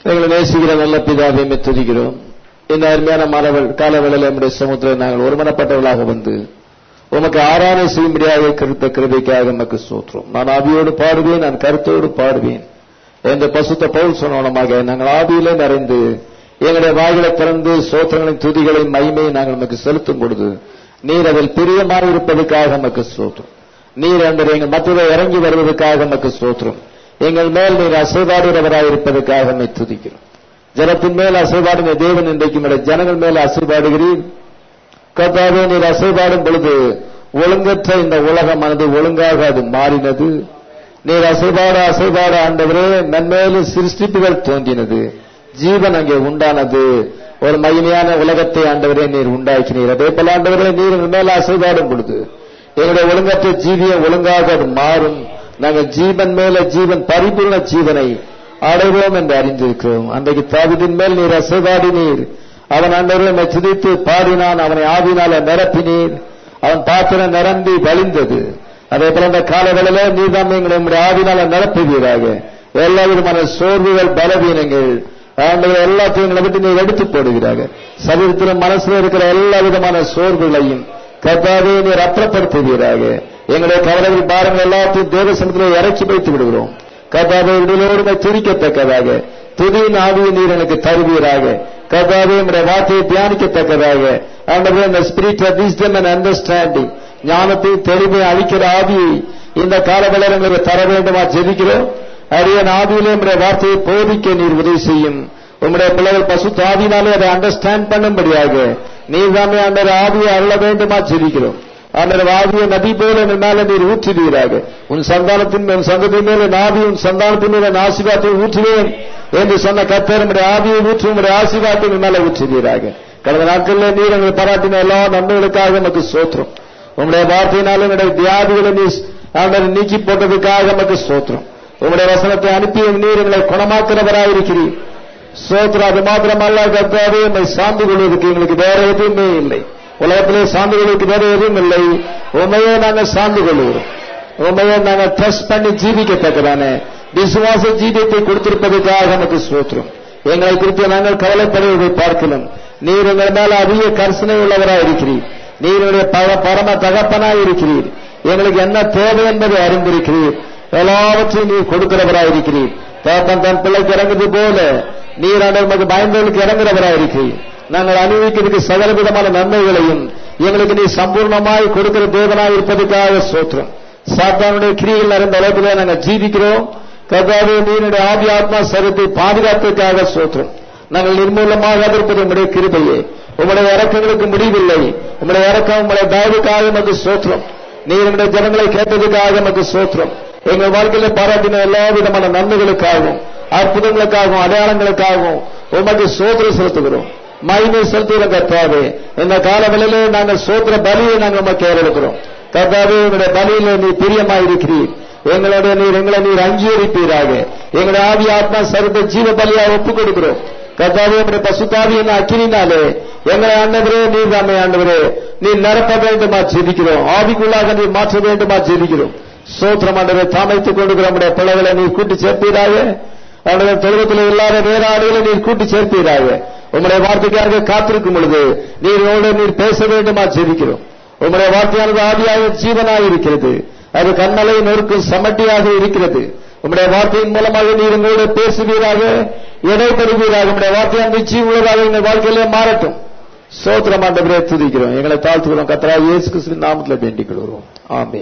எங்களை நேசிக்கிற நல்ல பிதாவை துதிக்கிறோம் இந்த அருமையான மரவள் காலவேளையில் நம்முடைய சமுத்திரம் நாங்கள் ஒருமனப்பட்டவர்களாக வந்து உமக்கு ஆராதனை செய்யும்படியாக கருத்த கிருபைக்காக நமக்கு சோற்றுறோம் நான் ஆவியோடு பாடுவேன் நான் கருத்தோடு பாடுவேன் என்ற பசுத்த பவுல் சொன்னவனமாக நாங்கள் ஆவியிலே நிறைந்து எங்களுடைய வாயிலை திறந்து சோத்திரங்களின் துதிகளின் மகிமையை நாங்கள் நமக்கு செலுத்தும் பொழுது நீர் அதில் பிரியமாக இருப்பதற்காக நமக்கு சோற்றும் நீர் அன்று எங்கள் மத்தியில் இறங்கி வருவதற்காக நமக்கு சோற்றும் எங்கள் மேல் நீர் அசைபாடுகிறவராக இருப்பதற்காக நம்மை துதிக்கிறோம் ஜனத்தின் மேல் அசைபாடுங்க தேவன் இன்றைக்கு உடைய ஜனங்கள் மேல் அசைபாடுகிறீர் கர்த்தாவே நீர் அசைபாடும் பொழுது ஒழுங்கற்ற இந்த உலகமானது ஒழுங்காக அது மாறினது நீர் அசைபாட அசைபாட ஆண்டவரே மென்மேலும் சிருஷ்டிப்புகள் தோன்றினது ஜீவன் அங்கே உண்டானது ஒரு மகிமையான உலகத்தை ஆண்டவரே நீர் உண்டாக்கினீர் அதே போல ஆண்டவரே நீர் மேல அசைபாடும் பொழுது எங்களுடைய ஒழுங்கற்ற ஜீவியம் ஒழுங்காக அது மாறும் நாங்கள் ஜீவன் மேல ஜீவன் பரிபூர்ண ஜீவனை அடைவோம் என்று அறிந்திருக்கிறோம் அன்றைக்கு தாவிதின் மேல் நீர் அசைபாடினீர் அவன் அன்றவரை துதித்து பாடினான் அவனை ஆவினால நிரப்பினீர் அவன் பாத்திரம் நிரம்பி வழிந்தது அதே போல அந்த காலங்களில நீதான் எங்களை உங்களுடைய ஆவினால நிரப்புவீராக எல்லா விதமான சோர்வுகள் பலவீனங்கள் ஆண்டவர் எல்லாத்தையும் எங்களை விட்டு நீர் எடுத்து போடுகிறாங்க சரீரத்திலும் மனசுல இருக்கிற எல்லா விதமான சோர்வுகளையும் கர்த்தாவே நீர் அப்புறப்படுத்துவீராக எங்களுடைய கவலைகள் பாருங்கள் எல்லாத்தையும் தேவ சமத்தில் இறக்கி வைத்து விடுகிறோம் கர்த்தாவே விடுதலோடு துரிக்கத்தக்கதாக துதியின் ஆவியை நீர் எனக்கு தருவீராக கர்த்தாவே நம்முடைய வார்த்தையை தியானிக்கத்தக்கதாக ஆண்டவரே இந்த spirit of wisdom and understanding ஞானத்தை தெளிவை அளிக்கிற ஆவியை இந்த காலவளர் எங்களுக்கு தர வேண்டுமா ஜெபிக்கிறோம் அரியன் ஆவியிலே நம்முடைய வார்த்தையை போதிக்க நீர் உதவி செய்யும் உங்களுடைய பிள்ளைகள் பசு ஆவினாலே அதை அண்டர்ஸ்டாண்ட் பண்ணும்படியாக நீர் தாமே அந்த ஆவியை அருள வேண்டுமா ஜெபிக்கிறோம் அந்த ஆவிய நதி போல என் மேல நீர் ஊற்றுவீராக உன் சந்தானத்தின் உன் சந்தத்தின் மேல நாவி உன் சந்தானத்தின் மேல ஆசீர்வாதத்தை ஊற்றுவேன் என்று சொன்ன கத்தர் நம்முடைய ஆவியை ஊற்றி உங்களுடைய ஆசீர்வாதத்தை என் மேல ஊற்றுவீராக கடந்த நாட்களில் நீர் எங்களை பாராட்டின எல்லா நன்மைகளுக்காக நமக்கு சோத்திரம் உங்களுடைய வார்த்தையினாலும் என்னுடைய வியாதிகளை நீர் ஆண்டவர் நீக்கி போட்டதுக்காக நமக்கு சோத்திரம் உங்களுடைய வசனத்தை அனுப்பி நீர் எங்களை குணமாக்குறவராயிருக்கிறீர் சோத்திரம் அது மாத்திரமல்ல கர்த்தாவே என்னை சார்ந்து கொள்வதற்கு எங்களுக்கு வேற எதுவுமே இல்லை உலகத்திலே சார்ந்து கொள்வதற்கு வேற எதுவும் இல்லை உண்மையே நாங்கள் சார்ந்து கொள்கிறோம் உண்மையை நாங்கள் ட்ரஸ்ட் பண்ணி ஜீவிக்கத்தக்கதான விசுவாச ஜீவியத்தை கொடுத்திருப்பதற்காக நமக்கு சோத்திரம் எங்களை குறித்து நாங்கள் கவலைப்படுவதை பார்க்கலாம் நீர் எங்கள் மேல அதிக கர்சனை உள்ளவராக இருக்கிறீர் நீருடைய பரம தகப்பனாய் இருக்கிறீர் எங்களுக்கு என்ன தேவை என்பதை அறிந்திருக்கிறீர் எல்லாவற்றையும் நீர் கொடுக்கிறவராக இருக்கிறீர் தகப்பன் தன் பிள்ளைக்கு இறங்குது போல நீர் நமக்கு பயந்தவர்களுக்கு இறங்குறவராக இருக்கிறீர் நாங்கள் அனுபவிக்கிறதுக்கு சகல விதமான நன்மைகளையும் எங்களுக்கு நீ சம்பூர்ணமாய் கொடுக்கிற தேவனாய் இருப்பதற்காக சோத்திரம் சாத்தானுடைய கிரிகள் நிறைந்த அளவுல நாங்கள் ஜீவிக்கிறோம் கர்த்தாவே நீனுடைய ஆதி ஆத்மா சரத்தை பாதுகாப்பதற்காக சோத்திரம் நாங்கள் நிர்மூலமாக இருப்பது உங்களுடைய கிருபையே உங்களுடைய இறக்கங்களுக்கு முடிவில்லை உங்களுடைய இறக்கம் உங்களுடைய தயவுக்காக நமக்கு சோத்திரம் நீர் எங்களுடைய ஜனங்களை கேட்டதுக்காக நமக்கு சோத்திரம் எங்கள் வாழ்க்கையில பாராட்டின எல்லா விதமான நன்மைகளுக்காகவும் அற்புதங்களுக்காகவும் அடையாளங்களுக்காகவும் உமக்கு சோத்திரம் செலுத்துகிறோம் மகிமை செலுத்துகிற கர்த்தாவே இந்த காலவெளியிலே நாங்கள் சோத்திர பலியை நாங்கள் உமக்கு ஏறெடுக்கிறோம் கர்த்தாவே உங்களுடைய பலியில நீ பிரியமாயிருக்கிறீர் எங்களுடைய நீர் எங்களை நீர் அங்கீகரிப்பீராக எங்களுடைய ஆவி ஆத்மா சர்வ ஜீவ பலியாக ஒப்புக் கொடுக்கிறோம் கர்த்தாவே உடைய பசுத்தாவியின் அக்கினாலே எங்களை ஆண்டவரே நீர் தாமே ஆண்டவரே நீர் நிரப்ப வேண்டுமா ஜெபிக்கிறோம் ஆவிக்குள்ளாக நீர் மாற்ற வேண்டுமா ஜெபிக்கிறோம் சோத்திரம் ஆண்டவரை தாமைத்துக் கொண்டிருக்கிற நம்முடைய பிள்ளைகளை நீர் கூட்டி சேர்ப்பீராக ஆண்டவர் தொழுவத்தில் இல்லாத வேற ஆடுகளை நீர் கூட்டி சேர்ப்பீராக உங்களுடைய வார்த்தைக்காக காத்திருக்கும் பொழுது நீரோடு நீர் பேச வேண்டுமா ஜெபிக்கிறோம் உங்களுடைய வார்த்தையானது ஆவியாக ஜீவனாக இருக்கிறது அது கண்ணலை நொறுக்கும் சமட்டியாக இருக்கிறது உங்களுடைய வார்த்தையின் மூலமாக நீர் எங்களோடு பேசுவீராக இடைப்படுவீராக உங்களுடைய வார்த்தையானது ஜீவுள்ளதாக எங்கள் வாழ்க்கையிலே மாறட்டும் சோத்திரம் ஆண்டவரே துதிக்கிறோம் எங்களை தாழ்த்துக்கிறோம் கத்தரா இயேசு கிறிஸ்து நாமத்தில் வேண்டிக் கொள்கிறோம் ஆமே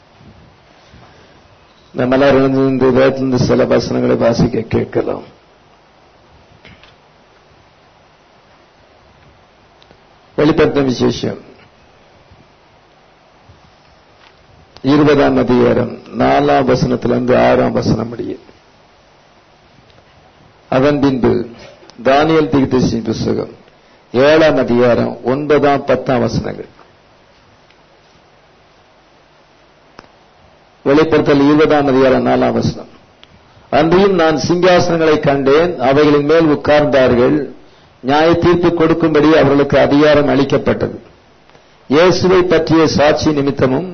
நம்ம எல்லாரும் இந்த வேதத்திலிருந்து சில வசனங்களை வாசிக்க கேட்கலாம் வெளிப்படுத்த விசேஷம் இருபதாம் அதிகாரம் நாலாம் வசனத்திலிருந்து ஆறாம் வசனம் முடியும் அதன் பின்பு தானியல் திகிதேசி புஸ்தகம் ஏழாம் அதிகாரம் ஒன்பதாம் பத்தாம் வசனங்கள் வெளிப்படுத்தல் இருபதாம் அதிகாரம் நாலாம் வசனம் அன்றியும் நான் சிங்காசனங்களை கண்டேன் அவைகளின் மேல் உட்கார்ந்தார்கள் நியாய தீர்ப்பு கொடுக்கும்படி அவர்களுக்கு அதிகாரம் அளிக்கப்பட்டது இயேசுவை பற்றிய சாட்சி நிமித்தமும்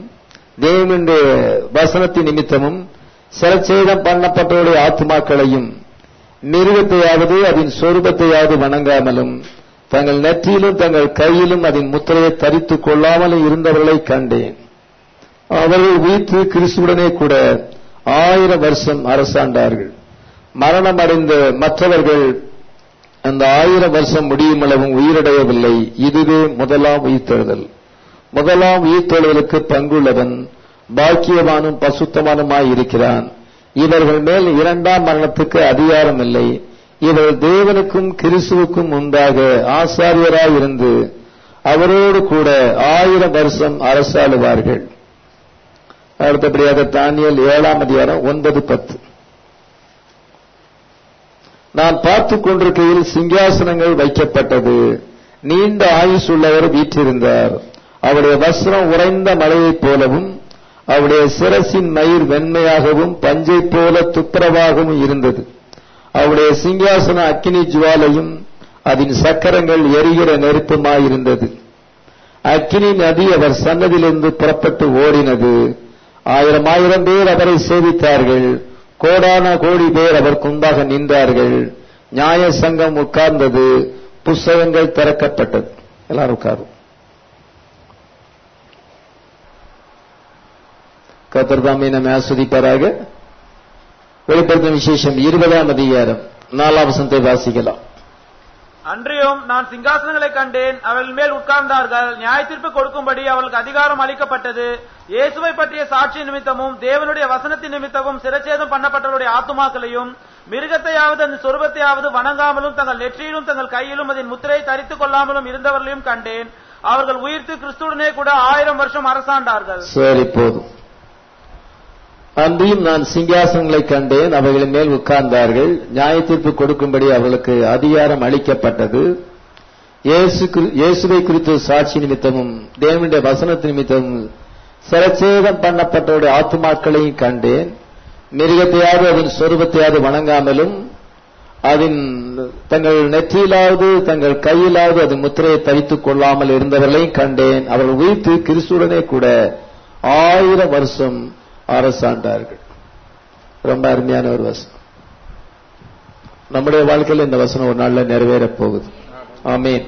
தேவனுடைய வசனத்தின் நிமித்தமும் சிரச்சேதம் பண்ணப்பட்டவருடைய ஆத்மாக்களையும் மிருகத்தையாவது அதன் சொரூபத்தையாவது வணங்காமலும் தங்கள் நெற்றியிலும் தங்கள் கையிலும் அதன் முத்திரையை தரித்துக் கொள்ளாமலும் இருந்தவர்களை கண்டேன் அவர்கள் உயிர்த்து கிறிஸ்துவுடனே கூட ஆயிரம் வருஷம் அரசாண்டார்கள் மரணம் அடைந்த மற்றவர்கள் அந்த ஆயிரம் வருஷம் முடியும் அளவும் உயிரடையவில்லை இதுவே முதலாம் உயிர்த்தெழுதல் முதலாம் உயிர்த்தெழுதலுக்கு பங்குள்ளவன் பாக்கியவானும் பசுத்தமானுமாய் இருக்கிறான் இவர்கள் மேல் இரண்டாம் மரணத்துக்கு அதிகாரம் இல்லை இவர்கள் தேவனுக்கும் கிறிஸ்துவுக்கும் முன்பாக ஆசாரியராய் இருந்து அவரோடு கூட ஆயிரம் வருஷம் அரசாளுவார்கள் அடுத்தபடியாக தானியல் ஏழாம் அதிகாரம் ஒன்பது பத்து நான் பார்த்துக் கொண்டிருக்கையில் சிங்காசனங்கள் வைக்கப்பட்டது நீண்ட ஆயுஸ் உள்ளவர் வீற்றிருந்தார் அவருடைய வஸ்திரம் உறைந்த மலையைப் போலவும் அவருடைய சிரசின் மயிர் வெண்மையாகவும் பஞ்சை போல துப்புரவாகவும் இருந்தது அவருடைய சிங்காசன அக்கினி ஜுவாலையும் அதன் சக்கரங்கள் எரிகிற நெருப்புமாயிருந்தது அக்கினி நதி அவர் சன்னதியிலிருந்து புறப்பட்டு ஓடினது ஆயிரம் ஆயிரம் பேர் அவரை சேவித்தார்கள் கோடான கோடி பேர் அவர் குந்தாக நின்றார்கள் நியாய சங்கம் உட்கார்ந்தது புஸ்தகங்கள் திறக்கப்பட்டது எல்லாரும் உட்காரும் கத்திரதாமே நம்ம ஆஸ்வதிப்பாராக வெளிப்படுத்தும் விசேஷம் இருபதாம் அதிகாரம் நாலாம் வசனத்தை வாசிக்கலாம் அன்றியும் நான் சிங்காசனங்களை கண்டேன் அவர்கள் மேல் உட்கார்ந்தார்கள் நியாய தீர்ப்பு கொடுக்கும்படி அவர்களுக்கு அதிகாரம் அளிக்கப்பட்டது இயேசுவை பற்றிய சாட்சி நிமித்தமும் தேவனுடைய வசனத்தின் நிமித்தமும் சிரச்சேதம் பண்ணப்பட்டவருடைய ஆத்துமாக்களையும் மிருகத்தையாவது அந்த சொருபத்தையாவது வணங்காமலும் தங்கள் நெற்றியிலும் தங்கள் கையிலும் அதன் முத்திரையை தரித்துக் கொள்ளாமலும் இருந்தவர்களையும் கண்டேன் அவர்கள் உயிர்த்து கிறிஸ்துடனே கூட ஆயிரம் வருஷம் அரசாண்டார்கள் சரி போதும் அன்றியும் நான் சிங்காசனங்களை கண்டேன் அவைகளின் மேல் உட்கார்ந்தார்கள் நியாய தீர்ப்பு கொடுக்கும்படி அவர்களுக்கு அதிகாரம் அளிக்கப்பட்டது இயேசு குறி- இயேசுவை குறித்த சாட்சி நிமித்தமும் தேவனுடைய வசனத்து நிமித்தமும் சிரச்சேதம் பண்ணப்பட்டவருடைய ஆத்துமாக்களையும் கண்டேன் மிருகத்தையாவது அதன் சொரூபத்தையாவது வணங்காமலும் அதன் தங்கள் நெற்றியிலாவது தங்கள் கையிலாவது அதன் முத்திரையை தரித்துக் கொள்ளாமல் இருந்தவர்களையும் கண்டேன் அவர்கள் உயிர்த்து கிறிஸ்துடனே கூட ஆயிரம் வருஷம் அரசாண்டார்கள் ரொம்ப அருமையான ஒரு வசனம் நம்முடைய வாழ்க்கையில் இந்த வசனம் ஒரு நாள்ல நிறைவேறப் போகுது ஆமீன்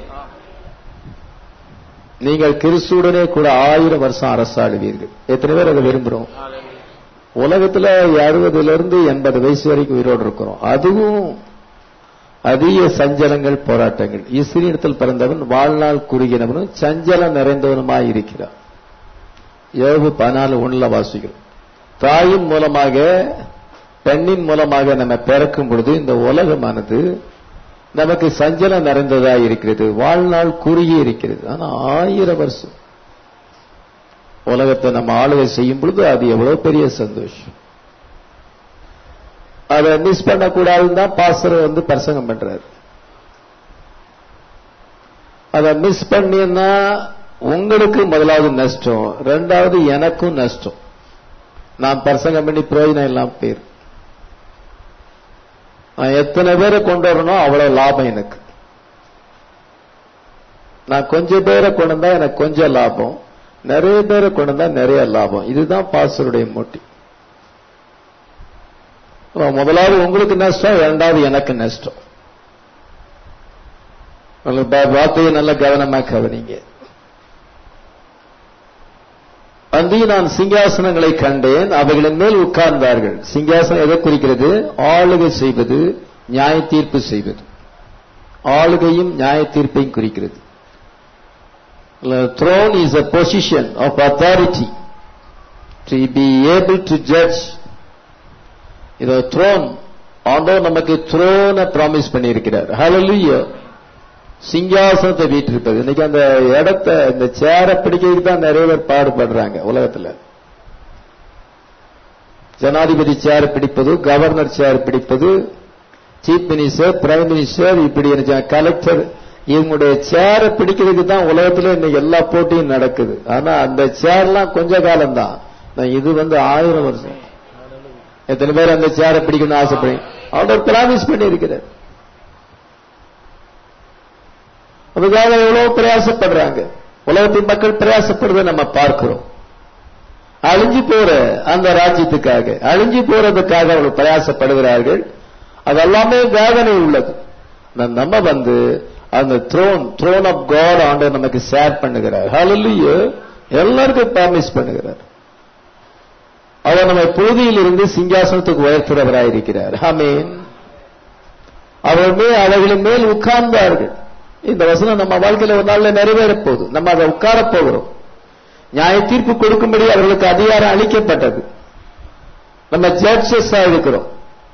நீங்கள் கிறிஸ்துடனே கூட ஆயிரம் வருஷம் அரசாடுவீர்கள் எத்தனை பேர் அதை விரும்புறோம் உலகத்துல அறுபதுல இருந்து எண்பது வயசு வரைக்கும் உயிரோடு இருக்கிறோம் அதுவும் அதிக சஞ்சலங்கள் போராட்டங்கள் இஸ்ரீனிடத்தில் பிறந்தவன் வாழ்நாள் குறுகினவனும் சஞ்சலம் நிறைந்தவனுமாய் இருக்கிறான் யோபு பதினாலு ஒண்ணுல வாசிக்கிறோம் தாயின் மூலமாக பெண்ணின் மூலமாக நம்ம பிறக்கும் பொழுது இந்த உலகமானது நமக்கு சஞ்சலம் நிறைந்ததா இருக்கிறது வாழ்நாள் குறுகி இருக்கிறது ஆனா ஆயிரம் வருஷம் உலகத்தை நம்ம ஆளுகை செய்யும் பொழுது அது எவ்வளவு பெரிய சந்தோஷம் அதை மிஸ் பண்ணக்கூடாதுன்னு தான் பாஸ்டர் வந்து பிரசங்கம் பண்றாரு அதை மிஸ் பண்ணினா உங்களுக்கு முதலாவது நஷ்டம் ரெண்டாவது எனக்கும் நஷ்டம் நான் பிரசங்கம் பண்ணி பிரயோஜனம் இல்லாம போயிரு நான் எத்தனை பேரை கொண்டு வரணும் அவ்வளவு லாபம் எனக்கு நான் கொஞ்சம் பேரை கொண்டு வந்தா எனக்கு கொஞ்சம் லாபம் நிறைய பேரை கொண்டு வந்தா நிறைய லாபம் இதுதான் பாஸ்டருடைய மோட்டிவ் முதலாவது உங்களுக்கு நஷ்டம் இரண்டாவது எனக்கு நஷ்டம் உங்களுக்கு பா- வார்த்தையை நல்ல கவனமா கவனிங்க அந்தியும் நான் சிங்காசனங்களை கண்டேன் அவைகளின் மேல் உட்கார்ந்தார்கள் சிங்காசனம் எதை குறிக்கிறது ஆளுகை செய்வது நியாய தீர்ப்பு செய்வது ஆளுகையும் நியாய தீர்ப்பையும் குறிக்கிறது throne is a position of authority to be able to judge இதோ த்ரோன் ஆண்டவர் நமக்கு த்ரோனை ப்ராமிஸ் பண்ணியிருக்கிறார் ஹalleluya சிங்காசனத்தை வீட்டிருப்பது இன்னைக்கு அந்த இடத்தை இந்த சேரை பிடிக்கிறதுக்கு தான் நிறைய பேர் பாடுபடுறாங்க உலகத்துல ஜனாதிபதி சேர் பிடிப்பது கவர்னர் சேர் பிடிப்பது சீஃப் மினிஸ்டர் பிரைம் மினிஸ்டர் இப்படி கலெக்டர் இவங்களுடைய சேரை பிடிக்கிறதுக்கு தான் உலகத்துல இன்னைக்கு எல்லா போட்டியும் நடக்குது ஆனா அந்த சேர்லாம் கொஞ்ச காலம்தான் நான் இது வந்து ஆயிரம் வருஷம் எத்தனை பேர் அந்த சேரை பிடிக்கணும்னு ஆசைப்படுறீங்க அவர் பிராமிஸ் பண்ணி இருக்கிறார் அதுக்காக எவ்வளவு பிரயாசப்படுறாங்க உலகத்தின் மக்கள் பிரயாசப்படுறதை நம்ம பார்க்கிறோம் அழிஞ்சு போற அந்த ராஜ்யத்துக்காக அழிஞ்சு போறதுக்காக அவர்கள் பிரயாசப்படுகிறார்கள் அது எல்லாமே வேதனை உள்ளது ஆனா நம்ம வந்து அந்த த்ரோன் த்ரோன் ஆஃப் காட் ஆண்டவர் நமக்கு ஷேர் பண்ணுகிறார் ஹalleluya எல்லாருக்கும் ப்ராமிஸ் பண்ணுகிறார் அவர் நம்மை புழுதியில் இருந்து சிங்காசனத்துக்கு உயர்த்துறவராயிருக்கிறார் ஆமென் அவர் மேல் அவர்களின் மேல் உட்கார்ந்தார்கள் இந்த வசனம் நம்ம வாழ்க்கையில ஒரு நாள்ல நிறைவேறப் போகுது நம்ம அதை உட்காரப் போகிறோம் நியாய தீர்ப்பு கொடுக்கும்படி அவர்களுக்கு அதிகாரம் அளிக்கப்பட்டது நம்ம ஜட்ஜஸ் இருக்கிறோம்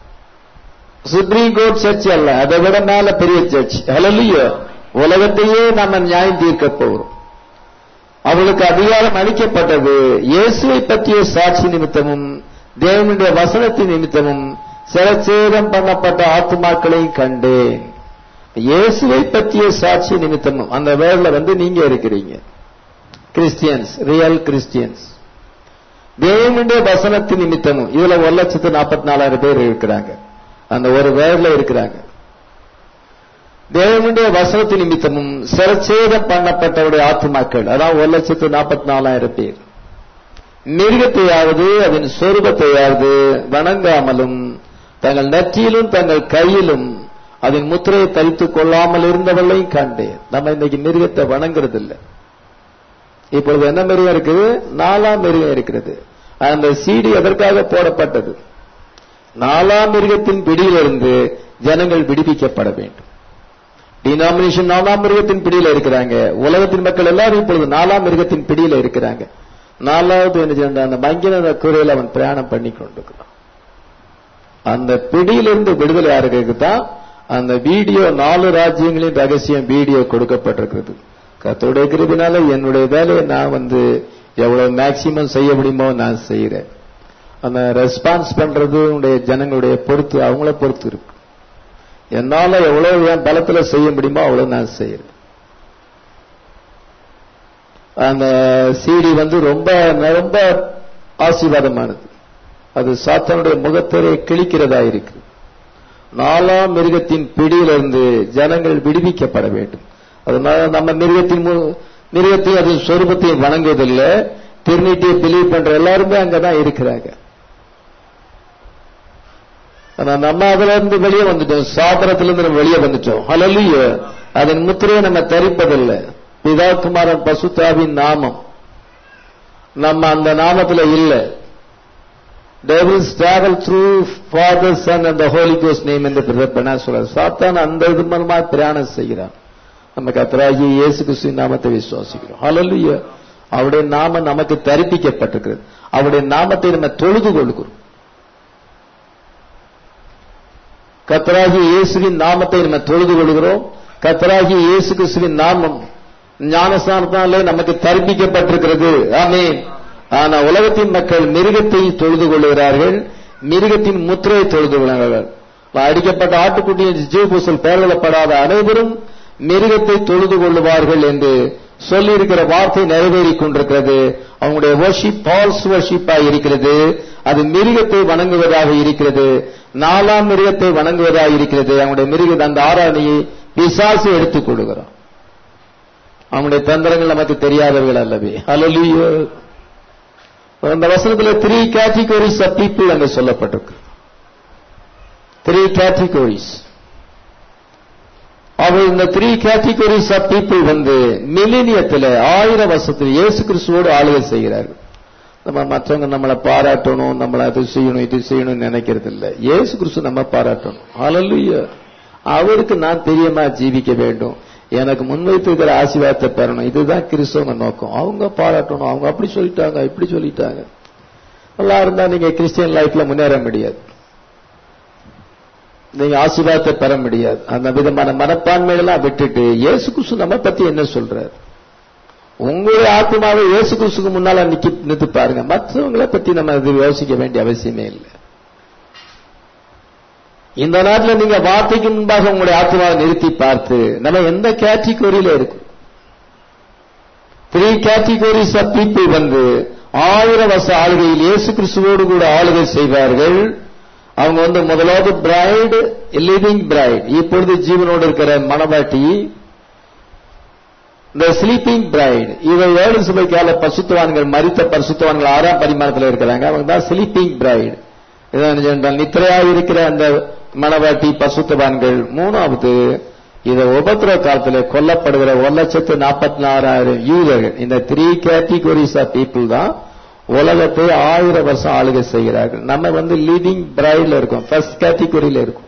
சுப்ரீம் கோர்ட் சர்ச் அல்ல அதை விட மேல பெரிய சர்ச் ஹalleluya உலகத்தையே நம்ம நியாயம் தீர்க்க போகிறோம் அவளுக்கு அதிகாரம் அளிக்கப்பட்டது இயேசுவை பற்றிய சாட்சி நிமித்தமும் தேவனுடைய வசனத்தின் நிமித்தமும் சிரச்சேதம் பண்ணப்பட்ட ஆத்துமாக்களையும் கண்டேன் இயேசுவை பற்றிய சாட்சி நிமித்தமும் அந்த வேர்ல வந்து நீங்க இருக்கிறீங்க கிறிஸ்டியன்ஸ் ரியல் கிறிஸ்டியன்ஸ் தேவனுடைய வசனத்தின் நிமித்தமும் இதுல ஒரு லட்சத்து நாற்பத்தி நாலாயிரம் பேர் இருக்கிறாங்க அந்த ஒரு வேர்ல இருக்கிறாங்க தேவனுடைய வசனத்தின் நிமித்தமும் சிரச்சேதம் பண்ணப்பட்டவருடைய ஆத்துமாக்கள் அதான் ஒரு லட்சத்து நாற்பத்தி நாலாயிரம் பேர் மிருகத்தையாவது அதன் சொரூபத்தையாவது வணங்காமலும் தங்கள் நெற்றியிலும் தங்கள் கையிலும் அதன் முத்திரையை தரித்துக் கொள்ளாமல் இருந்தவர்களையும் கண்டேன் நம்ம இன்னைக்கு மிருகத்தை வணங்குறது இல்லை இப்பொழுது என்ன மிருகம் இருக்குது நாலாம் மிருகம் இருக்கிறது அந்த சீடி எதற்காக போடப்பட்டது நாலாம் மிருகத்தின் பிடியிலிருந்து ஜனங்கள் விடுவிக்கப்பட வேண்டும் டினாமினேஷன் நாலாம் மிருகத்தின் பிடியில இருக்கிறாங்க உலகத்தின் மக்கள் எல்லாரும் இப்பொழுது நாலாம் மிருகத்தின் பிடியில இருக்கிறாங்க நாலாவது என்ன செய்யணும் அந்த மங்கின குறையில் அவன் பிரயாணம் பண்ணி கொண்டிருக்கிறான் அந்த பிடியிலிருந்து விடுதலை ஆகிறதுக்கு தான் அந்த வீடியோ நாலு ராஜ்யங்களின் ரகசியம் வீடியோ கொடுக்கப்பட்டிருக்கிறது கத்தோடைய கிருபினால என்னுடைய வேலையை நான் வந்து எவ்வளவு மேக்சிமம் செய்ய முடியுமோ நான் செய்யறேன் அந்த ரெஸ்பான்ஸ் பண்றது உடைய ஜனங்களுடைய பொறுத்து அவங்கள பொறுத்து இருக்கு என்னால எவ்வளவு என் பலத்துல செய்ய முடியுமோ அவ்வளவு நான் செய்யறேன் அந்த சீடி வந்து ரொம்ப ரொம்ப ஆசீர்வாதமானது அது சாத்தானுடைய முகத்திலே கிழிக்கிறதா இருக்கு நாலாம் மிருகத்தின் பிடியிலிருந்து ஜனங்கள் விடுவிக்கப்பட வேண்டும் அதனால நம்ம மிருகத்தின் மு- மிருகத்தையும் அது சொரூபத்தையும் வணங்குவதில்லை திருநீட்டியை பிலீவ் பண்ற எல்லாருமே அங்கதான் இருக்கிறாங்க ஆனா நம்ம அதுல இருந்து வெளியே வந்துட்டோம் சாபனத்துல இருந்து நம்ம வெளியே வந்துட்டோம் ஹalleluya அதன் முத்திரையை நம்ம தரிப்பதில்லை பிதா குமாரன் பசுத்தாவின் நாமம் நம்ம அந்த நாமத்துல இல்ல devils travel through father son and the holy ghost name என்று பிரதர் பண்ணா சொல்றார் சாத்தான் அந்த இது மூலமா பிரயாணம் செய்கிறான் நம்ம கத்தராகி இயேசு கிறிஸ்துவின் நாமத்தை விசுவாசிக்கிறோம் ஹalleluya அவருடைய நாமம் நமக்கு தரிப்பிக்கப்பட்டிருக்கிறது அவருடைய நாமத்தை நம்ம தொழுது கொள்கிறோம் கத்தராகிய இயேசுவின் நாமத்தை நம்ம தொழுது கொள்கிறோம் கத்தராகிய இயேசு கிறிஸ்துவின் நாமம் ஞானஸ்தானத்தாலே நமக்கு தரிப்பிக்கப்பட்டிருக்கிறது ஆமென் ஆனா உலகத்தின் மக்கள் மிருகத்தை தொழுது கொள்கிறார்கள் மிருகத்தின் முத்திரையை தொழுது கொள்கிறார்கள் அடிக்கப்பட்ட ஆட்டுக்குட்டியின் ஜீவபூசல் பெயரிடப்படாத அனைவரும் மிருகத்தை தொழுது கொள்ளுவார்கள் என்று சொல்லியிருக்கிற வார்த்தை நிறைவேறிக் கொண்டிருக்கிறது அவங்களுடைய வர்ஷிப் பால்ஸ் வர்ஷிப்பா இருக்கிறது அது மிருகத்தை வணங்குவதாக இருக்கிறது நாலாம் மிருகத்தை வணங்குவதாக இருக்கிறது அவங்களுடைய மிருக அந்த ஆராதனையை பிசாசு எடுத்துக் கொள்கிறான் அவனுடைய தந்திரங்கள் நமக்கு தெரியாதவர்கள் அல்லவே ஹalleluya அந்த வசனத்துல த்ரீ கேட்டகரிஸ் ஆஃப் பீப்புள் அங்க சொல்லப்பட்டிருக்கு த்ரீ கேட்டகரிஸ் அவர் இந்த த்ரீ கேட்டகரிஸ் ஆஃப் பீப்புள் வந்து மில்லினியத்தில் ஆயிரம் வருஷத்தில் இயேசு கிறிஸ்துவோடு ஆளுகை செய்கிறார்கள் நம்ம மற்றவங்க நம்மளை பாராட்டணும் நம்மளை அது செய்யணும் இது செய்யணும்னு நினைக்கிறது இல்ல இயேசு கிறிஸ்து நம்ம பாராட்டணும் ஹalleluya அவருக்கு நான் பிரியமா ஜீவிக்க வேண்டும் எனக்கு முன்வைத்திருக்கிற ஆசீர்வாதத்தை பெறணும் இதுதான் கிறிஸ்தவங்க நோக்கம் அவங்க பாராட்டணும் அவங்க அப்படி சொல்லிட்டாங்க இப்படி சொல்லிட்டாங்க நல்லா இருந்தா நீங்க கிறிஸ்டியன் லைஃப்ல முன்னேற முடியாது நீங்க ஆசீர்வாதத்தை பெற முடியாது அந்த விதமான மனப்பான்மையெல்லாம் விட்டுட்டு இயேசு கிறிஸ்து நம்ம பத்தி என்ன சொல்றாரு உங்களுடைய ஆத்மாவை இயேசு கிறிஸ்துக்கு முன்னால நிக்கி நிறுத்து பாருங்க மற்றவங்களை பத்தி நம்ம இது யோசிக்க வேண்டிய அவசியமே இல்லை இந்த நாட்டில் நீங்க வார்த்தைக்கு முன்பாக உங்களுடைய ஆத்மாவை நிறுத்தி பார்த்து நம்ம எந்த கேட்டகரியில இருக்கும் த்ரீ கேட்டகரிஸ் ஆஃப் பீப்புள் வந்து ஆயிரம் வருஷ ஆளுகையில் இயேசு கிறிஸ்துவோடு கூட ஆளுகை செய்வார்கள் அவங்க வந்து முதலாவது பிரைடு லிவிங் பிரைட் இப்பொழுது ஜீவனோடு இருக்கிற மணவாட்டி இந்த ஸ்லீப்பிங் பிரைட் இவை ஏழு சபைக்கால பசுத்துவான்கள் மரித்த பரிசுத்தவான்கள் ஆறாம் பரிமாணத்தில் இருக்கிறாங்க அவங்க தான் ஸ்லீப்பிங் பிரைட் இதான் நித்திரையாக இருக்கிற அந்த மணவாட்டி பசுத்தவான்கள் மூணாவது இத உபத்திர காலத்துல கொல்லப்படுகிற ஒரு லட்சத்து நாற்பத்தி நாலாயிரம் யூதர்கள் இந்த த்ரீ கேட்டகரிஸ் ஆஃப் பீப்புள் தான் உலகத்தை ஆயிரம் வருஷம் ஆளுகை செய்கிறார்கள் நம்ம வந்து லிவிங் பிரைட்ல இருக்கோம் ஃபர்ஸ்ட் கேட்டகரியில இருக்கும்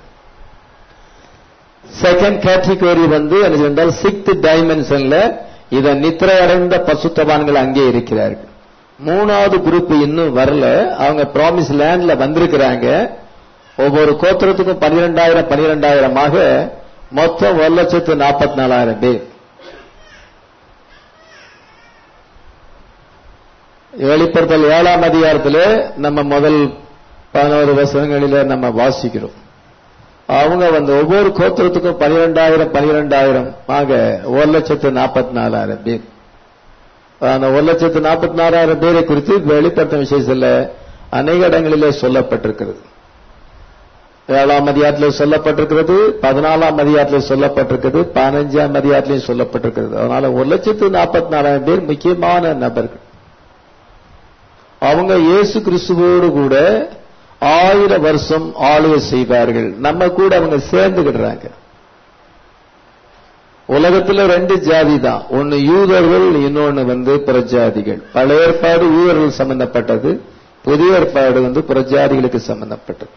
செகண்ட் கேட்டகரி வந்து என்ன என்றால் சிக்ஸ்த் டைமென்ஷன்ல இத நித்திரை அடைந்த பசுத்தவான்கள் அங்கே இருக்கிறார்கள் மூணாவது குரூப் இன்னும் வரல அவங்க ப்ராமிஸ் லேண்ட்ல வந்திருக்கிறாங்க ஒவ்வொரு கோத்திரத்துக்கும் பன்னிரெண்டாயிரம் பன்னிரெண்டாயிரமாக மொத்தம் ஒரு லட்சத்து நாற்பத்தி நாலாயிரம் பேர் வெளிப்படுத்தல் ஏழாம் அதிகாரத்திலே நம்ம முதல் பதினோரு வசனங்களில நம்ம வாசிக்கிறோம் அவங்க வந்து ஒவ்வொரு கோத்திரத்துக்கும் பனிரெண்டாயிரம் பனிரெண்டாயிரம் ஆக ஒரு லட்சத்து நாற்பத்தி நாலாயிரம் பேர் அந்த ஒரு லட்சத்து நாற்பத்தி நாலாயிரம் பேரை குறித்து வெளிப்படுத்தும் விசேஷத்தில் அநேக இடங்களிலே சொல்லப்பட்டிருக்கிறது ஏழாம் அதிகாரத்தில் சொல்லப்பட்டிருக்கிறது பதினாலாம் அதிகாரத்தில் சொல்லப்பட்டிருக்கிறது பதினஞ்சாம் அதிகாரத்திலையும் சொல்லப்பட்டிருக்கிறது அதனால ஒரு லட்சத்து நாற்பத்தி நாலாயிரம் பேர் முக்கியமான நபர்கள் அவங்க இயேசு கிறிஸ்துவோடு கூட ஆயிரம் வருஷம் ஆளுகை செய்வார்கள் நம்ம கூட அவங்க சேர்ந்துகிடுறாங்க உலகத்துல ரெண்டு ஜாதி தான் ஒன்னு யூதர்கள் இன்னொன்னு வந்து புறஜாதிகள் பழைய ஏற்பாடு யூதர்கள் சம்பந்தப்பட்டது புதிய ஏற்பாடு வந்து புறஜாதிகளுக்கு சம்பந்தப்பட்டது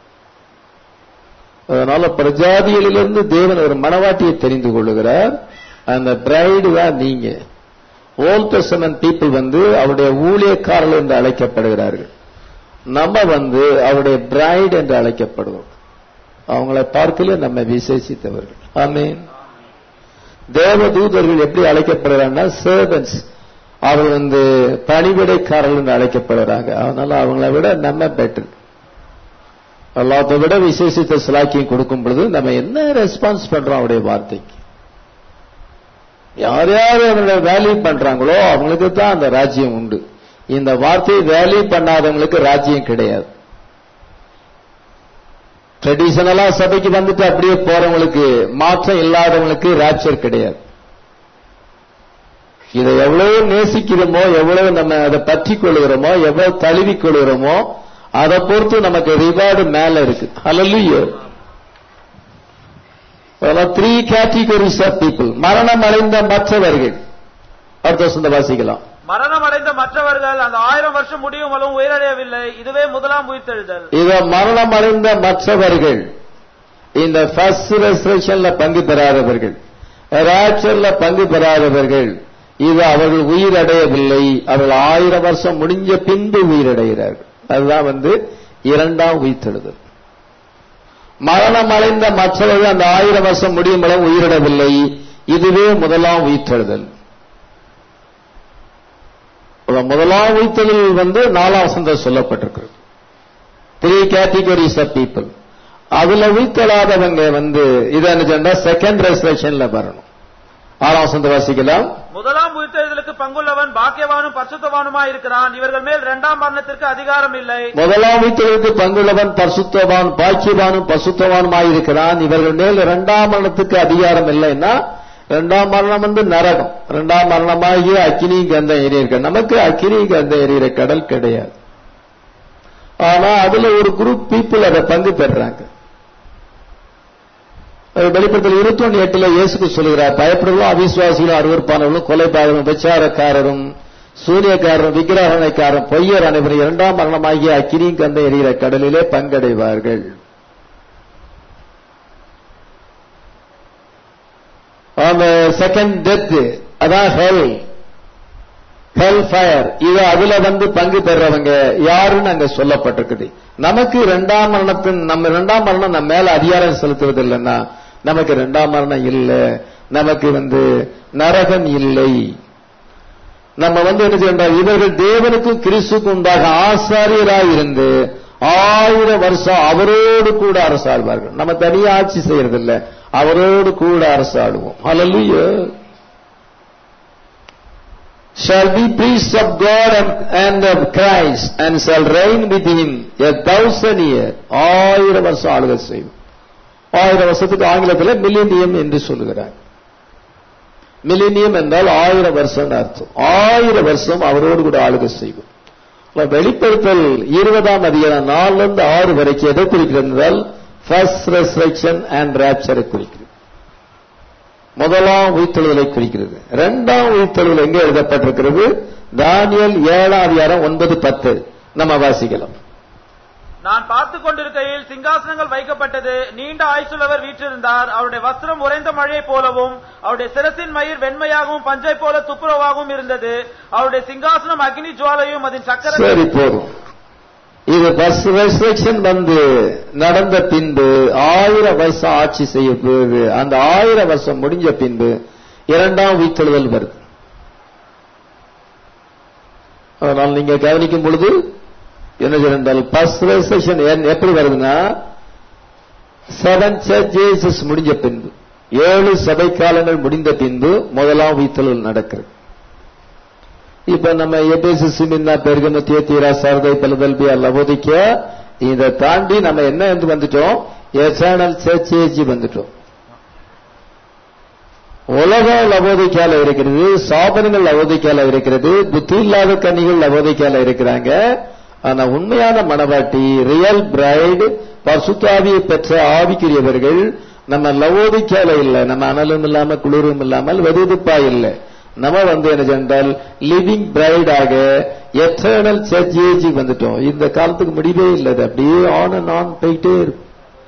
அதனால பிரஜாதிகளிலிருந்து தேவன் ஒரு மனவாட்டியை தெரிந்து கொள்ளுகிறார் அந்த பிரைடு தான் நீங்க ஓல்ட் டெஸ்டமென்ட் பீப்புள் வந்து அவருடைய ஊழியக்காரர்கள் என்று அழைக்கப்படுகிறார்கள் நம்ம வந்து அவருடைய பிரைட் என்று அழைக்கப்படுவோம் அவங்களை பார்க்கல நம்ம விசேஷித்தவர்கள் ஆமீன் தேவதூதர்கள் எப்படி அழைக்கப்படுறாங்கன்னா சர்வன்ஸ் அவர்கள் வந்து பணிவிடைக்காரர்கள் என்று அழைக்கப்படுறாங்க அதனால அவங்கள விட நம்ம பெட்டர் எல்லாத்தை விட விசேஷித்த சிலாக்கியம் கொடுக்கும் பொழுது நம்ம என்ன ரெஸ்பான்ஸ் பண்றோம் அவருடைய வார்த்தைக்கு யார் யார் அவங்கள வேல்யூ பண்றாங்களோ அவங்களுக்கு தான் அந்த ராஜ்யம் உண்டு இந்த வார்த்தையை வேல்யூ பண்ணாதவங்களுக்கு ராஜ்யம் கிடையாது ட்ரெடிஷனலா சபைக்கு வந்துட்டு அப்படியே போறவங்களுக்கு மாற்றம் இல்லாதவங்களுக்கு ராப்சர் கிடையாது இதை எவ்வளவு நேசிக்கிறோமோ எவ்வளவு நம்ம அதை பற்றி கொள்கிறோமோ எவ்வளவு தழுவி கொள்கிறோமோ அதை பொறுத்து நமக்கு ரிவார்டு மேல இருக்கு அலல்லையோ த்ரீ கேட்டகரிஸ் ஆஃப் பீப்புள் மரணம் அடைந்த மற்றவர்கள் அடுத்த சொந்த வாசிக்கலாம் மரணம் அடைந்த மற்றவர்கள் அந்த ஆயிரம் வருஷம் முடியும் அளவும் உயிரடையவில்லை இதுவே முதலாம் உயிர்த்தெழுதல் இத மரணம் அடைந்த மற்றவர்கள் இந்த ஃபர்ஸ்ட் ரெசரேஷன்ல பங்கு பெறாதவர்கள் ராப்சர்ல பங்கு பெறாதவர்கள் இது அவர்கள் உயிரடையவில்லை அவர்கள் ஆயிரம் வருஷம் முடிஞ்ச பின்பு உயிரடைகிறார்கள் அதுதான் வந்து இரண்டாம் உயிர்த்தெழுதல் மரணம் அடைந்த மற்றவர்கள் அந்த ஆயிரம் வருஷம் முடியும் அளவு உயிரிடவில்லை இதுவே முதலாம் உயிர்த்தெழுதல் முதலாம் உயிர்த்தெழுதல் வந்து நாலாம் வசந்தம் சொல்லப்பட்டிருக்கிறது த்ரீ கேட்டகரிஸ் ஆஃப் பீப்புள் அதுல உயிர்த்தெழாதவங்க வந்து இது என்ன சொன்னா செகண்ட் ரெசரேஷன்ல வரணும் ஆறாம் வசந்தம் வாசிக்கலாம் முதலாம் உயிர்த்தெழுதலுக்கு பங்குள்ளவன் பாக்கியவானும் பரிசுத்தவானுமாய் இருக்கிறான் இவர்கள் மேல் இரண்டாம் மரணத்திற்கு அதிகாரம் இல்லை முதலாம் வீட்டிற்கு பங்குள்ளவன் பரிசுத்தவான் பாக்கியவானும் பசுத்தவானுமாயிருக்கிறான் இவர்கள் மேல் இரண்டாம் மரணத்துக்கு அதிகாரம் இல்லைன்னா இரண்டாம் மரணம் வந்து நரகம் இரண்டாம் மரணமாகிய அக்கினி கந்தம் எரியிருக்க நமக்கு அக்கினி கந்தம் எரியிற கடல் கிடையாது ஆனா அதுல ஒரு குரூப் பீப்புள் அதை பங்கு பெறாங்க வெளிப்படத்தில் இருபத்தி ஒன்று எட்டுல இயேசுக்கு சொல்லுகிறார் பயப்படுவோம் அவிசுவாசிகளும் அருவறுப்பானவர்களும் கொலைபாதகம் விசாரக்காரரும் சூரியக்காரரும் விக்கிரகணைக்காரரும் பொய்யர் அனைவரும் இரண்டாம் மரணமாகிய அக்கினி கந்த எரிகிற கடலிலே பங்கடைவார்கள் அந்த செகண்ட் டெத் அதான் ஹெல் ஹெல் ஃபயர் இது அதுல வந்து பங்கு பெறவங்க யாருன்னு அங்க சொல்லப்பட்டிருக்குது நமக்கு இரண்டாம் மரணத்தின் நம்ம இரண்டாம் மரணம் நம்ம மேல அதிகாரம் செலுத்துவது இல்லைன்னா நமக்கு இரண்டாம் மரணம் இல்லை நமக்கு வந்து நரகம் இல்லை நம்ம வந்து என்ன செய்யணும் இவர்கள் தேவனுக்கும் கிறிஸ்துக்கும் உண்டாக ஆசாரியராக இருந்து ஆயிரம் வருஷம் அவரோடு கூட அரசாடுவார்கள் நம்ம தனியா ஆட்சி செய்யறதில்ல அவரோடு கூட அரசாடுவோம் அல்ல shall be priests of God and, and of Christ and shall reign with him a thousand year ஆயிரம் வருஷம் ஆளுகை செய்வோம் ஆயிரம் வருஷத்துக்கு ஆங்கிலத்தில் மில்லினியம் என்று சொல்லுகிறார் மில்லினியம் என்றால் ஆயிரம் வருஷம் அர்த்தம் ஆயிரம் வருஷம் அவரோடு கூட ஆளுகை செய்வோம் வெளிப்படுத்தல் இருபதாம் அதிகாரம் நாலுல இருந்து ஆறு வரைக்கும் எதை குறிக்கிறது என்றால் ஃபர்ஸ்ட் ரெசரக்ஷன் அண்ட் ரேப்சரை குறிக்கிறது முதலாம் உயிர்த்தெழுதலை குறிக்கிறது இரண்டாம் உயிர்த்தெழுதல் எங்கே எழுதப்பட்டிருக்கிறது தானியல் ஏழாம் அதிகாரம் ஒன்பது பத்து நம்ம வாசிக்கலாம் நான் பார்த்துக் கொண்டிருக்கையில் சிங்காசனங்கள் வைக்கப்பட்டது நீண்ட ஆயுசுள்ளவர் வீற்றிருந்தார் அவருடைய வஸ்திரம் உறைந்த மழையை போலவும் அவருடைய சிரசின் மயிர் வெண்மையாகவும் பஞ்சை போல துப்புரவாகவும் இருந்தது அவருடைய சிங்காசனம் அக்னி ஜுவாலையும் அதன் சக்கர சரி போதும் இது பஸ் ரெஸ்ட்ரிக்ஷன் வந்து நடந்த பின்பு ஆயிரம் வருஷம் ஆட்சி செய்ய போகுது அந்த ஆயிரம் வருஷம் முடிஞ்ச பின்பு இரண்டாம் உயிர்த்தெழுதல் வருது அதனால் நீங்க கவனிக்கும் பொழுது என்ன சொன்னால் பஸ் ரெஸ்ட்ரிக்ஷன் எப்படி வருதுன்னா செவன் சர்ச்சேசஸ் முடிஞ்ச பின்பு ஏழு சபை காலங்கள் முடிந்த பின்பு முதலாம் உயிர்த்தெழுதல் நடக்கிறது இப்ப நம்ம எபேசு சிமின்னா பெருகம தியத்தீரா சாரதை பலதல்பியா லவோதிக்க இதை தாண்டி நம்ம என்ன வந்து வந்துட்டோம் எசனல் சர்ச்சேஜி வந்துட்டோம் உலக லவோதிக்கால இருக்கிறது சாபனங்கள் லவோதிக்கால இருக்கிறது புத்தி இல்லாத கன்னிகள் லவோதிக்கால இருக்கிறாங்க ஆனா உண்மையான மனவாட்டி ரியல் பிரைடு பசுத்தாவியை பெற்ற ஆவிக்குரியவர்கள் நம்ம லவோதிக்கால இல்ல நம்ம அனலும் இல்லாம குளிரும் இல்லாமல் வெதுதுப்பா இல்லை நம்ம வந்து என்ன சென்றால் லிவிங் பிரைடாக எட்டர்னல் சர்ச் ஏஜ் வந்துட்டோம் இந்த காலத்துக்கு முடிவே இல்லை அது அப்படியே ஆன் அண்ட் ஆன் போயிட்டே இருக்கும்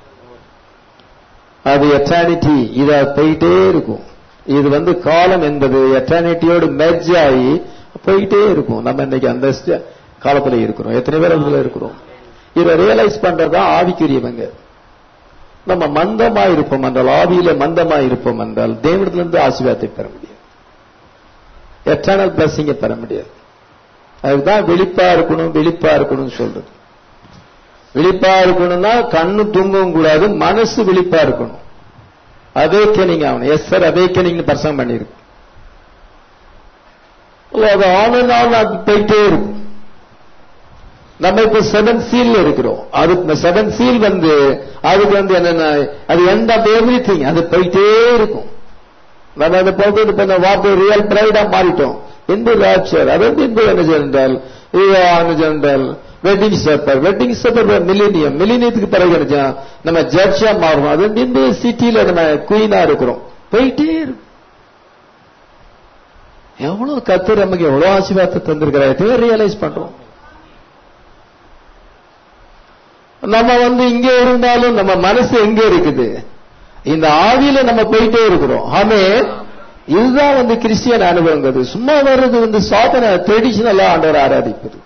அது எட்டர்னிட்டி இது போயிட்டே இருக்கும் இது வந்து காலம் என்பது எட்டர்னிட்டியோடு மெர்ஜ் ஆகி போயிட்டே இருக்கும் நம்ம இன்னைக்கு அந்த ஸ்ட- காலத்துல இருக்கிறோம் எத்தனை பேர் அதுல இருக்கிறோம் இதை ரியலைஸ் பண்றதுதான் ஆவிக்குரியவங்க நம்ம மந்தமா இருப்போம் என்றால் ஆவியில மந்தமா இருப்போம் என்றால் தேவனிடத்திலிருந்து ஆசீர்வாதத்தை பெற முடியும் எட்டர்னல் பிளஸிங்க பெற முடியாது அதுதான் விழிப்பா இருக்கணும் விழிப்பா இருக்கணும்னு சொல்றது விழிப்பா இருக்கணும்னா கண்ணு தூங்கவும் கூடாது மனசு விழிப்பா இருக்கணும் அவேக்கனிங் ஆகணும் எஸ் சார் அவேக்கனிங் பர்சன் பண்ணிருக்கு அது ஆன் அண்ட் ஆன் அது போயிட்டே இருக்கும் நம்ம இப்ப செவன் சீல் இருக்கிறோம் அது செவன் சீல் வந்து அதுக்கு வந்து என்னன்னா அது எந்த எவ்ரி திங் அது போயிட்டே இருக்கும் நம்ம அதை போட்டு இப்ப இந்த வார்த்தை ரியல் பிரைடா மாறிட்டோம் இன்பு ராப்சர் அது வந்து இன்பு என்ன சென்றால் என்ன சென்றால் wedding supper wedding supper millennium மில்லினியத்துக்கு பிறகு என்ன செய்யும்? நம்ம ஜட்ஜா மாறுவோம் அது வந்து இன்பு சிட்டியில நம்ம குயினா இருக்கிறோம் போயிட்டே இருக்கும் எவ்வளவு கத்து நமக்கு எவ்வளவு ஆசீர்வாதத்தை தந்திருக்கிறார் ரியலைஸ் பண்றோம் நம்ம வந்து இங்க இருந்தாலும் நம்ம மனசு எங்க இருக்குது இந்த ஆவியில நம்ம போயிட்டே இருக்கிறோம் ஆமே இதுதான் வந்து கிறிஸ்டியன் அனுபவங்கிறது சும்மா வர்றது வந்து சாதனை ட்ரெடிஷனலா ஆண்டவர் ஆராதிப்பது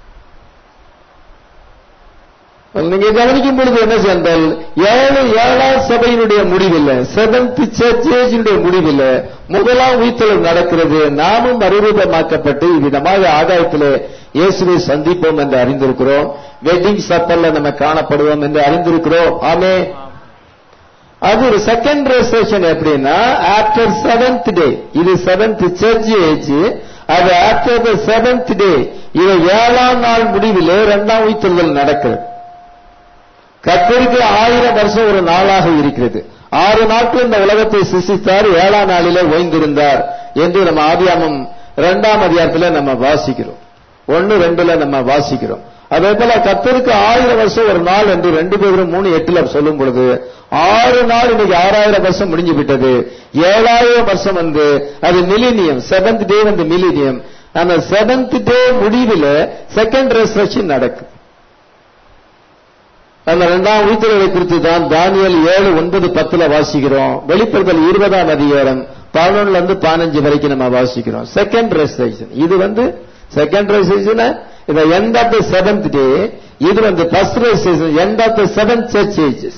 நீங்க கவனிக்கும் பொழுது என்ன சென்றால் ஏழு ஏழாம் சபையினுடைய முடிவில் செவன்த் சர்ச்சேஜினுடைய முடிவில் முதலாம் உயிர்த்தல் நடக்கிறது நாமும் மறுரூபமாக்கப்பட்டு இவ்விதமாக ஆகாயத்திலே இயேசுவை சந்திப்போம் என்று அறிந்திருக்கிறோம் வெட்டிங் சப்பல்ல நம்ம காணப்படுவோம் என்று அறிந்திருக்கிறோம் ஆமே அது ஒரு செகண்ட் ரெசர்வேஷன் எப்படின்னா ஆஃப்டர் செவன்த் டே இது செவன்த் சர்ச் ஏஜ் அது ஆஃப்டர் த செவன்த் டே இது ஏழாம் நாள் முடிவிலே இரண்டாம் உயிர்த்தல் நடக்கிறது கத்தருக்கு ஆயிரம் வருஷம் ஒரு நாளாக இருக்கிறது ஆறு நாட்கள் இந்த உலகத்தை சிசித்தார் ஏழாம் நாளிலே ஓய்ந்திருந்தார் என்று நம்ம ஆதியாமம் இரண்டாம் அதிகாரத்துல நம்ம வாசிக்கிறோம் ஒன்னு ரெண்டுல நம்ம வாசிக்கிறோம் அதே போல கத்தருக்கு ஆயிரம் வருஷம் ஒரு நாள் என்று ரெண்டு பேரும் மூணு எட்டுல சொல்லும் பொழுது ஆறு நாள் இன்னைக்கு ஆறாயிரம் வருஷம் முடிஞ்சு விட்டது ஏழாயிரம் வருஷம் வந்து அது மிலினியம் செவன்த் டே வந்து மிலினியம் அந்த செவன்த் டே முடிவில் செகண்ட் ரெசரக்ஷன் நடக்கும் அந்த இரண்டாம் உயிர்த்தலை குறித்து தான் தானியல் ஏழு ஒன்பது பத்துல வாசிக்கிறோம் வெளிப்படுத்தல் இருபதாம் அதிகாரம் பதினொன்னுல இருந்து பதினஞ்சு வரைக்கும் நம்ம வாசிக்கிறோம் செகண்ட் ரெசரக்ஷன் இது வந்து செகண்ட் ரெசரக்ஷன் இந்த end of the seventh day இது வந்து first resurrection end of the seventh church ages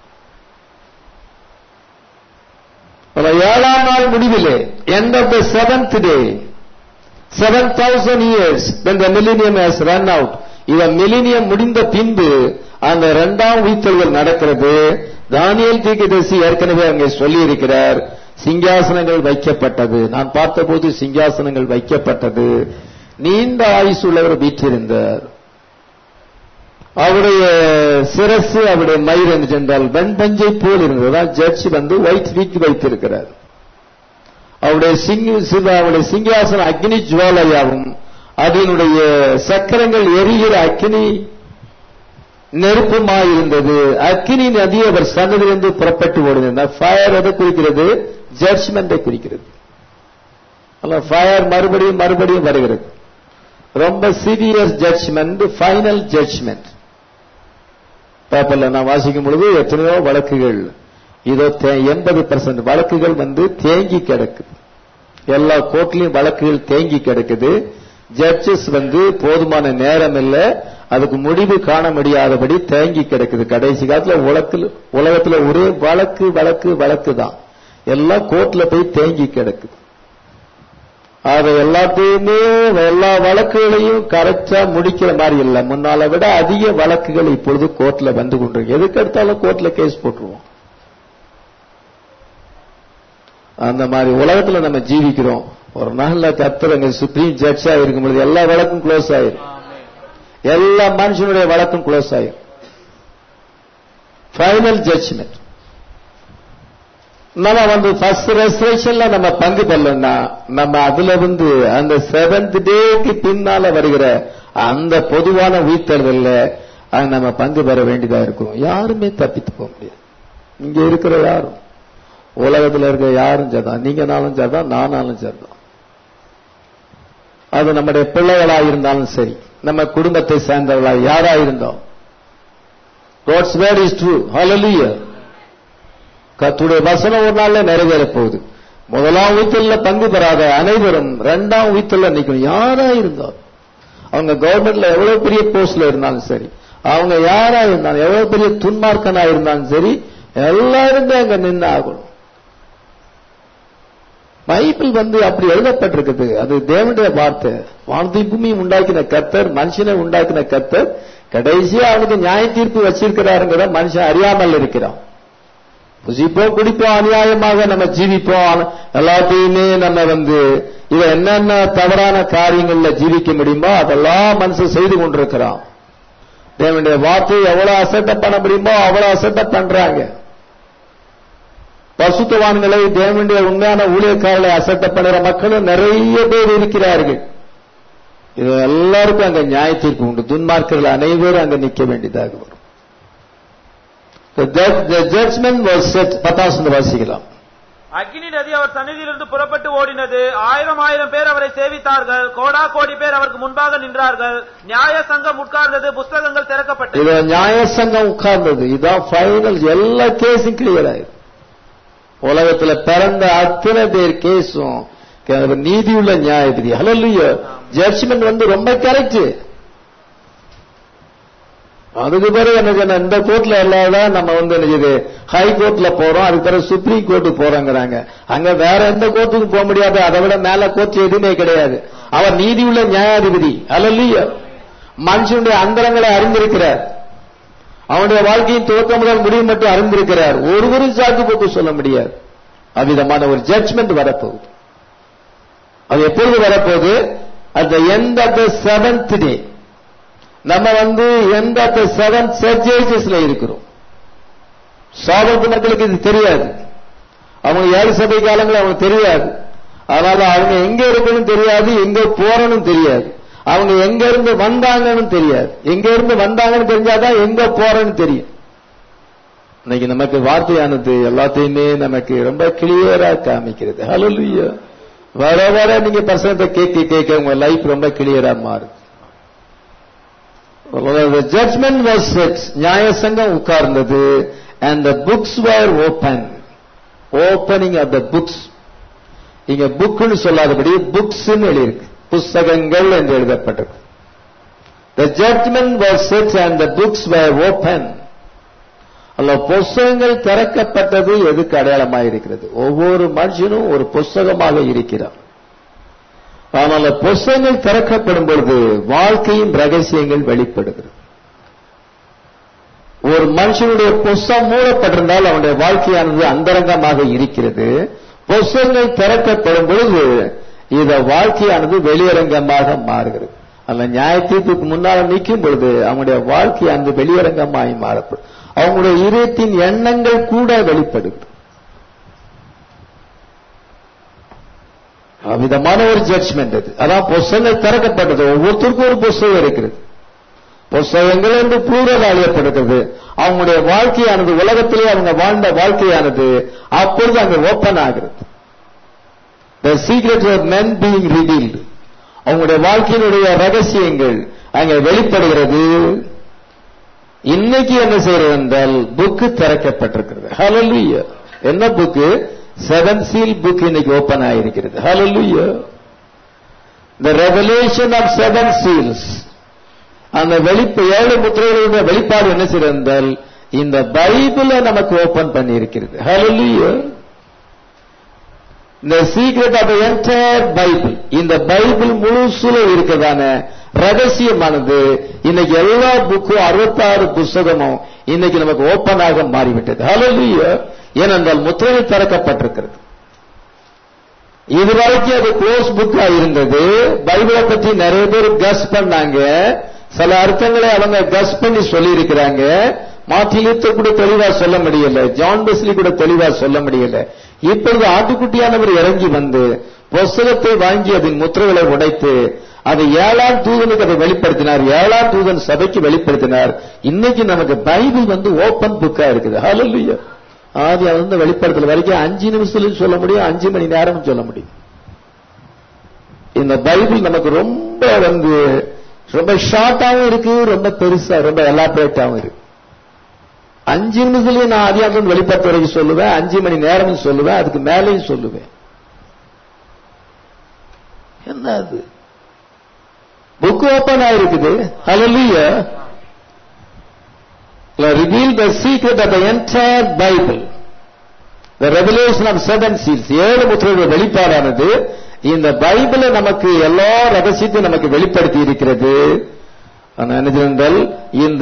ஏழாம் நாள் முடிவிலே end of the seventh day seven thousand years when the millennium has run out இத millennium முடிந்த பின்பு அந்த இரண்டாம் உயிர்த்தல்கள் நடக்கிறது தானியல் தீர்க்கதரிசி ஏற்கனவே அங்கே சொல்லி இருக்கிறார் சிங்காசனங்கள் வைக்கப்பட்டது நான் பார்த்தபோது சிங்காசனங்கள் வைக்கப்பட்டது நீண்ட ஆயுசு உள்ளவர் வீற்றிருந்தார் அவருடைய சிரசு அவருடைய மயிர் என்று சென்றால் வெண்பஞ்சை போல் இருந்தது ஜட்ஜ் வந்து ஒயிட் வீக் வைத்திருக்கிறார் அவருடைய சிங்க சிவ அவருடைய சிங்காசனம் அக்னி ஜுவாலையாகும் அதனுடைய சக்கரங்கள் எரிகிற அக்னி நெருப்புமாயிருந்தது அக்கினி நதி அவர் சன்னதிலிருந்து புறப்பட்டு ஓடுகிறது ஃபயர் எதை குறிக்கிறது ஜட்ஜ்மெண்டை குறிக்கிறது அல்ல ஃபயர் மறுபடியும் மறுபடியும் வருகிறது ரொம்ப சீரியஸ் ஜட்ஜ்மெண்ட் ஃபைனல் ஜட்ஜ்மெண்ட் பேப்பர்ல நான் வாசிக்கும் பொழுது எத்தனையோ வழக்குகள் இதோ எண்பது பர்சன்ட் வழக்குகள் வந்து தேங்கி கிடக்குது எல்லா கோர்ட்லயும் வழக்குகள் தேங்கி கிடக்குது ஜட்ஜஸ் வந்து போதுமான நேரம் இல்ல அதுக்கு முடிவு காண முடியாதபடி தேங்கி கிடக்குது கடைசி காலத்துல உலகத்துல உலகத்துல ஒரே வழக்கு வழக்கு வழக்கு தான் எல்லாம் கோர்ட்ல போய் தேங்கி கிடக்குது அதை எல்லாத்தையுமே எல்லா வழக்குகளையும் கரெக்டா முடிக்கிற மாதிரி இல்ல முன்னால விட அதிக வழக்குகள் இப்பொழுது கோர்ட்ல வந்து கொண்டிருக்கு எதுக்கு எடுத்தாலும் கோர்ட்ல கேஸ் போட்டுருவோம் அந்த மாதிரி உலகத்துல நம்ம ஜீவிக்கிறோம் ஒரு நாள்ல கர்த்தர் அங்க சுப்ரீம் ஜட்ஜா இருக்கும் பொழுது எல்லா வழக்கும் க்ளோஸ் ஆயிரும் எல்லா மனுஷனுடைய வழக்கும் க்ளோஸ் ஆயிரும் ஃபைனல் ஜட்ஜ்மெண்ட் நம்ம வந்து ஃபர்ஸ்ட் ரெசரேஷன்ல நம்ம பங்கு பெறலன்னா நம்ம அதுல வந்து அந்த செவன்த் டேக்கு பின்னால வருகிற அந்த பொதுவான உயிர்த்தெழுதல்ல அது நம்ம பங்கு பெற வேண்டியதா இருக்கும் யாருமே தப்பித்து போக முடியாது இங்க இருக்கிற யாரும் உலகத்துல இருக்க யாரும் சரிதான் நீங்க நாளும் சரிதான் நானாலும் சரிதான் அது நம்முடைய பிள்ளைகளா இருந்தாலும் சரி நம்ம குடும்பத்தை சேர்ந்தவர்களா யாரா இருந்தோம் God's word is true. Hallelujah. கத்துடைய வசனம் ஒரு நாள்ல நிறைவேற போகுது முதலாம் உயிர்த்தல்ல பங்கு பெறாத அனைவரும் இரண்டாம் உயிர்த்தல்ல நிக்கணும் யாரா இருந்தாலும் அவங்க கவர்மெண்ட்ல எவ்வளவு பெரிய போஸ்ட்ல இருந்தாலும் சரி அவங்க யாரா இருந்தாலும் எவ்வளவு பெரிய துன்மார்க்கனா இருந்தாலும் சரி எல்லாருமே அங்க நின்று ஆகணும் பைபிள் வந்து அப்படி எழுதப்பட்டிருக்குது அது தேவனுடைய வார்த்தை வானத்தை பூமி உண்டாக்கின கத்தர் மனுஷனை உண்டாக்கின கத்தர் கடைசியா அவனுக்கு நியாய தீர்ப்பு வச்சிருக்கிறாருங்கிற மனுஷன் அறியாமல் இருக்கிறான் புசிப்போம் குடிப்போம் அநியாயமாக நம்ம ஜீவிப்போம் எல்லாத்தையுமே நம்ம வந்து இத என்னென்ன தவறான காரியங்கள்ல ஜீவிக்க முடியுமோ அதெல்லாம் மனுஷன் செய்து கொண்டிருக்கிறான் தேவனுடைய வார்த்தையை எவ்வளவு அசட்டப் பண்ண முடியுமோ அவ்வளவு அசட்டப் பண்றாங்க பசுத்தவான்களை தேவனுடைய உண்மையான ஊழியக்காரர்களை அசட்டப் பண்ணுற மக்களும் நிறைய பேர் இருக்கிறார்கள் இது எல்லாருக்கும் அங்க நியாய தீர்ப்பு உண்டு துன்மார்க்கர்கள் அனைவரும் அங்க நிக்க வேண்டியதாக வரும் The judgment was set பத்தாசந்து வாசிக்கலாம் அக்கினி நதி அவர் சந்நிதியிலிருந்து புறப்பட்டு ஓடினது ஆயிரம் ஆயிரம் பேர் அவரை சேவித்தார்கள் கோடா கோடி பேர் அவருக்கு முன்பாக நின்றார்கள் நியாய சங்கம் உட்கார்ந்தது புஸ்தகங்கள் திறக்கப்பட்டது இது நியாய சங்கம் உட்கார்ந்தது இதான் ஃபைனல் எல்லா கேஸும் கிளியர் ஆயிரும் உலகத்துல பிறந்த அத்தனை பேர் கேஸும் நீதியுள்ள நியாயபதி ஹலல்லையோ ஜட்ஜ்மெண்ட் வந்து ரொம்ப கரெக்ட் அதுக்கு பிறகு என்ன சொன்ன இந்த கோர்ட்ல இல்லாத நம்ம வந்து இது ஹை கோர்ட்ல போறோம் அதுக்கு பிறகு சுப்ரீம் கோர்ட்டுக்கு போறோங்கிறாங்க அங்க வேற எந்த கோர்ட்டுக்கு போக முடியாது அதை விட மேல கோர்ட் எதுவுமே கிடையாது அவர் நீதியுள்ள நியாயாதிபதி அல்ல மனுஷனுடைய அந்தரங்களை அறிந்திருக்கிறார் அவனுடைய வாழ்க்கையின் துவக்கம் முதல் முடிவு மட்டும் அறிந்திருக்கிறார் ஒருவரும் சாக்கு போக்கு சொல்ல முடியாது அவ்விதமான ஒரு ஜட்ஜ்மெண்ட் வரப்போகுது அது எப்பொழுது வரப்போகுது at the end of the seventh day நம்ம வந்து எந்த ஆஃப் த செவன் சர்ஜேஜஸ்ல இருக்கிறோம் சாபத்து மக்களுக்கு இது தெரியாது அவங்க ஏழு சபை காலங்கள் அவங்க தெரியாது அதனால அவங்க எங்க இருக்கணும் தெரியாது எங்க போறணும் தெரியாது அவங்க எங்க இருந்து வந்தாங்கன்னு தெரியாது எங்க இருந்து வந்தாங்கன்னு தெரிஞ்சாதான் எங்க போறன்னு தெரியும் இன்னைக்கு நமக்கு வார்த்தையானது எல்லாத்தையுமே நமக்கு ரொம்ப கிளியரா காமிக்கிறது ஹலோ வர வர நீங்க பசங்க கேட்க கேட்க உங்க லைஃப் ரொம்ப கிளியரா மாறுது ஜட்மெண்ட் வாஸ் செட் நியாய சங்கம் உட்கார்ந்தது and the books were open opening of the books இங்க புக்னு சொல்லாதபடி புக்ஸ் எழுதியிருக்கு புஸ்தகங்கள் என்று எழுதப்பட்டிருக்கு the judgment was set and the books were open அல்ல புஸ்தகங்கள் திறக்கப்பட்டது எதுக்கு அடையாளமாக இருக்கிறது ஒவ்வொரு மனுஷனும் ஒரு புஸ்தகமாக இருக்கிறார் ஆனால் புஸ்தகங்கள் திறக்கப்படும் பொழுது வாழ்க்கையின் ரகசியங்கள் வெளிப்படுகிறது ஒரு மனுஷனுடைய புஸ்தகம் மூடப்பட்டிருந்தால் அவனுடைய வாழ்க்கையானது அந்தரங்கமாக இருக்கிறது புஸ்தகங்கள் திறக்கப்படும் பொழுது இத வாழ்க்கையானது வெளியரங்கமாக மாறுகிறது அந்த நியாய தீர்ப்புக்கு முன்னால் நிற்கும் பொழுது அவனுடைய வாழ்க்கையானது வெளியரங்கமாகி மாறப்படும் அவங்களுடைய இருத்தின் எண்ணங்கள் கூட வெளிப்படுது விதமான ஒரு ஜட்ஜ்மெண்ட் அது அதான் புஸ்தகங்கள் திறக்கப்பட்டது ஒவ்வொருத்தருக்கும் ஒரு புஸ்தகம் இருக்கிறது புஸ்தகங்கள் என்று plural அழியப்படுகிறது அவங்களுடைய வாழ்க்கையானது உலகத்திலே அவங்க வாழ்ந்த வாழ்க்கையானது அப்பொழுது அங்க ஓபன் ஆகிறது the secret of men being revealed அவங்களுடைய வாழ்க்கையினுடைய ரகசியங்கள் அங்க வெளிப்படுகிறது இன்னைக்கு என்ன செய்யறது என்றால் புக்கு திறக்கப்பட்டிருக்கிறது ஹalleluya என்ன புக்கு செவன் சீல் புக் இன்னைக்கு ஓபன் ஆயிருக்கிறது hallelujah the revelation of seven seals அந்த வெளிப்பு ஏழு முத்திரைகளுடைய வெளிப்பாடு என்ன செய்யறது என்றால் இந்த பைபிளை நமக்கு ஓபன் பண்ணி இருக்கிறது ஹalleluya இந்த சீக்ரெட் ஆஃப் என்டையர் பைபிள் இந்த பைபிள் முழுசுல இருக்கிறதான ரகசியமானது இன்னைக்கு எல்லா புக்கும் அறுபத்தாறு புஸ்தகமும் இன்னைக்கு நமக்கு ஓப்பனாக மாறிவிட்டது ஹalleluya ஏனென்றால் முத்திரை திறக்கப்பட்டிருக்கிறது இதுவரைக்கும் அது க்ளோஸ் புக்கா இருந்தது பைபிளை பத்தி நிறைய பேர் கஸ் பண்ணாங்க சில அர்த்தங்களை அவங்க கஸ் பண்ணி சொல்லி இருக்கிறாங்க மாத்திலித்து கூட தெளிவா சொல்ல முடியல ஜான் பெஸ்லி கூட தெளிவா சொல்ல முடியல இப்பொழுது ஆட்டுக்குட்டியானவர் இறங்கி வந்து புஸ்தகத்தை வாங்கி அதன் முத்திரைகளை உடைத்து அதை ஏழாம் தூதனுக்கு அதை வெளிப்படுத்தினார் ஏழாம் தூதன் சபைக்கு வெளிப்படுத்தினார் இன்னைக்கு நமக்கு பைபிள் வந்து ஓபன் புக்கா இருக்குது ஹalleluya ஆதி அந்த வெளிப்படுத்தல் வரைக்கும் அஞ்சு நிமிஷத்துல சொல்ல முடியும் அஞ்சு மணி நேரம் சொல்ல முடியும் இந்த பைபிள் நமக்கு ரொம்ப வந்து ரொம்ப ஷார்ட்டாவும் இருக்கு ரொம்ப பெருசா ரொம்ப எலாபரேட்டாவும் இருக்கு அஞ்சு நிமிஷத்துலயும் நான் ஆதியாகம் வெளிப்படுத்த வரைக்கும் சொல்லுவேன் அஞ்சு மணி நேரமும் சொல்லுவேன் அதுக்கு மேலேயும் சொல்லுவேன் என்ன அது புக் ஓபன் ஆயிருக்குது ஹalleluya reveal the secret of the entire bible the revelation of seven seals ஏழு முத்திரைகள் வெளிப்பாடானது இந்த பைபிளை நமக்கு எல்லா ரகசியத்தையும் நமக்கு வெளிப்படுத்தி இருக்கிறது ஆனா என்ன செய்தால் இந்த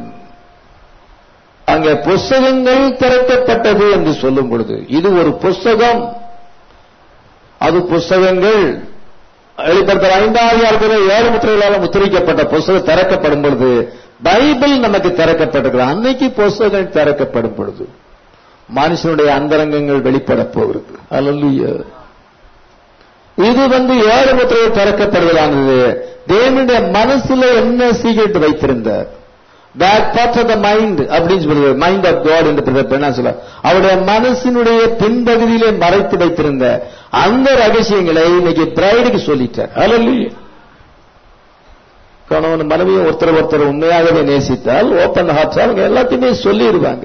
அங்கே புஸ்தகங்கள் திறக்கப்பட்டது என்று சொல்லும் பொழுது இது ஒரு புஸ்தகம் அது புஸ்தகங்கள் வெளிப்படுத்தல் ஐந்தாவது ஆளுநர் ஏழு முத்திரைகளால் முத்திரிக்கப்பட்ட புஸ்தகம் திறக்கப்படும் பொழுது பைபிள் நமக்கு திறக்கப்பட்டிருக்கிறது அன்னைக்கு புஸ்தகம் திறக்கப்படும் பொழுது மனுஷனுடைய அந்தரங்கங்கள் வெளிப்பட போகிறது அல்லல்லுயா இது வந்து ஏழு முத்திரை திறக்கப்படுவதானது தேவனுடைய மனசுல என்ன சீக்கிரட் வைத்திருந்தார் back part of the mind அப்படின்னு சொல்றது மைண்ட் ஆஃப் காட் என்று என்ன சொல்ல அவருடைய மனசினுடைய பின்பகுதியிலே மறைத்து வைத்திருந்த அந்த ரகசியங்களை இன்னைக்கு பிரைடுக்கு சொல்லிட்டார் அல்லல்லுயா கணவன் மனைவியும் ஒருத்தர் ஒருத்தர் உண்மையாகவே நேசித்தால் ஓப்பன் ஹார்ட்ஸ் அவங்க எல்லாத்தையுமே சொல்லிடுவாங்க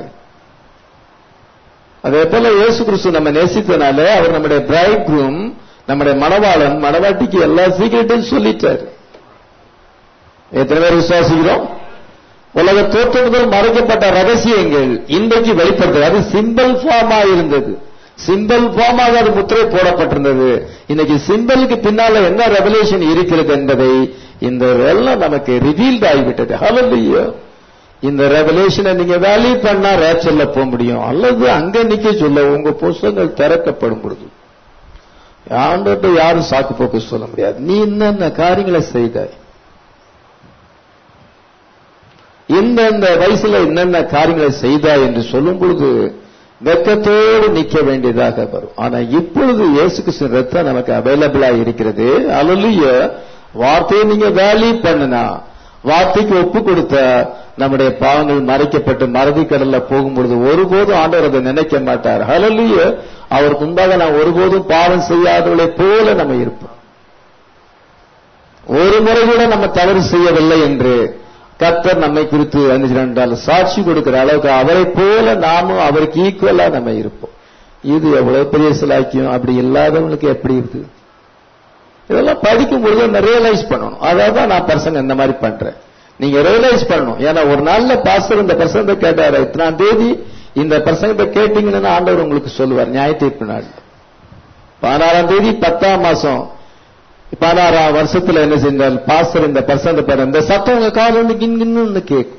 அதே போல இயேசு கிறிஸ்து நம்ம நேசித்தனால அவர் நம்முடைய பிரைட் குரூம் நம்முடைய மணவாளன் மணவாட்டிக்கு எல்லா சீக்கிரட்டையும் சொல்லிட்டார் எத்தனை பேர் விசுவாசிக்கிறோம் உலக தோற்றம் முதல் மறைக்கப்பட்ட ரகசியங்கள் இன்றைக்கு வெளிப்படுத்தது அது சிம்பிள் ஃபார்மா இருந்தது சிம்பிள் ஃபார்மாக அது முத்திரை போடப்பட்டிருந்தது இன்னைக்கு சிம்பிளுக்கு பின்னால என்ன ரெவலேஷன் இருக்கிறது என்பதை இந்த எல்லாம் நமக்கு ரிவீல்ட் ஆகிவிட்டது ஹalleluya இந்த ரெவலேஷனை நீங்க வேல்யூ பண்ணா ரேச்சல்ல போக முடியும் அல்லது அங்க நிக்க சொல்ல உங்க புஸ்தகங்கள் திறக்கப்படும் பொழுது ஆண்டோட்ட யாரும் சாக்கு போக்கு சொல்ல முடியாது நீ என்னென்ன காரியங்களை செய்தாய் இந்தந்த வயசுல என்னென்ன காரியங்களை செய்தாய் என்று சொல்லும் பொழுது வெக்கத்தோடு நிக்க வேண்டியதாக வரும் ஆனா இப்பொழுது இயேசு கிறிஸ்து ரத்தம் நமக்கு அவைலபிளா இருக்கிறது அலலிய வார்த்தையை நீங்க வேல்யூ பண்ணுனா வார்த்தைக்கு ஒப்பு கொடுத்த நம்முடைய பாவங்கள் மறைக்கப்பட்டு மறதி கடல்ல போகும்பொழுது ஒருபோதும் ஆண்டவர் அதை நினைக்க மாட்டார் ஹலலிய அவருக்கு முன்பாக நான் ஒருபோதும் பாவம் செய்யாதவளை போல நம்ம இருப்போம் ஒரு முறை கூட நம்ம தவறு செய்யவில்லை என்று கத்தர் நம்மை குறித்து என்றால் சாட்சி கொடுக்கிற அளவுக்கு அவரை போல நாமும் அவருக்கு ஈக்குவலா நம்ம இருப்போம் இது எவ்வளவு பெரிய சிலாக்கியம் அப்படி இல்லாதவங்களுக்கு எப்படி இருக்கு இதெல்லாம் படிக்கும் பொழுது நான் ரியலைஸ் பண்ணணும் அதான் நான் பர்சன் இந்த மாதிரி பண்றேன் நீங்க ரியலைஸ் பண்ணணும் ஏன்னா ஒரு நாள்ல பாஸ்டர் இந்த பர்சன்ட கேட்டாரு இத்தனாம் தேதி இந்த பர்சன்ட கேட்டீங்கன்னு ஆண்டவர் உங்களுக்கு சொல்லுவார் நியாய தீர்ப்பு நாள் பதினாறாம் தேதி பத்தாம் மாசம் பதினாறாம் வருஷத்துல என்ன செஞ்சால் பாஸ்டர் இந்த பர்சன்ட் பாரு இந்த சத்தம் உங்க காது வந்து கின்னு கேட்கும்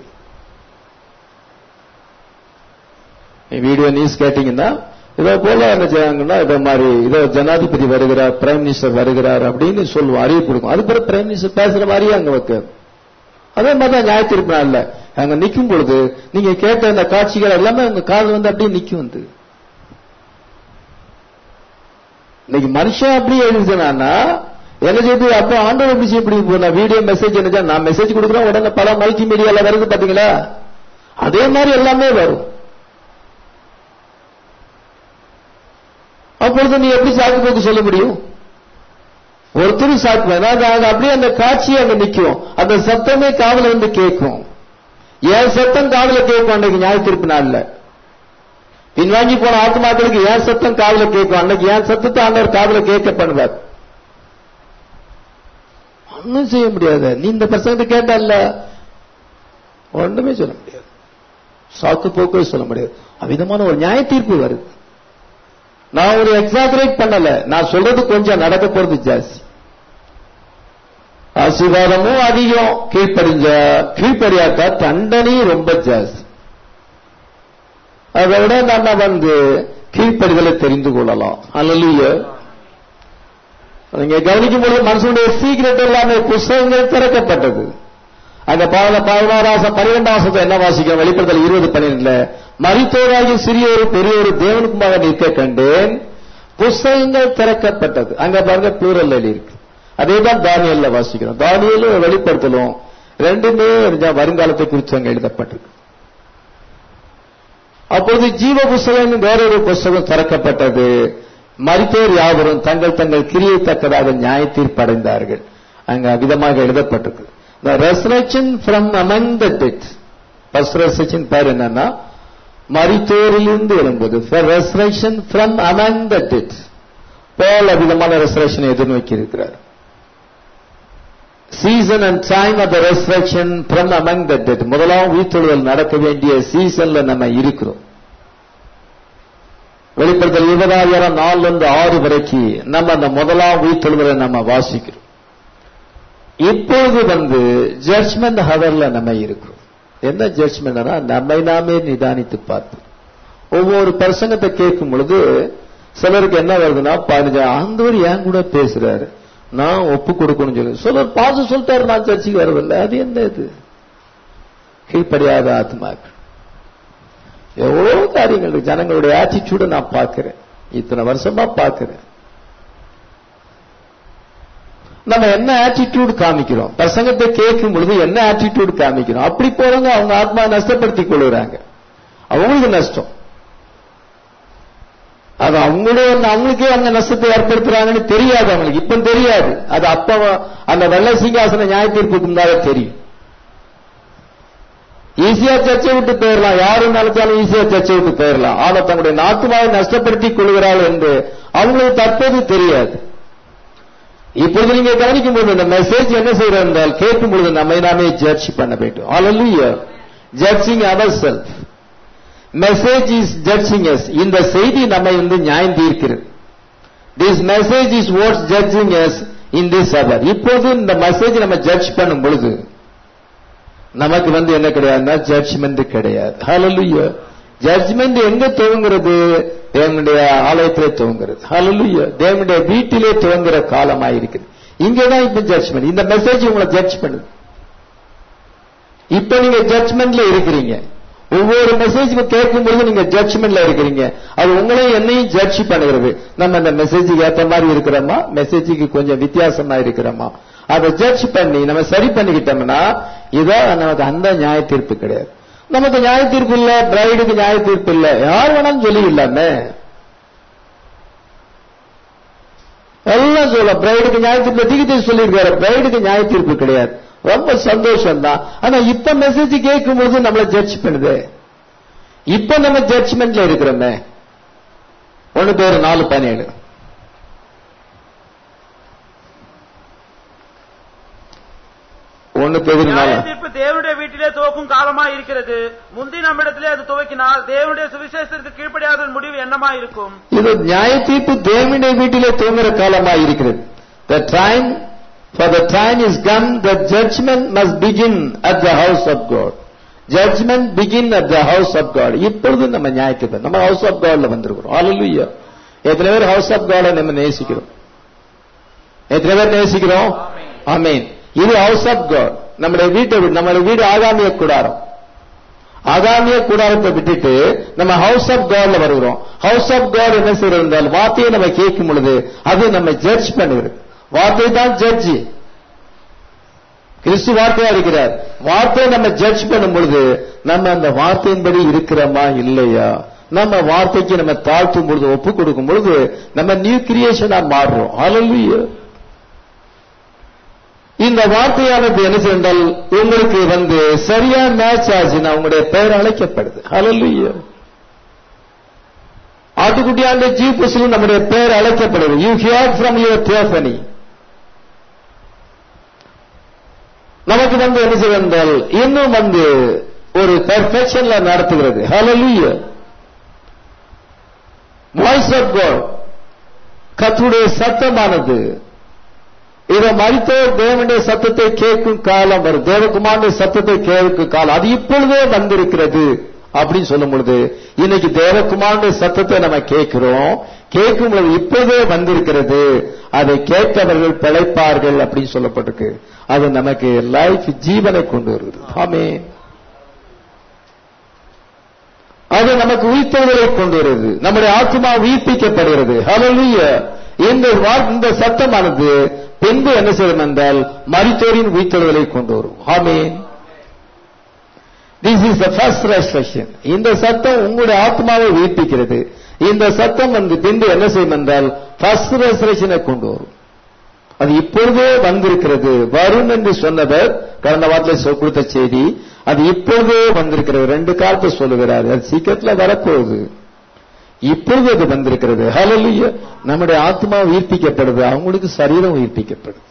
வீடியோ நியூஸ் கேட்டீங்கன்னா இதை போல என்ன செய்யாங்கன்னா இதை மாதிரி இதோ ஜனாதிபதி வருகிறார் பிரைம் மினிஸ்டர் வருகிறார் அப்படின்னு சொல்லுவோம் அறிவிப்பு கொடுக்கும் அது பிறகு பிரைம் மினிஸ்டர் பேசுற மாதிரியே அங்க வைக்க அதே மாதிரி தான் ஞாயிற்று நாள்ல அங்க நிக்கும் பொழுது நீங்க கேட்ட இந்த காட்சிகள் எல்லாமே உங்க காது வந்து அப்படியே நிக்கும் வந்து இன்னைக்கு மனுஷன் அப்படியே எழுதுனா என்ன செய்யுது அப்போ ஆண்டவர் எப்படி செய்ய முடியும் இப்போ நான் வீடியோ மெசேஜ் என்ன நான் மெசேஜ் கொடுக்குறேன் உடனே பல மல்டி மீடியால வருது பாத்தீங்களா அதே மாதிரி எல்லாமே வரும் அப்பொழுது நீ எப்படி சாக்கு போக்கு சொல்ல முடியும் ஒருத்தரும் சாக்கு அதாவது அது அப்படியே அந்த காட்சி அங்க நிக்கும் அந்த சத்தமே காதுல வந்து கேட்கும் என் சத்தம் காதுல கேட்கும் அன்னைக்கு நியாய தீர்ப்பு நாள்ல பின்வாங்கி போன ஆத்மாக்களுக்கு என் சத்தம் காதுல கேட்கும் அன்னைக்கு என் சத்தத்தை ஆண்டவர் காதுல கேட்க பண்ணுவார் ஒன்னும் செய்ய முடியாது நீ இந்த பிரசங்கத்தை கேட்டல்ல ஒண்ணுமே சொல்ல முடியாது சாக்கு போக்கு சொல்ல முடியாது அவ்விதமான ஒரு நியாய தீர்ப்பு வருது நான் ஒரு எக்ஸாகரேட் பண்ணல நான் சொல்றது கொஞ்சம் நடக்க போறது ஜாஸ்தி ஆசீர்வாதமும் அதிகம் கீழ்ப்படிஞ்ச கீழ்ப்படியாக்கா தண்டனையும் ரொம்ப ஜாஸ்தி அதை விட நம்ம வந்து கீழ்ப்படிதலை தெரிந்து கொள்ளலாம் அல்ல நீங்க கவனிக்கும் பொழுது மனுஷனுடைய சீக்கிரட் எல்லாமே புஸ்தகங்கள் திறக்கப்பட்டது அந்த பாவல பதினோராசம் பன்னிரெண்டாம் என்ன வாசிக்கிறோம் வெளிப்படுத்தல் இருபது பன்னிரெண்டுல மரித்தோராகி சிறியோரு பெரியோரு தேவனுக்குமாக நிற்க கண்டேன் புஸ்தகங்கள் திறக்கப்பட்டது அங்க பாருங்க பிளூரல் இருக்கு அதேதான் தானியல்ல வாசிக்கிறோம் தானியலும் வெளிப்படுத்தலும் ரெண்டுமே வருங்காலத்தை குறித்து அங்க எழுதப்பட்டிருக்கு அப்போது ஜீவ புஸ்தகம் வேறொரு புஸ்தகம் திறக்கப்பட்டது மரித்தோர் யாவரும் தங்கள் தங்கள் கிரியத்தக்கதாக நியாய தீர்ப்படைந்தார்கள் அங்க விதமாக எழுதப்பட்டிருக்கு the resurrection from among the dead first resurrection பேர் என்னன்னா மரித்தோரிலிருந்து எழும்போது resurrection from among the dead போல் அவ்விதமான ரெசரேஷன் எதிர்நோக்கி இருக்கிறார் season and time of the resurrection from among the dead முதலாம் உயிர்த்தொழுதல் நடக்க வேண்டிய சீசன்ல நம்ம இருக்கிறோம் வெளிப்படுத்தல் இருபதாயிரம் நாலுல இருந்து ஆறு வரைக்கும் நம்ம அந்த முதலாம் உயிர்த்தொழுதலை நம்ம வாசிக்கிறோம் இப்பொழுது வந்து ஜட்ஜ்மெண்ட் ஹவர்ல நம்ம இருக்கிறோம் என்ன ஜட்ஜ்மெண்ட்னா நம்மை நாமே நிதானித்து பார்ப்போம் ஒவ்வொரு பிரசங்கத்தை கேட்கும் பொழுது சிலருக்கு என்ன வருதுன்னா பதினஞ்சு ஆண்டவர் ஏன் கூட பேசுறாரு நான் ஒப்பு கொடுக்கணும் சொல்லி சிலர் பாச சொல்லிட்டாரு நான் சர்ச்சைக்கு வரதில்லை அது என்ன இது கீழ்ப்படியாத ஆத்மாக்கள் எவ்வளவு காரியங்கள் இருக்கு ஜனங்களுடைய ஆட்டிடியூட நான் பார்க்கிறேன் இத்தனை வருஷமா பார்க்கிறேன் நம்ம என்ன ஆட்டிடியூட் காமிக்கிறோம் பிரசங்கத்தை கேட்கும் பொழுது என்ன ஆட்டிடியூட் காமிக்கிறோம் அப்படி போறவங்க அவங்க ஆத்மா நஷ்டப்படுத்திக் கொள்ளுறாங்க அவங்களுக்கு நஷ்டம் அது அவங்களே அவங்களுக்கே அந்த நஷ்டத்தை ஏற்படுத்துறாங்கன்னு தெரியாது அவங்களுக்கு இப்ப தெரியாது அது அப்ப அந்த வெள்ள சிங்காசன நியாய தீர்ப்புக்கு முன்னால தெரியும் ஈஸியா சர்ச்சை விட்டு போயிடலாம் யாரும் நினைச்சாலும் ஈஸியா சர்ச்சை விட்டு போயிடலாம் ஆனா தங்களுடைய நாட்டுமாவை நஷ்டப்படுத்திக் கொள்கிறாள் என்று அவங்களுக்கு தற்போது தெரியாது இப்பொழுது நீங்க கவனிக்கும் போது இந்த மெசேஜ் என்ன செய்யறோம் என்றால் கேட்கும் பொழுது நம்மை நாமே ஜட்ஜ் பண்ண வேண்டும் Hallelujah judging ourself message is judging us இந்த செய்தி நம்மை வந்து நியாயம் தீர்க்கிறது this message is what's judging us in this அவர் இப்போது இந்த மெசேஜ் நம்ம ஜட்ஜ் பண்ணும் பொழுது நமக்கு வந்து என்ன கிடையாதுன்னா ஜட்ஜ்மெண்ட் கிடையாது ஹalleluya ஜட்ஜ்மெண்ட் எங்க துவங்குறது தேவனுடைய ஆலயத்திலே துவங்குறது ஹalleluya தேவனுடைய வீட்டிலே துவங்குற காலமாயிருக்குது இங்கதான் இப்ப ஜட்ஜ்மெண்ட் இந்த மெசேஜ் உங்களை ஜட்ஜ் பண்ணுது இப்ப நீங்க ஜட்ஜ்மெண்ட்ல இருக்கிறீங்க ஒவ்வொரு மெசேஜுக்கு கேட்கும் பொழுது நீங்க ஜட்ஜ்மெண்ட்ல இருக்கிறீங்க அது உங்களையும் என்னையும் ஜட்ஜ் பண்ணுகிறது நம்ம இந்த மெசேஜுக்கு ஏத்த மாதிரி இருக்கிறோமா மெசேஜுக்கு கொஞ்சம் வித்தியாசமா இருக்கிறோமா அதை ஜட்ஜ் பண்ணி நம்ம சரி பண்ணிக்கிட்டோம்னா இதான் நமக்கு அந்த நியாய தீர்ப்பு கிடையாது நமக்கு நியாய தீர்ப்பு இல்ல பிரைடுக்கு நியாய தீர்ப்பு இல்ல யார் வேணாலும் சொல்லி இல்லாம எல்லாம் சொல்ல பிரைடுக்கு நியாய தீர்ப்பு டிகிட்டி சொல்லியிருக்காரு பிரைடுக்கு நியாய தீர்ப்பு கிடையாது ரொம்ப சந்தோஷம் தான் ஆனா இப்ப மெசேஜ் கேட்கும் போது நம்மளை ஜட்ஜ் பண்ணுது இப்ப நம்ம ஜட்ஜ்மெண்ட்ல இருக்கிறோமே ஒண்ணு பேரு நாலு பதினேழு ஒண்ணு பேரு நாலு நியாய தீர்ப்பு தேவனுடைய வீட்டிலே துவக்கும் காலமா இருக்கிறது முந்தி நம்மிடத்திலே அது துவக்கினால் தேவனுடைய சுவிசேஷத்திற்கு கீழ்ப்படியாத முடிவு என்னமா இருக்கும் இது நியாய தீர்ப்பு தேவனுடைய வீட்டிலே தூங்குற காலமா இருக்கிறது the time for the time is come the judgment must begin at the house of god judgment begin at the house of god இப்பொழுது நம்ம நியாயத்தீர்ப்பு நம்ம ஹவுஸ் ஆஃப் காட்ல வந்திருக்கிறோம் ஹalleluya எத்தனை பேர் ஹவுஸ் ஆஃப் காட நம்ம நேசிக்கிறோம் எத்தனை பேர் நேசிக்கிறோம் ஆமென் இது ஹவுஸ் ஆஃப் காட் நம்முடைய வீட்டை விட்டு நம்மளுடைய வீடு ஆகாமிய கூடாரம் ஆகாமிய கூடாரத்தை விட்டுட்டு நம்ம ஹவுஸ் ஆஃப் காட்ல வருகிறோம் ஹவுஸ் ஆஃப் காட் என்ன செய்யறது என்றால் வார்த்தையை நம்ம கேட்கும் பொழுது அது நம்ம ஜட்ஜ் பண்ணுகிறது வார்த்தை தான் ஜட்ஜி கிறிஸ்து வார்த்தையா இருக்கிறார் வார்த்தையை நம்ம ஜட்ஜ் பண்ணும் பொழுது நம்ம அந்த வார்த்தையின்படி இருக்கிறோமா இல்லையா நம்ம வார்த்தைக்கு நம்ம தாழ்த்தும் பொழுது ஒப்பு கொடுக்கும் பொழுது நம்ம நியூ கிரியேஷனா மாறுறோம் ஹalleluya இந்த வார்த்தையானது என்ன செய்தால் உங்களுக்கு வந்து சரியா மேட்ச் ஆச்சுன்னா உங்களுடைய பெயர் அழைக்கப்படுது ஹalleluya ஆட்டுக்குட்டியாண்ட ஜீபஸிலும் நம்முடைய பெயர் அழைக்கப்படுது you hear from your theophany நமக்கு வந்து என்ன செய்வது என்றால் இன்னும் வந்து ஒரு பெர்ஃபெக்ஷன்ல நடத்துகிறது ஹalleluya வாய்ஸ் ஆஃப் காட் கத்துடைய சத்தமானது இதை மறித்தோர் தேவனுடைய சத்தத்தை கேட்கும் காலம் வரும் தேவகுமாருடைய சத்தத்தை கேட்கும் காலம் அது இப்பொழுதே வந்திருக்கிறது அப்படின்னு சொல்லும் பொழுது இன்னைக்கு தேவகுமாருடைய சத்தத்தை நம்ம கேட்கிறோம் கேட்கும் பொழுது இப்பொழுதே வந்திருக்கிறது அதை கேட்டவர்கள் பிழைப்பார்கள் அப்படின்னு சொல்லப்பட்டிருக்கு அது நமக்கு லைஃப் ஜீவனை கொண்டு வருகிறது ஆமே அது நமக்கு உயிர்த்தவர்களை கொண்டு வருகிறது நம்முடைய ஆத்மா உயிர்ப்பிக்கப்படுகிறது ஹalleluya இந்த வா- இந்த சத்தமானது பின்பு என்ன செய்யும் என்றால் மரித்தோரின் உயிர்த்தவர்களை கொண்டு வரும் amen this is the first resurrection இந்த சத்தம் உங்களுடைய ஆத்மாவை உயிர்ப்பிக்கிறது இந்த சத்தம் வந்து பின்பு என்ன செய்யும் என்றால் ஃபர்ஸ்ட் ரெஸ்ட்ரக்ஷனை கொண்டு வரும் அது இப்பொழுதே வந்திருக்கிறது வரும் என்று சொன்னவர் கடந்த வாரத்தில் சொ- கொடுத்த செய்தி அது இப்பொழுதே வந்திருக்கிறது ரெண்டு காலத்தை சொல்லுகிறார் அது சீக்கிரத்துல வரப்போகுது இப்பொழுது அது வந்திருக்கிறது ஹalleluya நம்முடைய ஆத்மா உயிர்ப்பிக்கப்படுது அவங்களுக்கு சரீரம் உயிர்ப்பிக்கப்படுது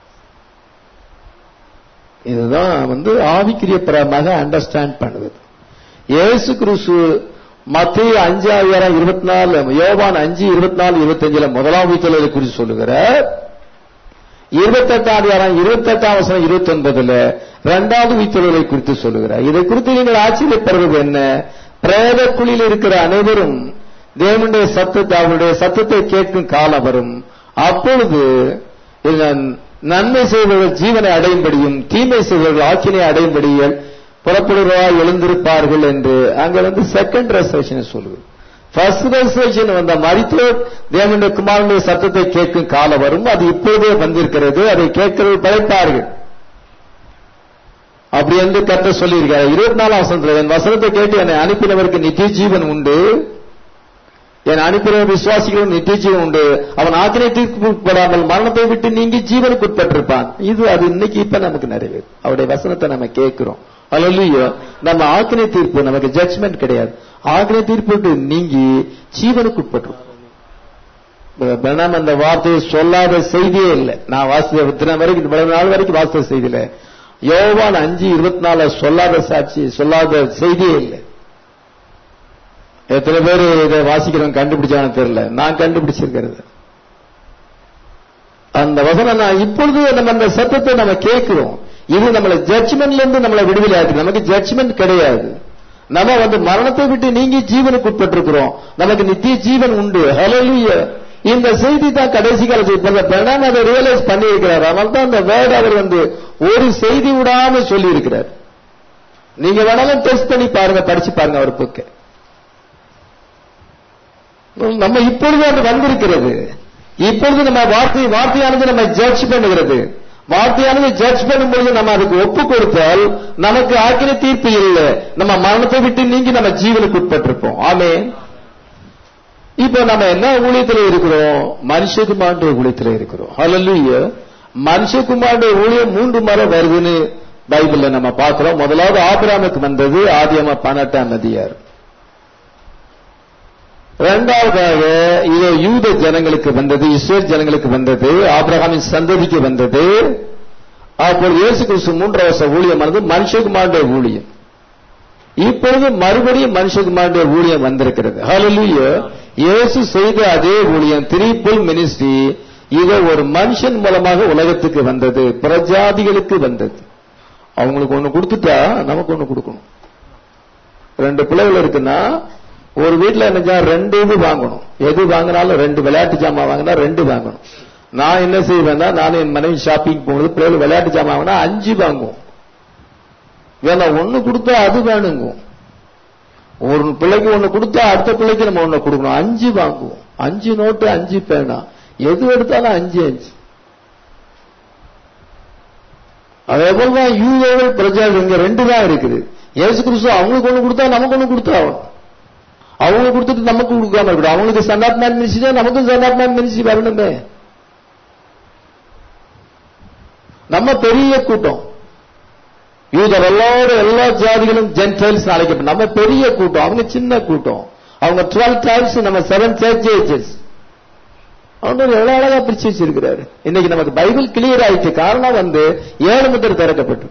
இதுதான் வந்து ஆவிக்குரிய பிரமாக அண்டர்ஸ்டாண்ட் பண்ணுவது இயேசு கிறிஸ்து மத்திய அஞ்சாயிரம் இருபத்தி நாலு யோவான் அஞ்சு இருபத்தி நாலு இருபத்தஞ்சுல முதலாம் வீத்தலை குறித்து சொல்லுகிறார் இருபத்தெட்டாம் அதிகாரம் இருபத்தெட்டாம் வசனம் இருபத்தி ஒன்பதுல இரண்டாவது உயிர்த்தொழிலை குறித்து சொல்லுகிறார் இதை குறித்து நீங்கள் ஆச்சரியப்படுவது என்ன பிரேத குழியில் இருக்கிற அனைவரும் தேவனுடைய சத்தத்தை அவருடைய சத்தத்தை கேட்கும் காலம் வரும் அப்பொழுது இதன் நன்மை செய்பவர்கள் ஜீவனை அடையும்படியும் தீமை செய்பவர்கள் ஆக்கினை அடையும்படியும் புறப்படுவா எழுந்திருப்பார்கள் என்று அங்க வந்து செகண்ட் ரெசர்வேஷன் சொல்லுது ஃபர்ஸ்ட் ரெசர்வேஷன் வந்த மரித்தோர் தேவனுடைய குமாரனுடைய சத்தத்தை கேட்கும் காலம் வரும் அது இப்போதே வந்திருக்கிறது அதை கேட்கிறது படைப்பார்கள் அப்படி என்று கத்த சொல்லியிருக்காரு இருபத்தி நாலாம் வசனத்தில் என் வசனத்தை கேட்டு என்னை அனுப்பினவருக்கு நித்திய ஜீவன் உண்டு என் அனுப்பினவர் விசுவாசிகளும் நித்திய ஜீவன் உண்டு அவன் ஆக்கினை தீர்க்கப்படாமல் மரணத்தை விட்டு நீங்கி ஜீவனுக்கு உட்பட்டிருப்பான் இது அது இன்னைக்கு இப்ப நமக்கு நிறைவேறும் அவருடைய வசனத்தை நம்ம கேட்கிறோம் அல்லையோ நம்ம ஆக்கினை தீர்ப்பு நமக்கு ஜட்ஜ்மெண்ட் கிடையாது ஆக்கினை தீர்ப்பு விட்டு நீங்கி ஜீவனுக்கு உட்பட்டிருப்போம் பெனாம் அந்த வார்த்தையை சொல்லாத செய்தியே இல்லை நான் வாசித்த இத்தனை வரைக்கும் இவ்வளவு நாள் வரைக்கும் வாசித்த செய்தியில யோவான் அஞ்சு இருபத்தி நாலு சொல்லாத சாட்சி சொல்லாத செய்தியே இல்லை எத்தனை பேர் இதை வாசிக்கிறவங்க கண்டுபிடிச்சான்னு தெரியல நான் கண்டுபிடிச்சிருக்கிறது அந்த வசனம் நான் இப்பொழுது நம்ம அந்த சத்தத்தை நம்ம கேட்கிறோம் இது நம்மளை ஜட்ஜ்மெண்ட்ல இருந்து நம்மளை விடுதலை ஆகுது நமக்கு ஜட்ஜ்மெண்ட் கிடையாது நம்ம வந்து மரணத்தை விட்டு நீங்கி ஜீவனுக்கு உட்பட்டிருக்கிறோம் நமக்கு நித்திய ஜீவன் உண்டு ஹalleluya இந்த செய்தி தான் கடைசி காலத்தில் இப்ப பிரணாம் அதை ரியலைஸ் பண்ணி இருக்கிறார் அதனால தான் அந்த வேர்ட் அவர் வந்து ஒரு செய்தி விடாம சொல்லி இருக்கிறார் நீங்க வேணாலும் டெஸ்ட் பண்ணி பாருங்க படிச்சு பாருங்க அவர் புக்கு நம்ம இப்பொழுது அது வந்திருக்கிறது இப்பொழுது நம்ம வார்த்தை வார்த்தையானது நம்ம ஜட்ஜ் பண்ணுகிறது வார்த்தையானது ஜட்ஜ் பண்ணும்பொழுது நம்ம அதுக்கு ஒப்பு கொடுத்தால் நமக்கு ஆக்கின தீர்ப்பு இல்லை நம்ம மரணத்தை விட்டு நீங்கி நம்ம ஜீவனுக்கு உட்பட்டிருப்போம் ஆமே இப்ப நம்ம என்ன ஊழியத்தில் இருக்கிறோம் மனுஷகுமாருடைய ஊழியத்தில் இருக்கிறோம் ஹalleluya மனுஷகுமாருடைய ஊழியம் மூன்று முறை வருதுன்னு பைபிள்ல நம்ம பார்க்கிறோம் முதலாவது ஆபிராமுக்கு வந்தது ஆதியமா பன்னெண்டாம் நதியார் இரண்டாவதாக இது யூத ஜனங்களுக்கு வந்தது இஸ்ரேல் ஜனங்களுக்கு வந்தது ஆபிரகாமின் சந்ததிக்கு வந்தது அப்பொழுது இயேசு கிறிஸ்து மூன்றாம் வருஷ ஊழியமானது மனுஷகுமாருடைய ஊழியம் இப்பொழுது மறுபடியும் மனுஷகுமாருடைய ஊழியம் வந்திருக்கிறது ஹalleluya இயேசு செய்த அதே ஊழியம் திரிபுல் மினிஸ்ட்ரி இது ஒரு மனுஷன் மூலமாக உலகத்துக்கு வந்தது பிரஜாதிகளுக்கு வந்தது அவங்களுக்கு ஒண்ணு கொடுத்துட்டா நமக்கு ஒண்ணு கொடுக்கணும் ரெண்டு பிள்ளைகள் இருக்குன்னா ஒரு வீட்டுல என்ன ரெண்டு இது வாங்கணும் எது வாங்கினாலும் ரெண்டு விளையாட்டு ஜாமான் வாங்கினா ரெண்டு வாங்கணும் நான் என்ன செய்வேன்னா நானும் என் மனைவி ஷாப்பிங் போகும்போது பிள்ளைகள் விளையாட்டு ஜாமான் வாங்கினா அஞ்சு வாங்குவோம் வேணா ஒண்ணு கொடுத்தா அது வேணுங்க ஒரு பிள்ளைக்கு ஒண்ணு கொடுத்தா அடுத்த பிள்ளைக்கு நம்ம ஒண்ணு கொடுக்கணும் அஞ்சு வாங்குவோம் அஞ்சு நோட்டு அஞ்சு பேனா எது எடுத்தாலும் அஞ்சு அஞ்சு அதே போலதான் யூதர்கள் பிரஜாக்கள் இங்க ரெண்டு தான் இருக்குது இயேசு கிறிஸ்து அவங்களுக்கு ஒண்ணு கொடுத்தா நமக்கு ஒண்ணு கொடுத்தா அவங்களுக்கு கொடுத்துட்டு நமக்கு கொடுக்காம இருக்கணும் அவங்களுக்கு சன் ஆஃப் மேன் மினிஸ்ட்ரி தான் நமக்கும் சன் ஆஃப் மேன் மினிஸ்ட்ரி வரணுமே நம்ம பெரிய கூட்டம் யூதர் எல்லாரும் எல்லா ஜாதிகளும் ஜென்டைல்ஸ் அழைக்கப்படும் நம்ம பெரிய கூட்டம் அவங்க சின்ன கூட்டம் அவங்க டுவெல் டைம்ஸ் நம்ம செவன் சர்ச்சேஜஸ் அவங்க எவ்வளவு அழகா பிரிச்சு வச்சிருக்கிறாரு இன்னைக்கு நமக்கு பைபிள் கிளியர் ஆயிடுச்சு காரணம் வந்து ஏழு முத்திரை திறக்கப்பட்டு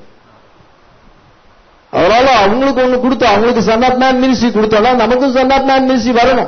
அதனால அவங்களுக்கு ஒண்ணு கொடுத்தோம் அவங்களுக்கு சன் ஆஃப் மேன் மினிஸ்ட்ரி கொடுத்தோம்னா நமக்கும் சன் ஆஃப் மேன் மினிஸ்ட்ரி வரணும்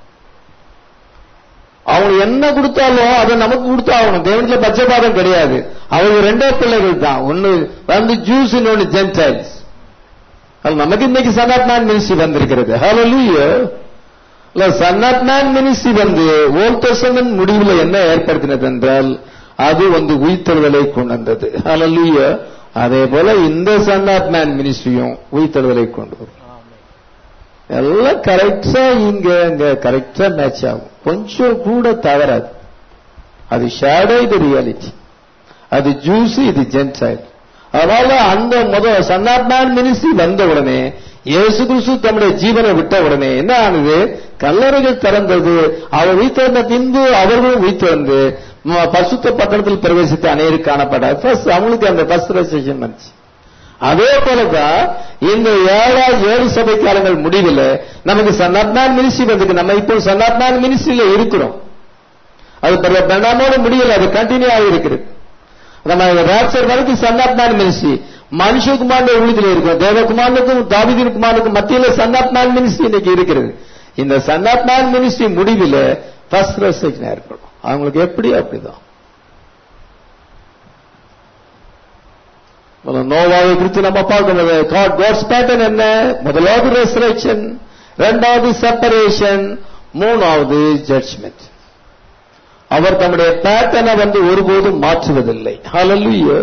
அவங்க என்ன கொடுத்தாலும் அதை நமக்கு கொடுத்தாகணும் தேவனத்துல பட்சபாதம் கிடையாது அவங்க ரெண்டே பிள்ளைகள் தான் ஒன்னு வந்து ஜூஸ் இன்னொன்னு ஜென்டைல்ஸ் அது நமக்கு இன்னைக்கு சன் ஆஃப் மேன் மினிஸ்ட்ரி வந்திருக்கிறது ஹலோ இல்ல சன் ஆஃப் மேன் மினிஸ்ட்ரி வந்து ஓல்ட் டெஸ்டமென்ட் முடிவில் என்ன ஏற்படுத்தினது என்றால் அது வந்து உயிர்த்தெழுதலை கொண்டு வந்தது ஹalleluya அதே போல இந்த சன் ஆஃப் மேன் மினிஸ்ட்ரியும் உயிர்த்தெழுதலை கொண்டு வரும் எல்லாம் கரெக்டா இங்க இங்க கரெக்டா மேட்ச் ஆகும் கொஞ்சம் கூட தவறாது அது ஷேடோ இது ரியாலிட்டி அது ஜூஸ் இது ஜென்டைல் அதனால அந்த முதல் சன் ஆஃப் மேன் மினிஸ்ட்ரி வந்த உடனே இயேசு கிறிஸ்து தம்முடைய ஜீவனை விட்ட உடனே என்ன ஆனது கல்லறைகள் திறந்தது அவர் உயிர்த்தெழுந்த பின்பு அவர்களும் உயிர்த்தெழுந்து ம- பரிசுத்த பட்டணத்தில் பிரவேசித்து அநேருக்கு காணப்பட்டார் ஃபர்ஸ்ட் அவங்களுக்கு அந்த ஃபர்ஸ்ட் ரெஜிஸ்ட்ரேஷன் வந்துச்சு அதே போலதான் இந்த ஏழாவது ஏழு சபை காலங்கள் முடிவில் நமக்கு சன்னாத்மான் மினிஸ்ட்ரி வந்திருக்கு நம்ம இப்போ சன்னாத்மான் மினிஸ்ட்ரியில இருக்கிறோம் அது பெண்ணாமோட முடியல அது கண்டினியூ ஆகி இருக்குது நம்ம ராப்சர் வரைக்கும் சன்னாத்மான் மினிஸ்ட்ரி மனுஷகுமாரனுடைய உள்ளத்தில் இருக்கும் தேவகுமாரனுக்கும் தாவிதின் குமாரனுக்கும் மத்தியில சன்னாத்மான் மினிஸ்ட்ரி இன்னைக்கு இருக்கிறது இந்த சன்னாத்மான் மினிஸ்ட்ரி முடிவில் ஃபர்ஸ்ட் ரெசெக்ஷன் ஏற்படும் அவங்களுக்கு எப்படி அப்படிதான் முதல்ல நோவாவை குறித்து நம்ம பார்க்கணும் காட் காட்ஸ் பேட்டர்ன் என்ன முதலாவது ரெசரேஷன் இரண்டாவது செப்பரேஷன் மூணாவது ஜட்ஜ்மெண்ட் அவர் தம்முடைய பேட்டர்னை வந்து ஒருபோதும் மாற்றுவதில்லை ஹalleluya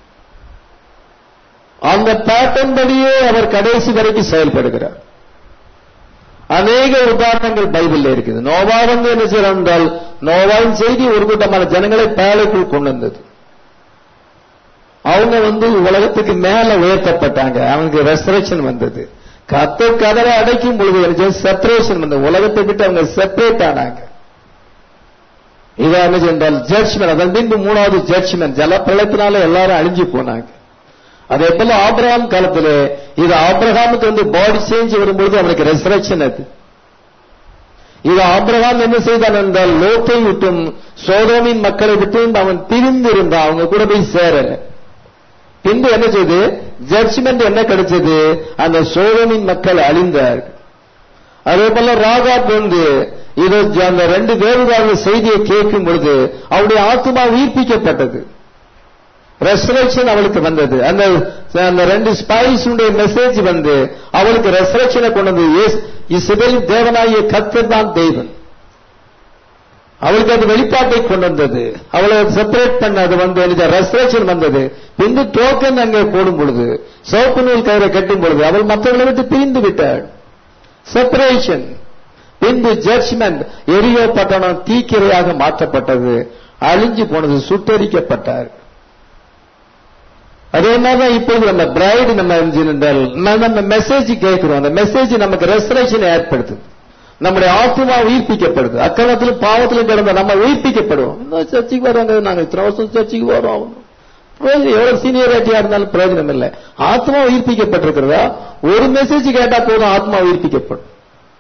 அந்த பேட்டர்ன் படியே அவர் கடைசி வரைக்கும் செயல்படுகிறார் அநேக உதாரணங்கள் பைபிள்ல இருக்குது நோவா வந்து என்ன செய்யறார் என்றால் நோவாவின் செய்தி ஒரு கூட்டமான ஜனங்களை பேழைக்குள் கொண்டு வந்தது அவங்க வந்து உலகத்துக்கு மேல உயர்த்தப்பட்டாங்க அவங்களுக்கு ரெஸ்டரேஷன் வந்தது கத்த கதவை அடைக்கும் பொழுது செப்பரேஷன் வந்தது உலகத்தை விட்டு அவங்க செப்பரேட் ஆனாங்க இதான் என்ன சென்றால் ஜட்ஜ்மெண்ட் அதன் பின்பு மூணாவது ஜட்ஜ்மெண்ட் ஜலப்பிரளத்தினால எல்லாரும் அழிஞ்சு போனாங்க அதே போல ஆபிரகாம் காலத்துல இது ஆபிரகாமுக்கு வந்து பாடி சேஞ்ச் வரும்பொழுது அவனுக்கு ரெசரக்ஷன் அது இது ஆபிரகாம் என்ன செய்தான் என்றால் லோத்தை விட்டும் சோதோமின் மக்களை விட்டும் அவன் பிரிந்து இருந்தான் அவங்க கூட போய் சேரல பின்பு என்ன செய்து ஜட்ஜ்மெண்ட் என்ன கிடைச்சது அந்த சோதமின் மக்கள் அழிந்தார்கள் அதே போல ராகாப் வந்து இது அந்த ரெண்டு வேறுபாடு செய்தியை கேட்கும் பொழுது அவருடைய ஆத்மா உயிர்ப்பிக்கப்பட்டது ரெசரக்ஷன் அவளுக்கு வந்தது அந்த அந்த ரெண்டு ஸ்பைஸ் மெசேஜ் வந்து அவளுக்கு ரெசரக்ஷனை கொண்டு வந்து இசபெல் தேவனாகிய கத்தர் தான் தெய்வன் அவளுக்கு அது வெளிப்பாட்டை கொண்டு வந்தது அவளை செப்பரேட் பண்ண அது வந்து ரெசரேஷன் வந்தது பின்பு டோக்கன் அங்கே போடும் பொழுது சோப்பு நூல் கயிறை கட்டும் பொழுது அவள் மற்றவர்களை விட்டு பிரிந்து விட்டாள் செப்பரேஷன் பின்பு ஜட்ஜ்மெண்ட் எரியோ பட்டணம் தீக்கிரையாக மாற்றப்பட்டது அழிஞ்சு போனது சுட்டரிக்கப்பட்டார் அதே மாதிரிதான் இப்பொழுது நம்ம பிரைடு நம்ம நம்ம மெசேஜ் கேட்கிறோம் அந்த மெசேஜ் நமக்கு ரெசரேஷன் ஏற்படுத்துது நம்முடைய ஆத்மா உயிர்ப்பிக்கப்படுது அக்கிரமத்திலும் பாவத்திலும் கிடந்த நம்ம உயிர்ப்பிக்கப்படுவோம் இன்னும் சர்ச்சைக்கு வராங்க நாங்க இத்தனை வருஷம் சர்ச்சைக்கு வரோம் பிரயோஜனம் எவ்வளவு சீனியரிட்டியா இருந்தாலும் பிரயோஜனம் இல்லை ஆத்மா உயிர்ப்பிக்கப்பட்டிருக்கிறதா ஒரு மெசேஜ் கேட்டா போதும் ஆத்மா உயிர்ப்பிக்கப்படும்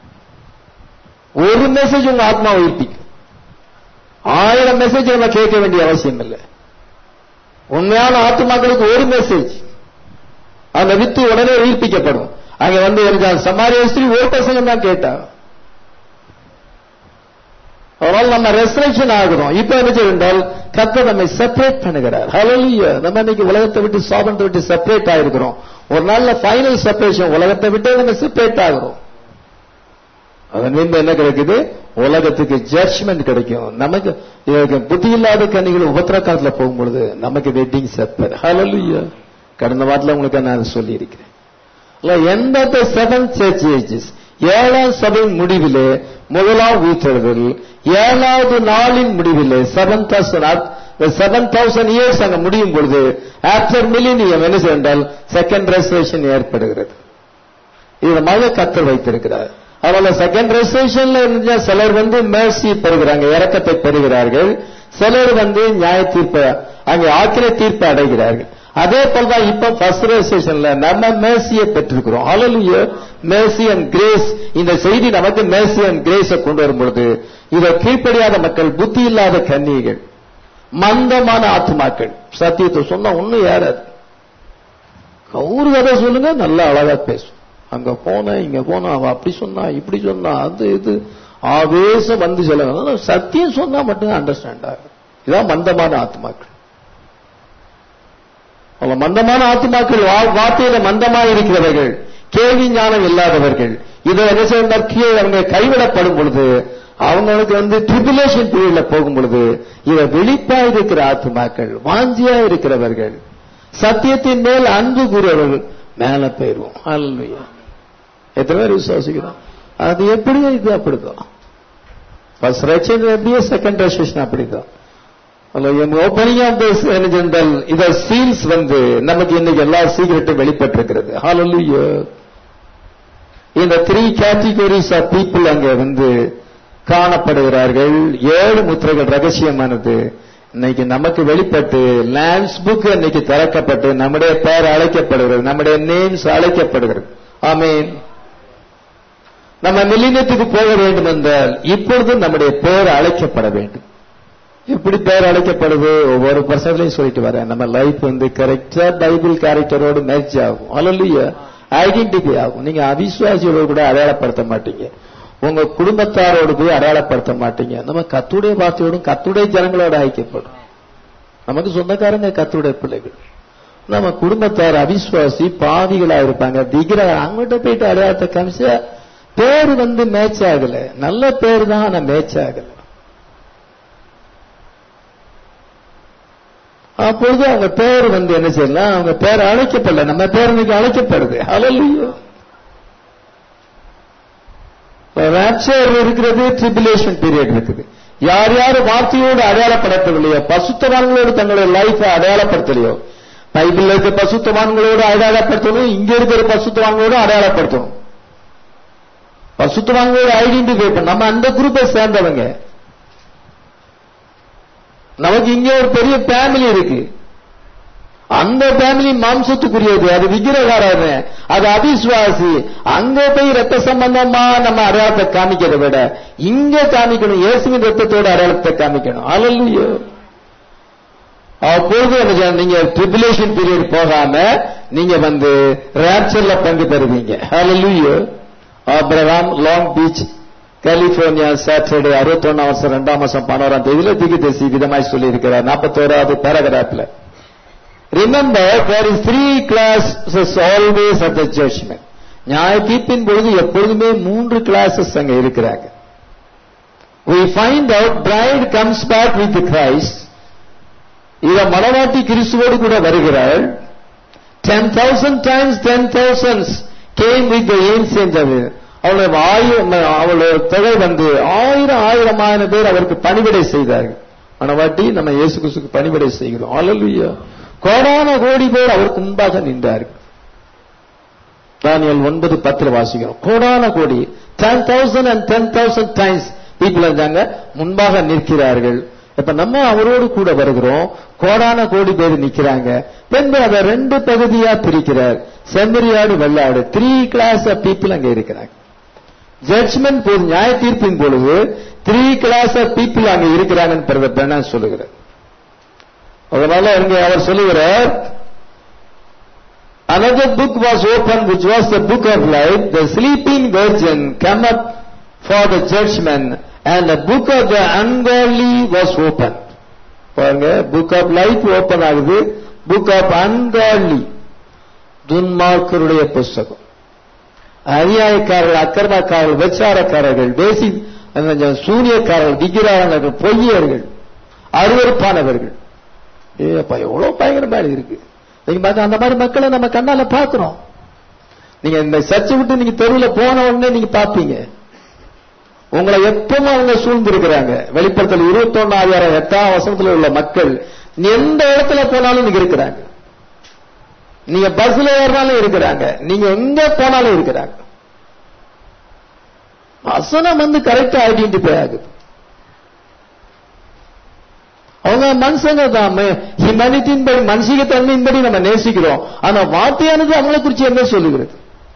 ஒரு மெசேஜ் உங்க ஆத்மா உயிர்ப்பிக்கும் ஆயிரம் மெசேஜ் நம்ம கேட்க வேண்டிய அவசியம் இல்லை உண்மையான ஆத்மாக்களுக்கு ஒரு மெசேஜ் அந்த வித்து உடனே உயிர்ப்பிக்கப்படும் அங்க வந்து எனக்கு சமாரிய ஸ்திரீ ஒரு பசங்க தான் கேட்டா அதனால நம்ம ரெஸ்ட்ரிக்ஷன் ஆகிறோம் இப்ப என்ன செய்தால் கத்த நம்மை செப்பரேட் பண்ணுகிறார் ஹலோலியா நம்ம இன்னைக்கு உலகத்தை விட்டு சாபனத்தை விட்டு செப்பரேட் ஆயிருக்கிறோம் ஒரு நாள்ல ஃபைனல் செப்பரேஷன் உலகத்தை விட்டு நம்ம செப்பரேட் ஆகிறோம் அதன் மீது என்ன கிடைக்குது உலகத்துக்கு ஜட்ஜ்மெண்ட் கிடைக்கும் நமக்கு இதுக்கு புத்தி இல்லாத கண்ணிகள் உபத்திர காலத்துல போகும்பொழுது நமக்கு வெட்டிங் செப்பர் ஹலோலியா கடந்த வாரத்தில் உங்களுக்கு நான் சொல்லி இருக்கிறேன் எந்த செவன் சர்ச் ஏஜஸ் ஏழாம் சபை முடிவிலே முதலாம் உயிர்த்தெழுதல் ஏழாவது நாளின் முடிவிலே செவன்த் செவன் தௌசண்ட் இயர்ஸ் அங்க முடியும் பொழுது ஆப்டர் மில்லினியம் என்ன செய்தால் செகண்ட் ரெசர்வேஷன் ஏற்படுகிறது இது மக கத்தர் வைத்திருக்கிறார் அதனால செகண்ட் ரெசர்வேஷன்ல இருந்த சிலர் வந்து மேர்சி பெறுகிறாங்க இறக்கத்தை பெறுகிறார்கள் சிலர் வந்து நியாய தீர்ப்பு அங்கே ஆக்கிர தீர்ப்பு அடைகிறார்கள் அதே போலதான் இப்ப ஃபர்ஸ்ட் ரெசர்வேஷன்ல நம்ம மேசியை பெற்றிருக்கிறோம் அலலுய மேசி அண்ட் கிரேஸ் இந்த செய்தி நமக்கு மேசி அண்ட் கிரேஸை கொண்டு வரும் பொழுது இதை கீழ்ப்படியாத மக்கள் புத்தி இல்லாத கன்னிகள் மந்தமான ஆத்மாக்கள் சத்தியத்தை சொன்னா ஒண்ணும் ஏறாது ஒரு கதை சொல்லுங்க நல்லா அழகா பேசும் அங்க போன இங்க போன அவ அப்படி சொன்னா இப்படி சொன்னா அது இது ஆவேசம் வந்து சொல்ல சத்தியம் சொன்னா மட்டும் அண்டர்ஸ்டாண்ட் ஆகும் இதான் மந்தமான ஆத்மாக்கள் அவங்க மந்தமான ஆத்மாக்கள் வா- வார்த்தையில மந்தமா இருக்கிறவர்கள் கேள்வி ஞானம் இல்லாதவர்கள் இதை என்ன செய்தார் கீழே அவங்க கைவிடப்படும் பொழுது அவங்களுக்கு வந்து ட்ரிபுலேஷன் பீரியட்ல போகும் பொழுது இத வெளிப்பா இருக்கிற ஆத்மாக்கள் வாஞ்சியா இருக்கிறவர்கள் சத்தியத்தின் மேல் அன்பு கூறியவர்கள் மேல போயிருவோம் அல்லையா எத்தனை பேர் விசுவாசிக்கிறோம் அது எப்படியோ இது அப்படிதான் ஃபர்ஸ்ட் ரெச்சன் எப்படியோ செகண்ட் ரெசேஷன் அப்படிதான் ஓப்பனிங் ஆஃப் திஸ் ஜென்ரல் இத சீல்ஸ் வந்து நமக்கு இன்னைக்கு எல்லா சீக்கிரட்டும் வெளிப்பட்டிருக்கிறது ஹalleluya இந்த த்ரீ கேட்டகரிஸ் ஆஃப் பீப்புள் அங்க வந்து காணப்படுகிறார்கள் ஏழு முத்திரைகள் ரகசியமானது இன்னைக்கு நமக்கு வெளிப்பட்டு லேண்ட்ஸ் புக் இன்னைக்கு திறக்கப்பட்டு நம்முடைய பெயர் அழைக்கப்படுகிறது நம்முடைய நேம்ஸ் அழைக்கப்படுகிறது ஆமீன் நம்ம மில்லினியத்துக்கு போக வேண்டும் என்றால் இப்பொழுது நம்முடைய பெயர் அழைக்கப்பட வேண்டும் எப்படி பெயர் அழைக்கப்படுது ஒவ்வொரு பர்சன்ட்லையும் சொல்லிட்டு வரேன் நம்ம லைஃப் வந்து கரெக்டா பைபிள் கேரக்டரோடு மேட்ச் ஆகும் அல்ல ஐடென்டிஃபை ஆகும் நீங்க அவிசுவாசியோட கூட அடையாளப்படுத்த மாட்டீங்க உங்க குடும்பத்தாரோடு போய் அடையாளப்படுத்த மாட்டீங்க நம்ம கத்துடைய வார்த்தையோடும் கத்துடைய ஜனங்களோட ஐக்கியப்படும் நமக்கு சொந்தக்காரங்க கத்துடைய பிள்ளைகள் நம்ம குடும்பத்தார் அவிசுவாசி பாவிகளா இருப்பாங்க திகிர அவங்ககிட்ட போயிட்டு அடையாளத்தை காமிச்சா பேர் வந்து மேட்ச் ஆகல நல்ல பேர் தான் ஆனா மேட்ச் ஆகல அப்பொழுது அவங்க பேர் வந்து என்ன செய்யலாம் அவங்க பேர் அழைக்கப்படல நம்ம பேர் இன்னைக்கு அழைக்கப்படுது அலல்லையோ ராப்சர் இருக்கிறது ட்ரிபுலேஷன் பீரியட் இருக்குது யார் யார் வார்த்தையோடு அடையாளப்படுத்தவில்லையோ பசுத்தவான்களோடு தங்களுடைய லைஃபை அடையாளப்படுத்தலையோ பைபிள்ல இருக்க பசுத்தவான்களோடு அடையாளப்படுத்தணும் இங்க இருக்கிற பசுத்தவான்களோடு அடையாளப்படுத்தணும் பசுத்தவான்களோடு ஐடென்டிஃபை பண்ண நம்ம அந்த குரூப்பை சேர்ந்தவங்க நமக்கு இங்க ஒரு பெரிய ஃபேமிலி இருக்கு அந்த ஃபேமிலி மாம்சத்துக்குரியது அது விக்கிரகாரன் அது அவிசுவாசி அங்க போய் ரத்த சம்பந்தமா நம்ம அடையாளத்தை காமிக்கிறத விட இங்க காமிக்கணும் இயேசுவின் ரத்தத்தோட அடையாளத்தை காமிக்கணும் அலல்லையோ அப்பொழுது என்ன செய்யணும்? நீங்க ட்ரிபுலேஷன் பீரியட் போகாம நீங்க வந்து ரேப்சர்ல பங்கு பெறுவீங்க hallelujah Abraham Long Beach California Saturday அறுபத்தொன்னாம் வருஷம் ரெண்டாம் மாசம் பதினோராம் தேதியில திகுதேசி விதமாய் சொல்லி இருக்கிறார் நாற்பத்தோராவது பேராகிராஃப்ல remember there is three classes always at the judgment நியாய தீர்ப்பின் பொழுது எப்பொழுதுமே மூன்று கிளாஸஸ் அங்க இருக்கிறாங்க we find out bride comes back with Christ இத மனவாட்டி கிறிஸ்துவோடு கூட வருகிறாள் ten thousand times ten thousands came with ancient அது அவளுடைய ஆயிரம் அவளுடைய தொகை வந்து ஆயிரம் ஆயிரமான பேர் அவருக்கு பணிவிடை செய்தார்கள் மனவாட்டி நம்ம இயேசு கிறிஸ்துக்கு பணிவிடை செய்கிறோம் அல்லலுயா கோடான கோடி பேர் அவருக்கு முன்பாக நின்றார்கள் தானியல் ஒன்பது பத்துல வாசிக்கிறோம் கோடான கோடி ten thousand and ten thousand times people இருந்தாங்க முன்பாக நிற்கிறார்கள் இப்ப நம்ம அவரோடு கூட வருகிறோம் கோடான கோடி பேர் நிக்கிறாங்க பின்பு அதை ரெண்டு பகுதியா பிரிக்கிறார் செம்மறியாடு வெள்ளாடு த்ரீ கிளாஸ் ஆஃப் பீப்புள் அங்க இருக்கிறாங்க ஜட்ஜ்மெண்ட் போது நியாய தீர்ப்பின் பொழுது த்ரீ கிளாஸ் ஆஃப் பீப்புள் அங்க இருக்கிறாங்கன்னு பிரதர் பெர்னான் சொல்லுகிறார் அதனால இங்க அவர் சொல்லுகிறார் Another book was opened, which was the book of life. The sleeping virgin came up for the judgment, and the book of the ungodly was opened. பாருங்க book of life open ஆகுது book of ungodly துன்மார்க்கருடைய புஸ்தகம் அநியாயக்காரர்கள் அக்கிரமக்காரர்கள் விசாரக்காரர்கள் பேசி சூனியக்காரர்கள் திகிராளர்கள் பொய்யர்கள் அருவறுப்பானவர்கள் ஏப்பா எவ்வளவு பயங்கரமா இருக்கு நீங்க பார்க்க அந்த மாதிரி மக்களை நம்ம கண்ணால பாக்குறோம் நீங்க இந்த சர்ச்சை விட்டு நீங்க தெருவில் போன உடனே நீங்க பாப்பீங்க உங்களை எப்பவும் அவங்க சூழ்ந்திருக்கிறாங்க வெளிப்படுத்தல் இருபத்தி ஒன்னாயிரம் எட்டாம் வசனத்துல உள்ள மக்கள் எந்த இடத்துல போனாலும் நீங்க இருக்கிறாங்க நீங்க பஸ்ல ஏறினாலும் இருக்கிறாங்க நீங்க எங்க போனாலும் இருக்கிறாங்க வசனம் வந்து கரெக்டா ஐடென்டிஃபை ஆகுது அவங்க மனுஷங்க தான் ஹியூமனிட்டியின் படி மனுஷிக தன்மையின்படி நம்ம நேசிக்கிறோம் ஆனா வார்த்தையானது அவங்களை குறித்து என்ன சொல்லுகிறது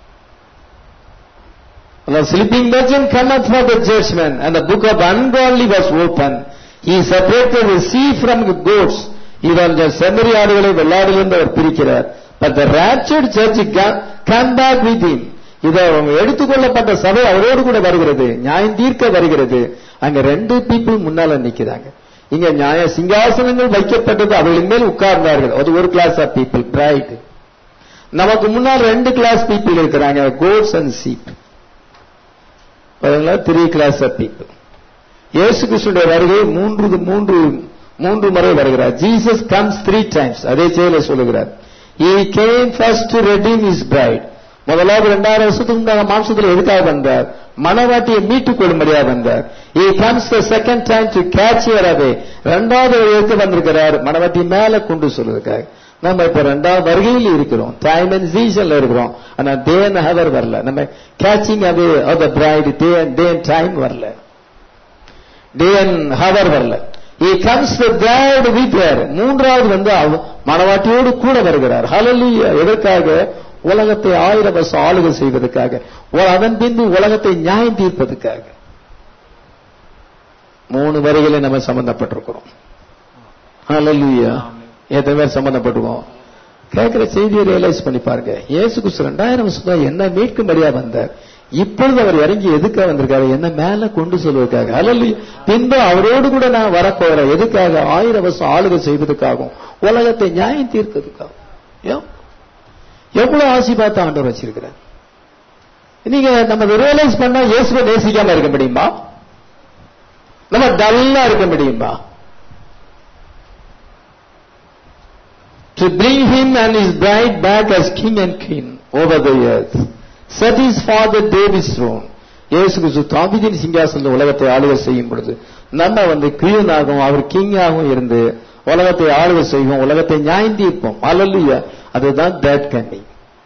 The sleeping virgin cometh for the judgment, and the book of ungodly was open. He separated the sea from the goats. இவன் இந்த செம்மறி ஆடுகளை வெள்ளாடிலிருந்து அவர் பிரிக்கிறார் but the raptured church come back with him இதை அவங்க எடுத்துக்கொள்ளப்பட்ட சபை அவரோடு கூட வருகிறது நியாயம் தீர்க்க வருகிறது அங்க ரெண்டு பீப்புள் முன்னால நிக்கிறாங்க இங்க நியாய சிங்காசனங்கள் வைக்கப்பட்டது அவர்களின் மேல் உட்கார்ந்தார்கள் அது ஒரு கிளாஸ் ஆஃப் பீப்புள் பிரைட் நமக்கு முன்னால் ரெண்டு கிளாஸ் பீப்புள் இருக்கிறாங்க கோட்ஸ் அண்ட் சீப் பாருங்களா த்ரீ கிளாஸ் ஆஃப் பீப்புள் இயேசு கிருஷ்ணனுடைய வருகை மூன்று மூன்று மூன்று முறை வருகிறார் ஜீசஸ் கம்ஸ் த்ரீ டைம்ஸ் அதே செயல சொல்லுகிறார் he came first to redeem his bride முதலாவது இரண்டாயிரம் வருஷத்துக்கு முன்னாக மாம்சத்தில் எதுக்காக வந்தார் மனவாட்டியை மீட்டுக் கொள்ளும்படியாக வந்தார் he comes the second time to catch her away இரண்டாவது எடுத்து வந்திருக்கிறார் மனவாட்டி மேல கொண்டு சொல்றதுக்காக நம்ம இப்ப ரெண்டாவது வருகையில் இருக்கிறோம் டைம் அண்ட் சீசன்ல இருக்கிறோம் ஆனா டே அண்ட் ஹவர் வரல நம்ம catching away of the bride day and day and time வரல டே அண்ட் ஹவர் வரல he comes the bride with her மூன்றாவது வந்து அவ- மணவாட்டியோடு கூட வருகிறார் ஹalleluya எதற்காக உலகத்தை ஆயிரம் வருஷம் ஆளுகை செய்வதற்காக உ- அதன் பின்பு உலகத்தை நியாயம் தீர்ப்பதற்காக மூணு வரிகளை நம்ம சம்பந்தப்பட்டிருக்கிறோம் ஹalleluya எத்தனை பேர் சம்பந்தப்பட்டிருக்கோம் கேட்கிற செய்தியை ரியலைஸ் பண்ணி பாருங்க இயேசு கிறிஸ்து ரெண்டாயிரம் வருஷம் என்ன மீட்கும்படியா வந்தார் இப்பொழுது அவர் இறங்கி எதுக்காக வந்திருக்காரு என்ன மேல கொண்டு சொல்வதற்காக அல்ல பின்பு அவரோடு கூட நான் வரப்போறேன் எதுக்காக ஆயிரம் வருஷம் ஆளுகை செய்வதற்காகவும் உலகத்தை நியாயம் தீர்க்கிறதுக்காகவும் ஏன்? எவ்வளவு ஆசீர்வாதத்தை ஆண்டவர் வச்சிருக்கிறார் நீங்க நம்ம ரியலைஸ் பண்ணா இயேசுவை நேசிக்காம இருக்க முடியுமா நம்ம டல்லா இருக்க முடியுமா to bring him and his bride back as king and queen over the earth. Set his father David's throne. இயேசு கிறிஸ்து தாவீதின் சிங்காசனத்தில் உலகத்தை ஆளுகை செய்யும் பொழுது நம்ம வந்து கிரீனாகவும் அவர் கிங்காகவும் இருந்து உலகத்தை ஆளுகை செய்வோம் உலகத்தை நியாயம் தீர்ப்போம் அல்லல்லையா அதுதான் தேட் கன்னிங்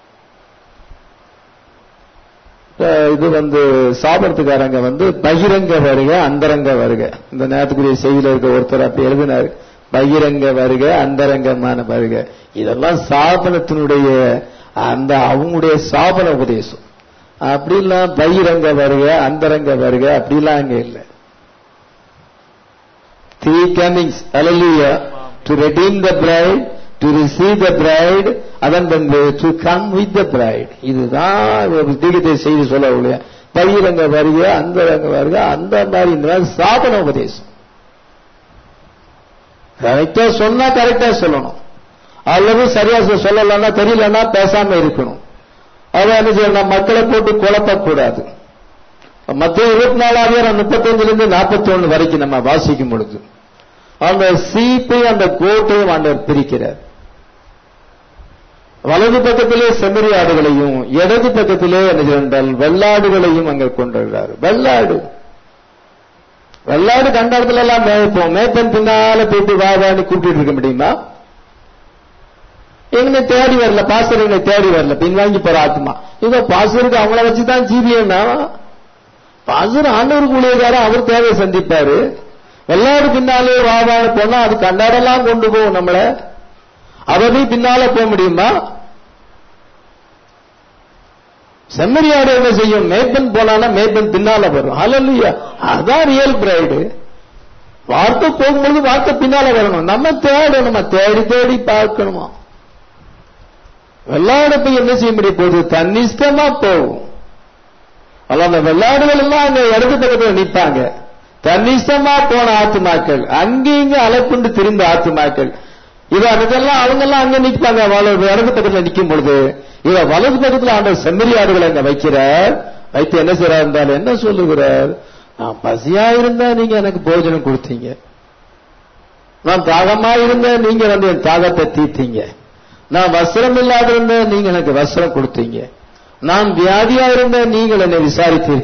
இது வந்து சாபனத்துக்காரங்க வந்து பகிரங்க வருக அந்தரங்க வருக இந்த நேரத்துக்குரிய செய்தியில இருக்க ஒருத்தர் அப்படி எழுதினாரு பகிரங்க வருக அந்தரங்கமான வருக இதெல்லாம் சாபனத்தினுடைய அந்த அவங்களுடைய சாபன உபதேசம் அப்படிலாம் பகிரங்க வருக அந்தரங்க வருக அப்படிலாம் அங்க இல்லை three comings hallelujah to redeem the bride to receive the bride அதன் வந்து to come with the bride இதுதான் ஒரு தீகத்தை செய்தி சொல்ல இல்லையா பகிரங்க வருக அந்தரங்க வருக அந்த மாதிரி இந்த மாதிரி சாபன உபதேசம் கரெக்டா சொன்னா கரெக்டா சொல்லணும் அல்லது சரியா சொ- சொல்லலைன்னா தெரியலன்னா பேசாம இருக்கணும் அதான் என்ன செய்யணும் மக்களை போட்டு குழப்பக்கூடாது மத்திய இருபத்தி நாலாயிரம் முப்பத்தஞ்சுல இருந்து நாற்பத்தி ஒண்ணு வரைக்கும் நம்ம வாசிக்கும் பொழுது அந்த சீப்பையும் அந்த கோட்டையும் ஆண்டவர் பிரிக்கிறார் வலது பக்கத்திலே செம்மறி ஆடுகளையும் இடது பக்கத்திலே என்ன செய்தால் வெள்ளாடுகளையும் அங்க கொண்டிருக்கிறார் வெள்ளாடு வெள்ளாடு கண்ட இடத்துல எல்லாம் மேய்ப்போம் மேய்ப்பன் பின்னால போயிட்டு வா வான்னு கூப்பிட்டு இருக்க முடியுமா எங்களை தேடி வரல பாஸ்டர் எங்களை தேடி வரல பின்வாங்கி போற ஆத்மா இதோ பாஸ்டருக்கு அவங்கள வச்சுதான் ஜீவியம்னா பாஸ்டர் ஆண்டவருக்கு ஊழியக்காரன் அவர் தேவையை சந்திப்பாரு வெள்ளாடு பின்னாலே வா வான்னு போனா அது கண்டாடெல்லாம் கொண்டு போகும் நம்மள அவரே பின்னால போக முடியுமா செம்மறியாடு என்ன செய்யும் மேய்ப்பன் போனானா மேய்ப்பன் பின்னால வரும் ஹalleluya அதான் ரியல் பிரைடு வார்த்தை போகும்பொழுது வார்த்தை பின்னால வரணும் நம்ம தேடணும் நம்ம தேடி தேடி பார்க்கணுமா வெள்ளாட போய் என்ன செய்ய முடியும் போகுது தன்னிஷ்டமா போகும் அல்ல அந்த வெள்ளாடுகள் எல்லாம் அங்க இடது பக்கத்துல நிப்பாங்க தன்னிஷ்டமா போன ஆத்துமாக்கள் அங்கேயும் இங்க அலைப்புண்டு திரிந்த ஆத்துமாக்கள் இது அதுக்கெல்லாம் அவங்க எல்லாம் அங்க நிற்பாங்க வலது இடது பக்கத்துல நிக்கும் பொழுது இவ வலது பக்கத்துல ஆண்டவர் செம்மறி ஆடுகளை அங்க வைக்கிறார் வைத்து என்ன செய்யறார் இருந்தாலும் என்ன சொல்லுகிறார் நான் பசியா இருந்தா நீங்க எனக்கு போஜனம் கொடுத்தீங்க நான் தாகமா இருந்தேன் நீங்க வந்து என் தாகத்தை தீர்த்தீங்க நான் வஸ்திரம் இல்லாத இருந்தேன் நீங்க எனக்கு வஸ்திரம் கொடுத்தீங்க நான் வியாதியா இருந்தேன் நீங்கள் என்னை விசாரித்தீர்கள்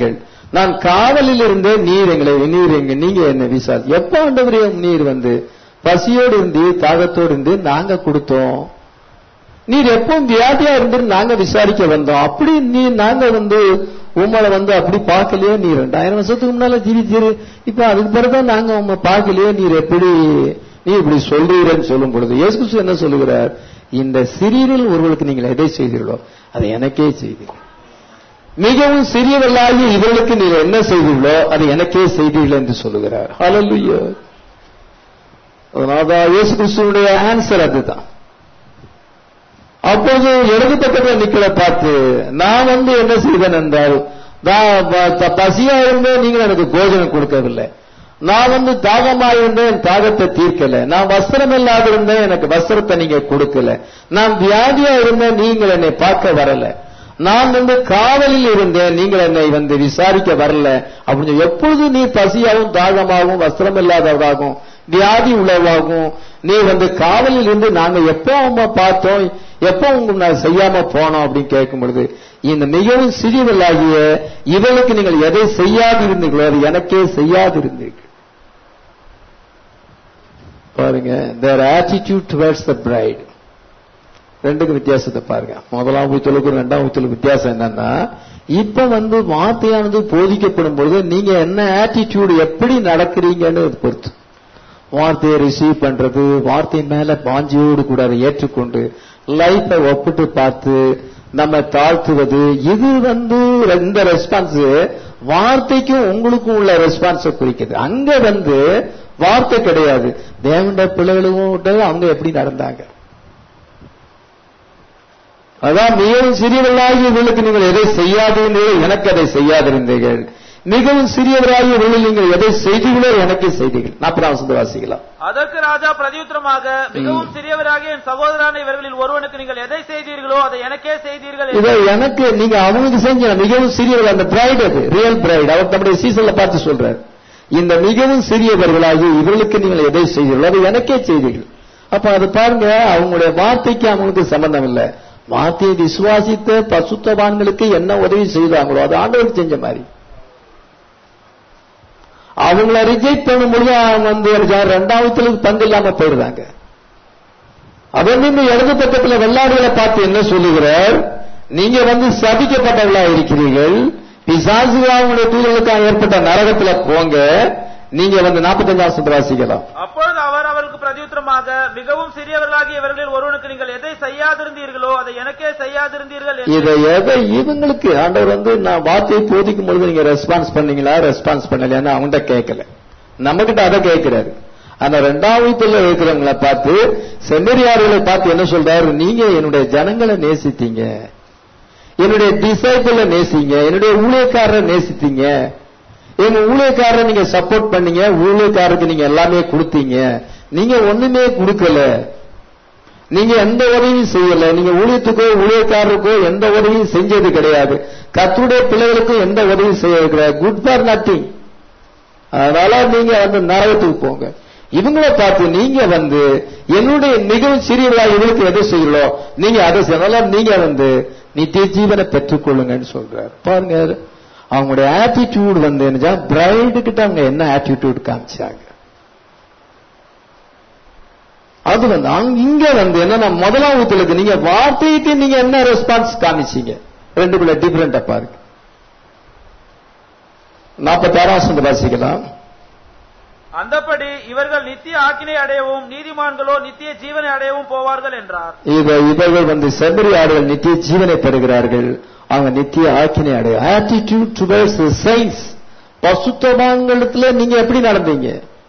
நான் காவலில் இருந்தே நீர் எங்களை நீர் எங்க நீங்க என்ன விசாரி எப்ப ஆண்டவரே நீர் வந்து பசியோடு இருந்து தாகத்தோடு இருந்து நாங்க கொடுத்தோம் நீர் எப்பவும் வியாதியா இருந்து நாங்க விசாரிக்க வந்தோம் அப்படி நீ நாங்க வந்து உங்களை வந்து அப்படி பார்க்கலையே நீ ரெண்டாயிரம் வருஷத்துக்கு முன்னால ஜீவித்தீரு இப்ப அதுக்கு பிறகுதான் நாங்க உங்க பார்க்கலையே நீர் எப்படி நீ இப்படி சொல்றீரன்னு சொல்லும் பொழுது இயேசு கிறிஸ்து என்ன சொல்லுகிறார் இந்த சிறியரில் ஒருவருக்கு நீங்கள் எதை செய்தீர்களோ அதை எனக்கே செய்தீர்கள் மிகவும் சிறியவர்களாகி இவர்களுக்கு நீங்கள் என்ன செய்தீர்களோ அதை எனக்கே செய்தீர்கள் என்று சொல்லுகிறார் ஹalleluya அதனால்தான் இயேசு கிறிஸ்துவுடைய ஆன்சர் அதுதான் அப்போது இடது பக்கத்தில் நிக்கல பார்த்து நான் வந்து என்ன செய்தேன் என்றால் நான் ப- ப- பசியா இருந்தேன் நீங்கள் எனக்கு போஜனம் கொடுக்கவில்லை நான் வந்து தாகமா இருந்தேன் தாகத்தை தீர்க்கல நான் வஸ்திரம் இல்லாத இருந்தேன் எனக்கு வஸ்திரத்தை நீங்க கொடுக்கல நான் வியாதியா இருந்தேன் நீங்கள் என்னை பார்க்க வரல நான் வந்து காவலில் இருந்தேன் நீங்கள் என்னை வந்து விசாரிக்க வரல அப்படின்னு எப்பொழுது நீ பசியாகவும் தாகமாகவும் வஸ்திரம் இல்லாதவராகவும் வியாதி உள்ளவாகும் நீ வந்து காவலில் இருந்து நாங்க எப்போ அவங்க பார்த்தோம் எப்போ உங்க நான் செய்யாம போனோம் அப்படின்னு கேட்கும் பொழுது இந்த மிகவும் சிறியவர்களாகிய இவளுக்கு நீங்கள் எதை செய்யாதிருந்தீர்களோ அது எனக்கே செய்யாதிருந்தீர்கள் பாருங்க their attitude towards the bride ரெண்டுக்கும் வித்தியாசத்தை பாருங்க முதலாம் ஊத்தலுக்கும் ரெண்டாம் ஊத்தலுக்கும் வித்தியாசம் என்னன்னா இப்ப வந்து வார்த்தையானது போதிக்கப்படும் பொழுது நீங்க என்ன ஆட்டிடியூட் எப்படி நடக்கிறீங்கன்னு அது பொறுத்து வார்த்தையை ரிசீவ் பண்றது வார்த்தை மேல பாஞ்சியோடு கூட அதை ஏற்றுக்கொண்டு லைஃபை ஒப்பிட்டு பார்த்து நம்ம தாழ்த்துவது இது வந்து இந்த ரெஸ்பான்ஸ் வார்த்தைக்கும் உங்களுக்கும் உள்ள ரெஸ்பான்ஸை குறிக்குது அங்க வந்து வார்த்தை கிடையாது தேவண்ட பிள்ளைகளும் அவங்க எப்படி நடந்தாங்க அதான் மிகவும் சிறியவர்களாகிய இவர்களுக்கு நீங்கள் எதை செய்யாதீர்கள் எனக்கு அதை செய்யாதிருந்தீர்கள் மிகவும் சிறியவராகிய இவர்கள் நீங்கள் எதை செய்தீர்களோ எனக்கு செய்தீர்கள் நாற்பதாம் வசந்த வாசிக்கலாம் அதற்கு ராஜா பிரதியுத்தரமாக மிகவும் சிறியவராகிய என் சகோதரான இவர்களில் ஒருவனுக்கு நீங்கள் எதை செய்தீர்களோ அதை எனக்கே செய்தீர்கள் என்று இதை எனக்கு நீங்க அவனுக்கு செஞ்ச மிகவும் சிறியவர்கள் அந்த பிரைட் அது ரியல் பிரைட் அவர் நம்முடைய சீசன்ல பார்த்து சொல்றார் இந்த மிகவும் சிறியவர்களாகி இவர்களுக்கு நீங்கள் எதை செய்தீர்களோ அதை எனக்கே செய்தீர்கள் அப்ப அது பாருங்க அவங்களுடைய வார்த்தைக்கு அவங்களுக்கு சம்பந்தம் இல்லை வார்த்தையை விசுவாசித்த பசுத்தவான்களுக்கு என்ன உதவி செய்தாங்களோ அது ஆண்டவர் செஞ்ச மாதிரி அவங்கள ரிஜெக்ட் பண்ணும்பொழுது அவங்க வந்து ரெண்டாவதுல பங்கு இல்லாம போயிடுறாங்க அவர் இந்த இடது பக்கத்துல வெள்ளாடுகளை பார்த்து என்ன சொல்லுகிறார் நீங்க வந்து சபிக்கப்பட்டவர்களா இருக்கிறீர்கள் பிசாசுகளுடைய தூதர்களுக்காக ஏற்பட்ட நரகத்துல போங்க நீங்க வந்து நாற்பத்தஞ்சாம் வாசிக்கலாம் அப்பொழுது அவர் அவருக்கு பிரதியுத்தரமாக மிகவும் சிறியவர்களாகிய இவர்களில் ஒருவனுக்கு நீங்கள் எதை செய்யாதிருந்தீர்களோ அதை எனக்கே செய்யாதிருந்தீர்கள் என்று இதை எதை இவங்களுக்கு ஆண்டவர் வந்து நான் வார்த்தையை போதிக்கும் பொழுது நீங்க ரெஸ்பான்ஸ் பண்ணீங்களா ரெஸ்பான்ஸ் பண்ணலையான்னு அவன்கிட்ட கேட்கல நம்ம கிட்ட அதை கேட்கிறாரு அந்த ரெண்டாவது இருக்கிறவங்களை பார்த்து செம்மறியார்களை பார்த்து என்ன சொல்றாரு நீங்க என்னுடைய ஜனங்களை நேசித்தீங்க என்னுடைய டிசைபிள நேசிங்க என்னுடைய ஊழியக்காரரை நேசித்தீங்க எங்க ஊழியக்காரரை நீங்க சப்போர்ட் பண்ணீங்க ஊழியக்காரருக்கு நீங்க எல்லாமே கொடுத்தீங்க நீங்க ஒண்ணுமே கொடுக்கல நீங்க எந்த உதவியும் செய்யல நீங்க ஊழியத்துக்கோ ஊழியக்காரருக்கோ எந்த உதவியும் செஞ்சது கிடையாது கத்துடைய பிள்ளைகளுக்கும் எந்த உதவியும் செய்யறது கிடையாது குட் ஃபார் நத்திங் அதனால நீங்க வந்து நரகத்துக்கு போங்க இவங்கள பார்த்து நீங்க வந்து என்னுடைய மிகவும் சிறியவர்களா இவங்களுக்கு எதை செய்யலோ நீங்க அதை செய்யலாம் நீங்க வந்து நித்திய ஜீவனை பெற்றுக்கொள்ளுங்கன்னு சொல்றாரு பாருங்க அவங்களுடைய ஆட்டிடியூட் வந்து என்ன பிரைடு கிட்ட அவங்க என்ன ஆட்டிடியூட் காமிச்சாங்க அது வந்து அங்க இங்க வந்து என்னன்னா முதலாவதுக்கு நீங்க வார்த்தைக்கு நீங்க என்ன ரெஸ்பான்ஸ் காமிச்சீங்க ரெண்டுக்குள்ள டிஃபரெண்டா பாருங்க நாற்பத்தி ஆறாம் வாசிக்கலாம் அந்தப்படி இவர்கள் நித்திய ஆக்கினை அடையவும் நீதிமான்களோ நித்திய ஜீவனை அடையவும் போவார்கள் என்றார் இவ இவர்கள் வந்து செம்மறி ஆடுகள் நித்திய ஜீவனை பெறுகிறார்கள் அவங்க நித்திய ஆக்கினை அடைய ஆட்டிடியூட் டுவர்ட்ஸ் சயின்ஸ் பசுத்தவான்களத்துல நீங்க எப்படி நடந்தீங்க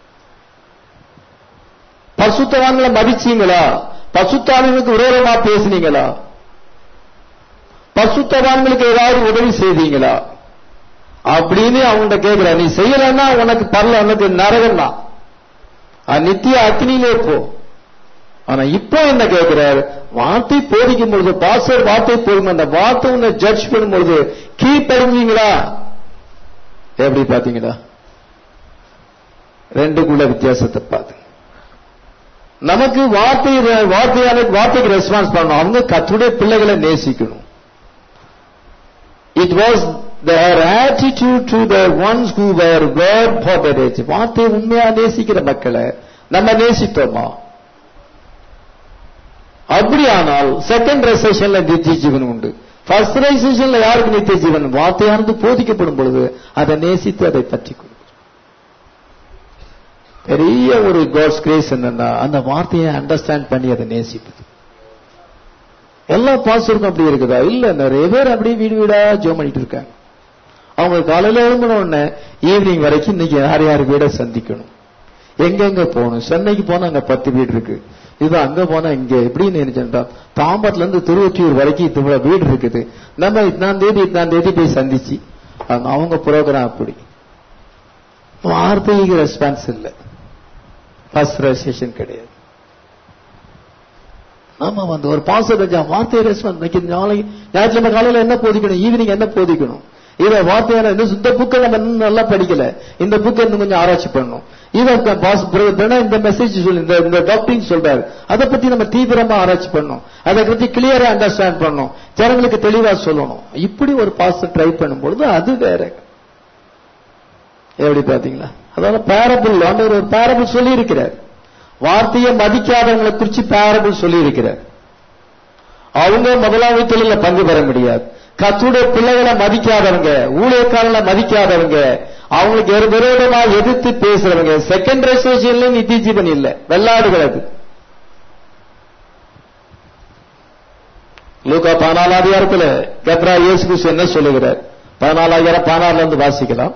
பசுத்தவான்களை மதிச்சீங்களா பசுத்தாவினுக்கு விரோதமா பேசுனீங்களா பசுத்தவான்களுக்கு ஏதாவது உதவி செய்தீங்களா அப்படின்னு அவங்கள்ட்ட கேட்கிற நீ செய்யலன்னா உனக்கு பரல உனக்கு நரகம் தான் அது நித்திய அக்னியிலே போ ஆனா இப்போ என்ன கேட்கிறார் வார்த்தை போதிக்கும் பொழுது பாசர் வார்த்தை போதும் அந்த வார்த்தை உன்னை ஜட்ஜ் பண்ணும் பொழுது கீழ்ப்படுவீங்களா எப்படி பாத்தீங்களா ரெண்டுக்குள்ள வித்தியாசத்தை பார்த்து நமக்கு வார்த்தை வார்த்தையான வார்த்தைக்கு ரெஸ்பான்ஸ் பண்ணணும் அவங்க கத்துடைய பிள்ளைகளை நேசிக்கணும் it was their attitude to the ones who were word forbidden வார்த்தையை உண்மையா நேசிக்கிற மக்களை நம்ம நேசித்தோமா அப்படியானால் செகண்ட் ரெசேஷன்ல நித்திய ஜீவன் உண்டு ஃபர்ஸ்ட் ரெசேஷன்ல யாருக்கு நித்திய ஜீவன் வார்த்தையானது போதிக்கப்படும் பொழுது அதை நேசித்து அதை பற்றி கொள்ளும் பெரிய ஒரு காட்ஸ் கிரேஸ் என்னன்னா அந்த வார்த்தையை அண்டர்ஸ்டாண்ட் பண்ணி அதை நேசிப்பது எல்லா பாஸ்டருக்கும் அப்படி இருக்குதா இல்ல நிறைய பேர் அப்படியே வீடு வீடா ஜோம் பண்ணிட்டு இருக்காங்க அவங்க காலையில எழும்பின உடனே ஈவினிங் வரைக்கும் இன்னைக்கு யார் யார் வீட சந்திக்கணும் எங்கெங்க போகணும் சென்னைக்கு போனா அங்க பத்து வீடு இருக்கு இது அங்க போனா இங்க எப்படின்னு நினைச்சா தாம்பரத்துல இருந்து திருவொற்றியூர் வரைக்கும் இவ்வளவு வீடு இருக்குது நம்ம இத்தனாம் தேதி இத்தனாம் தேதி போய் சந்திச்சு அவங்க- அவங்க ப்ரோக்ராம் அப்படி வார்த்தைக்கு ரெஸ்பான்ஸ் இல்ல ஃபர்ஸ்ட் ரெஜிஸ்ட்ரேஷன் கிடையாது ஆமா வந்து ஒரு பாசம் வார்த்தை ரெஸ்பான்ஸ் இன்னைக்கு நாளைக்கு ஞாயிற்றுக்கிழமை காலையில என்ன போதிக்கணும் ஈவினிங் என்ன போதிக்கணும் இத வார்த்தையான இன்னும் இந்த புக்கை நம்ம இன்னும் நல்லா படிக்கல இந்த புக்கை இன்னும் கொஞ்சம் ஆராய்ச்சி பண்ணணும் இத பாஸ் இந்த மெசேஜ் சொல்லி இந்த இந்த டாக்டரிங் சொல்றாரு அதை பத்தி நம்ம தீவிரமா ஆராய்ச்சி பண்ணணும் அதை பத்தி கிளியரா அண்டர்ஸ்டாண்ட் பண்ணணும் ஜனங்களுக்கு தெளிவா சொல்லணும் இப்படி ஒரு பாஸ் ட்ரை பண்ணும் பொழுது அது வேற எப்படி பாத்தீங்களா அதாவது பேரபிள் ஆண்டவர் ஒரு பேரபிள் சொல்லி இருக்கிறார் வார்த்தையை மதிக்காதவங்களை குறிச்சு பேரபிள் சொல்லி இருக்கிறார் அவங்க முதலாவது தொழில பங்கு பெற முடியாது கத்துடைய பிள்ளைகளை மதிக்காதவங்க ஊழியக்காரங்களை மதிக்காதவங்க அவங்களுக்கு ஒரு விரோதமா எதிர்த்து பேசுறவங்க செகண்ட் ரெசர்வேஷன்ல நித்தி ஜீவன் இல்ல வெள்ளாடுகிறது லூக்கா பதினாலாதிகாரத்துல கத்ரா இயேசு கிறிஸ்து என்ன சொல்லுகிறார் பதினாலாயிரம் பதினாறுல இருந்து வாசிக்கலாம்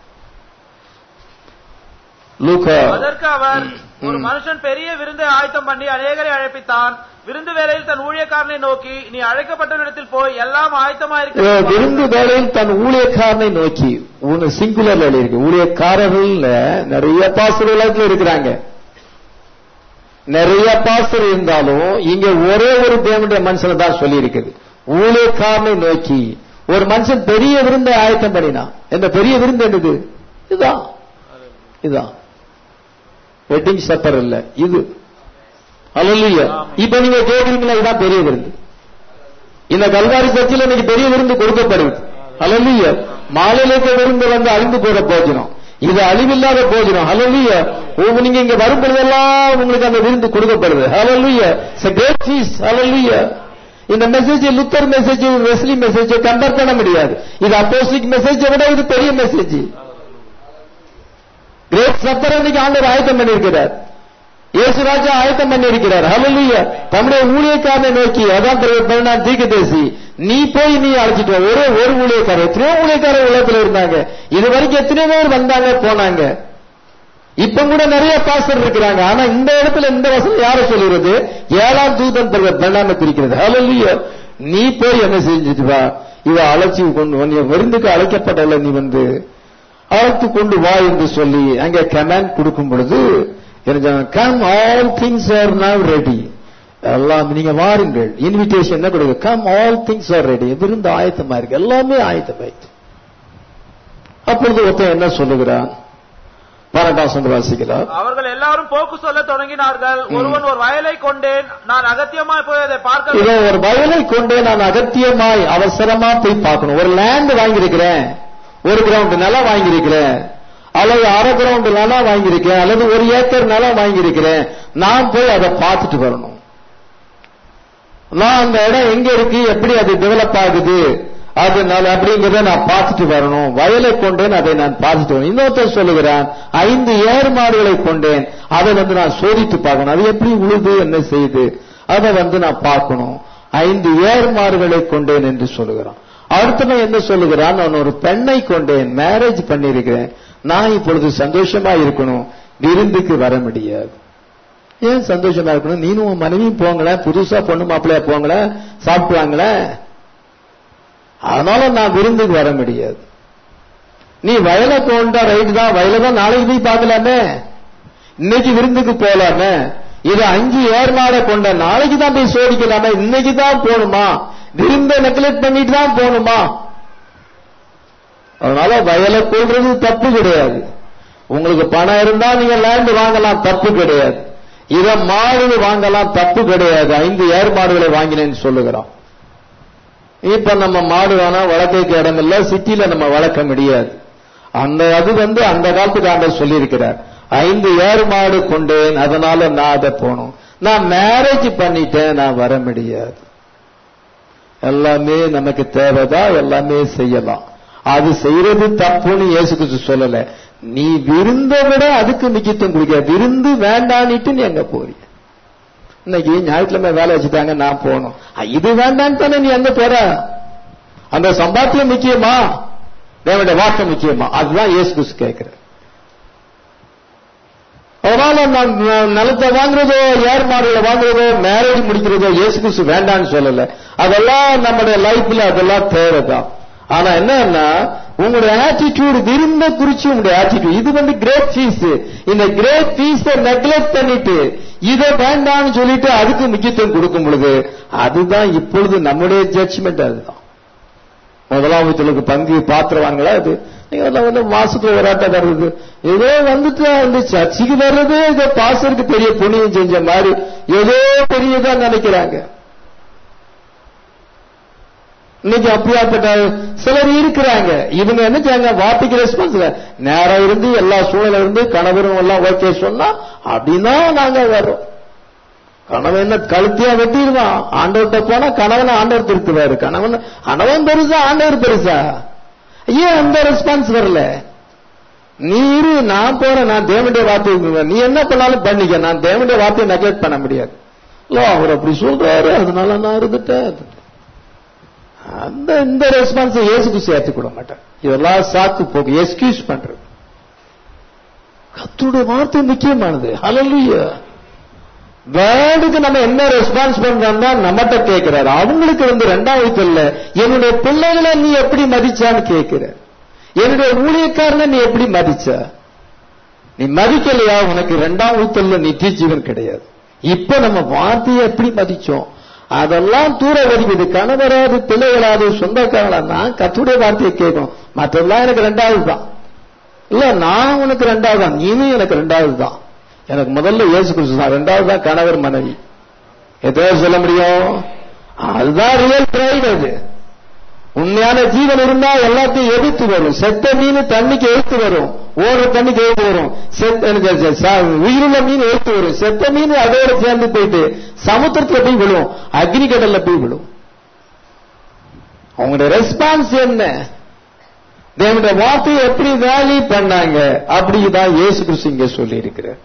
லூக்கா அதற்கு அவர் ஒரு ம். மனுஷன் பெரிய விருந்தை ஆயத்தம் பண்ணி அநேகரை அழைப்பித்தான் விருந்து வேளையில் தன் ஊழியக்காரனை நோக்கி நீ அழைக்கப்பட்டவனிடத்தில் போய் எல்லாம் ஆயத்தமா அஹ், இருக்க விருந்து வேளையில் தன் ஊழியக்காரனை நோக்கி சிங்குலர் இருக்கு ஊழியக்காரர்கள் நிறைய பாசர் உலகத்தில் இருக்கிறாங்க நிறைய பாசர் இருந்தாலும் இங்க ஒரே ஒரு தேவனுடைய மனுஷனை தான் சொல்லி இருக்குது ஊழியக்காரனை நோக்கி ஒரு மனுஷன் பெரிய விருந்தை ஆயத்தம் பண்ணினான் இந்த பெரிய விருந்து என்னது இதுதான் இதுதான் வெட்டிங் சப்பர் இல்ல இது அல்ல இப்ப நீங்க கேக்குறீங்களா இதுதான் பெரிய விருந்து இந்த கல்வாரி சர்ச்சில் இன்னைக்கு பெரிய விருந்து கொடுக்கப்படுது அலல்லிய மாலையிலேக்க விருந்து வந்து அழிந்து போற போஜனம் இது அழிவில்லாத போஜனம் ஹலல்லிய நீங்க இங்க வரும் பொழுதெல்லாம் உங்களுக்கு அந்த விருந்து கொடுக்கப்படுது ஹலல்லிய கிரேட் ஃபீஸ் ஹலல்லிய இந்த message Luther message Wesley message compare பண்ண முடியாது இது அப்போஸ்லிக் மெசேஜை விட இது பெரிய மெசேஜ் கிரேட் சப்பர் இன்னைக்கு ஆண்டவர் ஆயத்தம் பண்ணியிருக்கிறார் இயேசுராஜா ஆயத்தம் பண்ணியிருக்கிறார் ஹalleluya தம்முடைய ஊழியக்காரனை நோக்கி அதான் பதினாறு தீர்க்கதரிசி நீ போய் நீ அழைச்சிட்டு வா. ஒரே ஒரு ஊழியக்காரர் எத்தனையோ ஊழியக்காரர் உலகத்துல இருந்தாங்க இது வரைக்கும் எத்தனையோ பேர் வந்தாங்க போனாங்க இப்ப கூட நிறைய பாஸ்டர் இருக்கிறாங்க ஆனா இந்த இடத்துல இந்த வசனம் யார சொல்லுறது ஏழாம் தூதன் பெண்ணாம பிரிக்கிறது ஹalleluya நீ போய் என்ன செஞ்சுட்டு வா இவ அழைச்சி கொண்டு வா. நீ விருந்துக்கு அழைக்கப்படல நீ வந்து அழைத்து கொண்டு வா என்று சொல்லி அங்க கமாண்ட் கொடுக்கும் பொழுது come all things are now ready எல்லாம் நீங்க வாருங்கள் இன்விடேஷன் என்ன கொடுங்க come all things are ready விருந்து ஆயத்தமா இருக்கு எல்லாமே ஆயத்தமாயிட்டு அப்பொழுது ஒருத்தன் என்ன சொல்லுகிறான் பன்னெண்டாம் சொந்த வாசிக்கலாம் அவர்கள் எல்லாரும் போக்கு சொல்ல தொடங்கினார்கள் ஒருவன் ஒரு வயலை கொண்டேன் நான் அகத்தியமாய் போய் அதை பார்க்க இதை ஒரு வயலை கொண்டு நான் அகத்தியமாய் அவசரமா போய் பார்க்கணும் ஒரு லேண்ட் வாங்கியிருக்கிறேன் ஒரு கிரவுண்ட் நிலம் வாங்கியிருக்கிறேன் அல்லது அரை கிரவுண்ட் நிலம் வாங்கியிருக்கேன் அல்லது ஒரு ஏக்கர் நிலம் வாங்கியிருக்கிறேன் நான் போய் அதை பார்த்துட்டு வரணும் நான் அந்த இடம் எங்க இருக்கு எப்படி அது டெவலப் ஆகுது அதனால அப்படிங்கறத நான் பார்த்துட்டு வரணும் வயலை கொண்டேன் அதை நான் பார்த்துட்டு வரணும் இன்னொருத்தர் சொல்லுகிறான் ஐந்து ஏர் மாடுகளை கொண்டேன் அதை வந்து நான் சோதித்து பார்க்கணும் அது எப்படி உழுது என்ன செய்யுது அதை வந்து நான் பார்க்கணும் ஐந்து ஏர் மாடுகளை கொண்டேன் என்று சொல்லுகிறான் அடுத்தவன் என்ன சொல்லுகிறான் நான் ஒரு பெண்ணை கொண்டேன் மேரேஜ் பண்ணியிருக்கிறேன் நான் இப்பொழுது சந்தோஷமா இருக்கணும் விருந்துக்கு வர முடியாது ஏன் சந்தோஷமா இருக்கணும் நீனும் உன் மனைவியும் போங்களேன் புதுசா பொண்ணு மாப்பிள்ளையா போங்களேன் சாப்பிட்டு வாங்களேன் அதனால நான் விருந்துக்கு வர முடியாது நீ வயலை கொண்டா ரைட்டு தான் வயலை தான் நாளைக்கு போய் பார்க்கலாமே இன்னைக்கு விருந்துக்கு போலாமே இது அஞ்சு ஏர்மாட கொண்ட நாளைக்கு தான் போய் சோதிக்கலாமே இன்னைக்கு தான் போகணுமா விருந்தை நெக்லெக்ட் பண்ணிட்டு தான் போகணுமா அதனால வயலை கொள்றது தப்பு கிடையாது உங்களுக்கு பணம் இருந்தா நீங்க லேண்ட் வாங்கலாம் தப்பு கிடையாது இத மாடு வாங்கலாம் தப்பு கிடையாது ஐந்து ஏர் மாடுகளை வாங்கினேன்னு சொல்லுகிறான் இப்ப நம்ம மாடு வேணா வளர்க்க இடம் இல்ல சிட்டில நம்ம வளர்க்க முடியாது அந்த அது வந்து அந்த காலத்துக்கு ஆண்டவர் சொல்லியிருக்கிறார் ஐந்து ஏறு மாடு கொண்டேன் அதனால நான் அதை போனோம் நான் மேரேஜ் பண்ணிட்டேன் நான் வர முடியாது எல்லாமே நமக்கு தேவைதான் எல்லாமே செய்யலாம் அது செய்யறது தப்புன்னு இயேசு கிறிஸ்து சொல்லல நீ விருந்த விட அதுக்கு முக்கியத்துவம் கொடுக்க விருந்து வேண்டான்னுட்டு நீ எங்க போறீங்க இன்னைக்கு ஞாயிற்றுக்கிழமை வேலை வச்சுட்டாங்க நான் போகணும் அ, இது வேண்டான்னு தானே நீ எங்க போற அந்த சம்பாத்தியம் முக்கியமா தேவனுடைய வாக்கம் முக்கியமா அதுதான் இயேசு கிறிஸ்து கேட்கிறார் அதனால நான் நான் நிலத்தை வாங்குறதோ ஏர் மாடுகளை வாங்குறதோ மேரேஜ் முடிக்கிறதோ இயேசு கிறிஸ்து வேண்டாம்னு சொல்லல அதெல்லாம் நம்முடைய லைஃப்ல அதெல்லாம் தேவைதான் ஆனா என்னன்னா உங்களுடைய ஆட்டிடியூட் விரும்ப குறிச்சு உங்களுடைய ஆட்டிடியூட் இது வந்து கிரேட் ஃபீஸ் இந்த கிரேட் ஃபீஸ நெக்லெக்ட் பண்ணிட்டு இதை வேண்டாம்னு சொல்லிட்டு அதுக்கு முக்கியத்துவம் கொடுக்கும் பொழுது அதுதான் இப்பொழுது நம்முடைய ஜட்ஜ்மெண்ட் அதுதான் முதலாவதுக்கு பங்கு பாத்திரவான்களா அது நீங்க எல்லாம் வந்து மாசத்துல ஒரு ஆட்டம் வர்றது ஏதோ வந்துட்டு வந்து சர்ச்சுக்கு வர்றதே ஏதோ பாசருக்கு பெரிய புண்ணியம் செஞ்ச மாதிரி ஏதோ பெரியதா நினைக்கிறாங்க இன்னைக்கு அப்படியாப்பட்ட சிலர் இருக்கிறாங்க இவங்க என்ன செய்யாங்க வார்த்தைக்கு ரெஸ்பான்ஸ் நேரா இருந்து எல்லா சூழல இருந்து கணவரும் எல்லாம் ஓகே சொன்னா அப்படின்னா நாங்க வர்றோம் கணவன் என்ன கழுத்தியா வெட்டிடுவான் ஆண்டவர்கிட்ட போனா கணவனை ஆண்டவர் திருத்துவாரு கணவன் கணவன் பெருசா ஆண்டவர் பெருசா ஏன் அந்த ரெஸ்பான்ஸ் வரல நீ இரு நான் போறேன் நான் தேவனுடைய வார்த்தை நீ என்ன பண்ணாலும் பண்ணிக்க நான் தேவனுடைய வார்த்தையை நெக்லெக்ட் பண்ண முடியாது இல்ல அவர் அப்படி சொல்றாரு அதனால நான் இருந்துட்டேன் அந்த இந்த ரெஸ்பான்ஸ் இயேசுக்கு சேர்த்து கூட மாட்டேன் இதெல்லாம் சாக்கு போக்கு எக்ஸ்கியூஸ் பண்றது கத்துடைய வார்த்தை முக்கியமானது ஹalleluya வேர்டுக்கு நம்ம என்ன ரெஸ்பான்ஸ் பண்றோம்னா நம்மகிட்ட கேட்கிறாரு அவங்களுக்கு வந்து ரெண்டாவது இல்ல என்னுடைய பிள்ளைகளை நீ எப்படி மதிச்சான்னு கேட்கிற என்னுடைய ஊழியக்காரனை நீ எப்படி மதிச்ச நீ மதிக்கலையா உனக்கு ரெண்டாம் ஊத்தல்ல நித்திய ஜீவன் கிடையாது இப்ப நம்ம வார்த்தையை எப்படி மதிச்சோம் அதெல்லாம் தூர வடிக்குது கணவராது பிள்ளைகளாது சொந்தக்காரங்களா நான் கத்துடைய வார்த்தையை கேட்கும் மற்றெல்லாம் எனக்கு ரெண்டாவது தான் இல்ல நான் உனக்கு ரெண்டாவது தான் நீனும் எனக்கு ரெண்டாவது தான் எனக்கு முதல்ல இயேசு கிறிஸ்து தான் ரெண்டாவது தான் கணவர் மனைவி எதோ சொல்ல முடியும் அதுதான் ரியல் பிரைட் அது உண்மையான ஜீவன் இருந்தா எல்லாத்தையும் எதிர்த்து வரும் செத்த மீன் தண்ணிக்கு எழுத்து வரும் ஓடுற தண்ணிக்கு எழுத்து வரும் செத்த எனக்கு ச- உயிருள்ள மீன் எழுத்து வரும் செத்த மீன் அதோட சேர்ந்து போயிட்டு சமுத்திரத்துல போய் விழும் அக்னி கடல்ல போய் விழும் அவங்களுடைய ரெஸ்பான்ஸ் என்ன தேவனுடைய வார்த்தையை எப்படி வேலி பண்ணாங்க அப்படிதான் இயேசு கிறிஸ்து இங்க சொல்லி இருக்கிறார்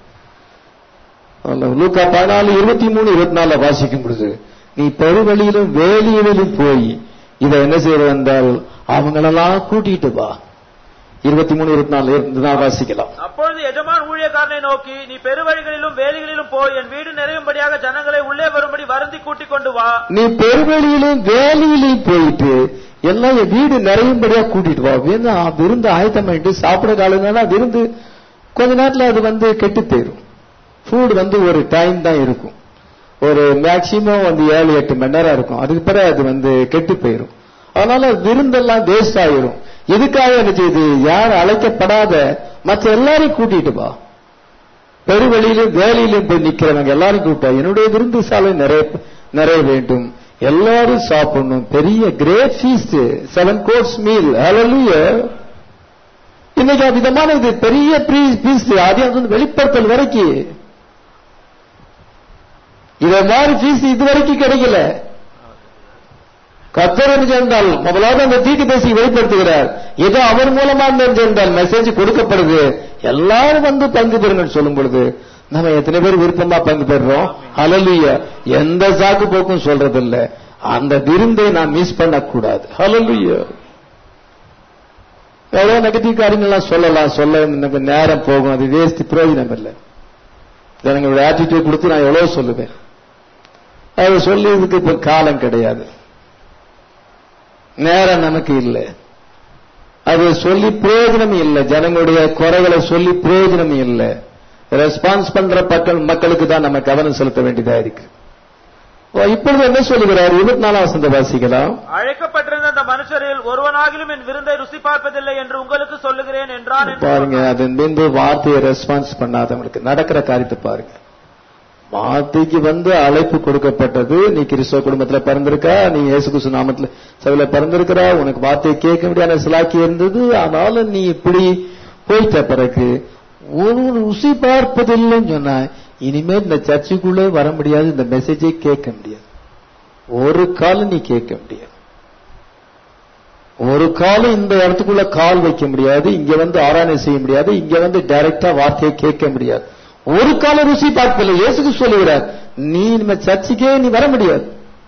லூக்கா பதினாலு இருபத்தி மூணு இருபத்தி நாலுல வாசிக்கும் பொழுது நீ பெருவழியிலும் வேலியிலும் போய் இதை என்ன செய்யற வந்தால் அவங்களெல்லாம் கூட்டிட்டு வா இருபத்தி மூணு இருபத்தி நாலு இருபத்தி வாசிக்கலாம் அப்பொழுது எஜமான் ஊழியக்காரனை நோக்கி நீ பெருவழிகளிலும் வேலிகளிலும் போய் என் வீடு நிறையும்படியாக ஜனங்களை உள்ளே வரும்படி வருந்தி கூட்டிக் கொண்டு வா நீ பெருவழியிலும் வேலியிலும் போயிட்டு எல்லாம் என் வீடு நிறையும்படியா கூட்டிட்டு வா வேணா விருந்து ஆயத்தம் பண்ணிட்டு சாப்பிட காலங்கன்னா விருந்து கொஞ்ச நேரத்துல அது வந்து கெட்டு போயிரும் ஃபுட் வந்து ஒரு டைம் தான் இருக்கும் ஒரு மேக்சிமம் வந்து ஏழு எட்டு மணி நேரம் இருக்கும் அதுக்கு பிறகு அது வந்து கெட்டு போயிரும் அதனால விருந்தெல்லாம் வேஸ்ட் ஆயிரும் எதுக்காக என்ன செய்யுது யார் அழைக்கப்படாத மற்ற எல்லாரையும் கூட்டிட்டு வா பெருவெளியிலும் வேலையிலும் போய் நிக்கிறவங்க எல்லாரும் கூப்பிட்டா என்னுடைய விருந்து சாலை நிறைய நிறைய வேண்டும் எல்லாரும் சாப்பிடணும் பெரிய great feast seven course meal hallelujah இன்னைக்கு அவ்விதமான இது பெரிய ஃபீஸ்ட் அது வந்து வெளிப்படுத்தல் வரைக்கும் இத மாதிரி ஃபீஸ் இது வரைக்கும் கிடைக்கல கத்தர் சேர்ந்தால் முதலாவது அந்த தீட்டு பேசி வெளிப்படுத்துகிறார் ஏதோ அவர் மூலமா சேர்ந்தால் மெசேஜ் கொடுக்கப்படுது எல்லாரும் வந்து பங்கு பெறுங்கன்னு சொல்லும் பொழுது நம்ம எத்தனை பேர் விருப்பமா பங்கு பெறுறோம் ஹalleluya எந்த சாக்கு போக்கும் சொல்றது இல்ல அந்த விருந்தை நான் மிஸ் பண்ணக்கூடாது ஹalleluya எவ்வளவு நெகட்டிவ் காரியங்கள்லாம் சொல்லலாம் சொல்ல நமக்கு நேரம் போகும் அது வேஸ்ட் பிரயோஜனம் இல்லை ஜனங்களோட ஆட்டிடியூட் கொடுத்து நான் எவ்வளவு சொல்லுவேன் அது சொல்லியதுக்கு இப்ப காலம் கிடையாது நேரம் நமக்கு இல்லை அது சொல்லி பிரயோஜனம் இல்லை ஜனங்களுடைய குறைகளை சொல்லி பிரயோஜனம் இல்லை ரெஸ்பான்ஸ் பண்ற மக்கள் மக்களுக்கு தான் நம்ம கவனம் செலுத்த வேண்டியதா இருக்கு ஓ, இப்பொழுது என்ன சொல்லுகிறார் இருபத்தி நாலாம் வசந்த வாசிக்கலாம் அழைக்கப்பட்டிருந்த அந்த மனுஷரில் ஒருவனாகிலும் என் விருந்தை ருசி பார்ப்பதில்லை என்று உங்களுக்கு சொல்லுகிறேன் என்றான் என்று பாருங்க அது பின்பு வார்த்தையை ரெஸ்பான்ஸ் பண்ணாதவங்களுக்கு நடக்கிற காரியத்தை பாருங்க வார்த்தைக்கு வந்து அழைப்பு கொடுக்கப்பட்டது நீ கிறிஸ்தவ குடும்பத்துல பிறந்திருக்கா நீ இயேசு கிறிஸ்து நாமத்துல சபையில பிறந்திருக்கிறா உனக்கு வார்த்தையை கேட்க முடியாத சிலாக்கி இருந்தது ஆனாலும் நீ இப்படி போயிட்ட பிறகு ஒரு ருசி பார்ப்பதில்லைன்னு சொன்னா இனிமேல் இந்த சர்ச்சுக்குள்ளே வர முடியாது இந்த மெசேஜை கேட்க முடியாது ஒரு காலம் நீ கேட்க முடியாது ஒரு காலம் இந்த இடத்துக்குள்ள கால் வைக்க முடியாது இங்க வந்து ஆராதனை செய்ய முடியாது இங்க வந்து டைரக்டா வார்த்தையை கேட்க முடியாது ஒரு காலம் ருசி பார்க்கல இயேசுக்கு சொல்லுகிறார் நீ நம்ம சர்ச்சுக்கே நீ வர முடியாது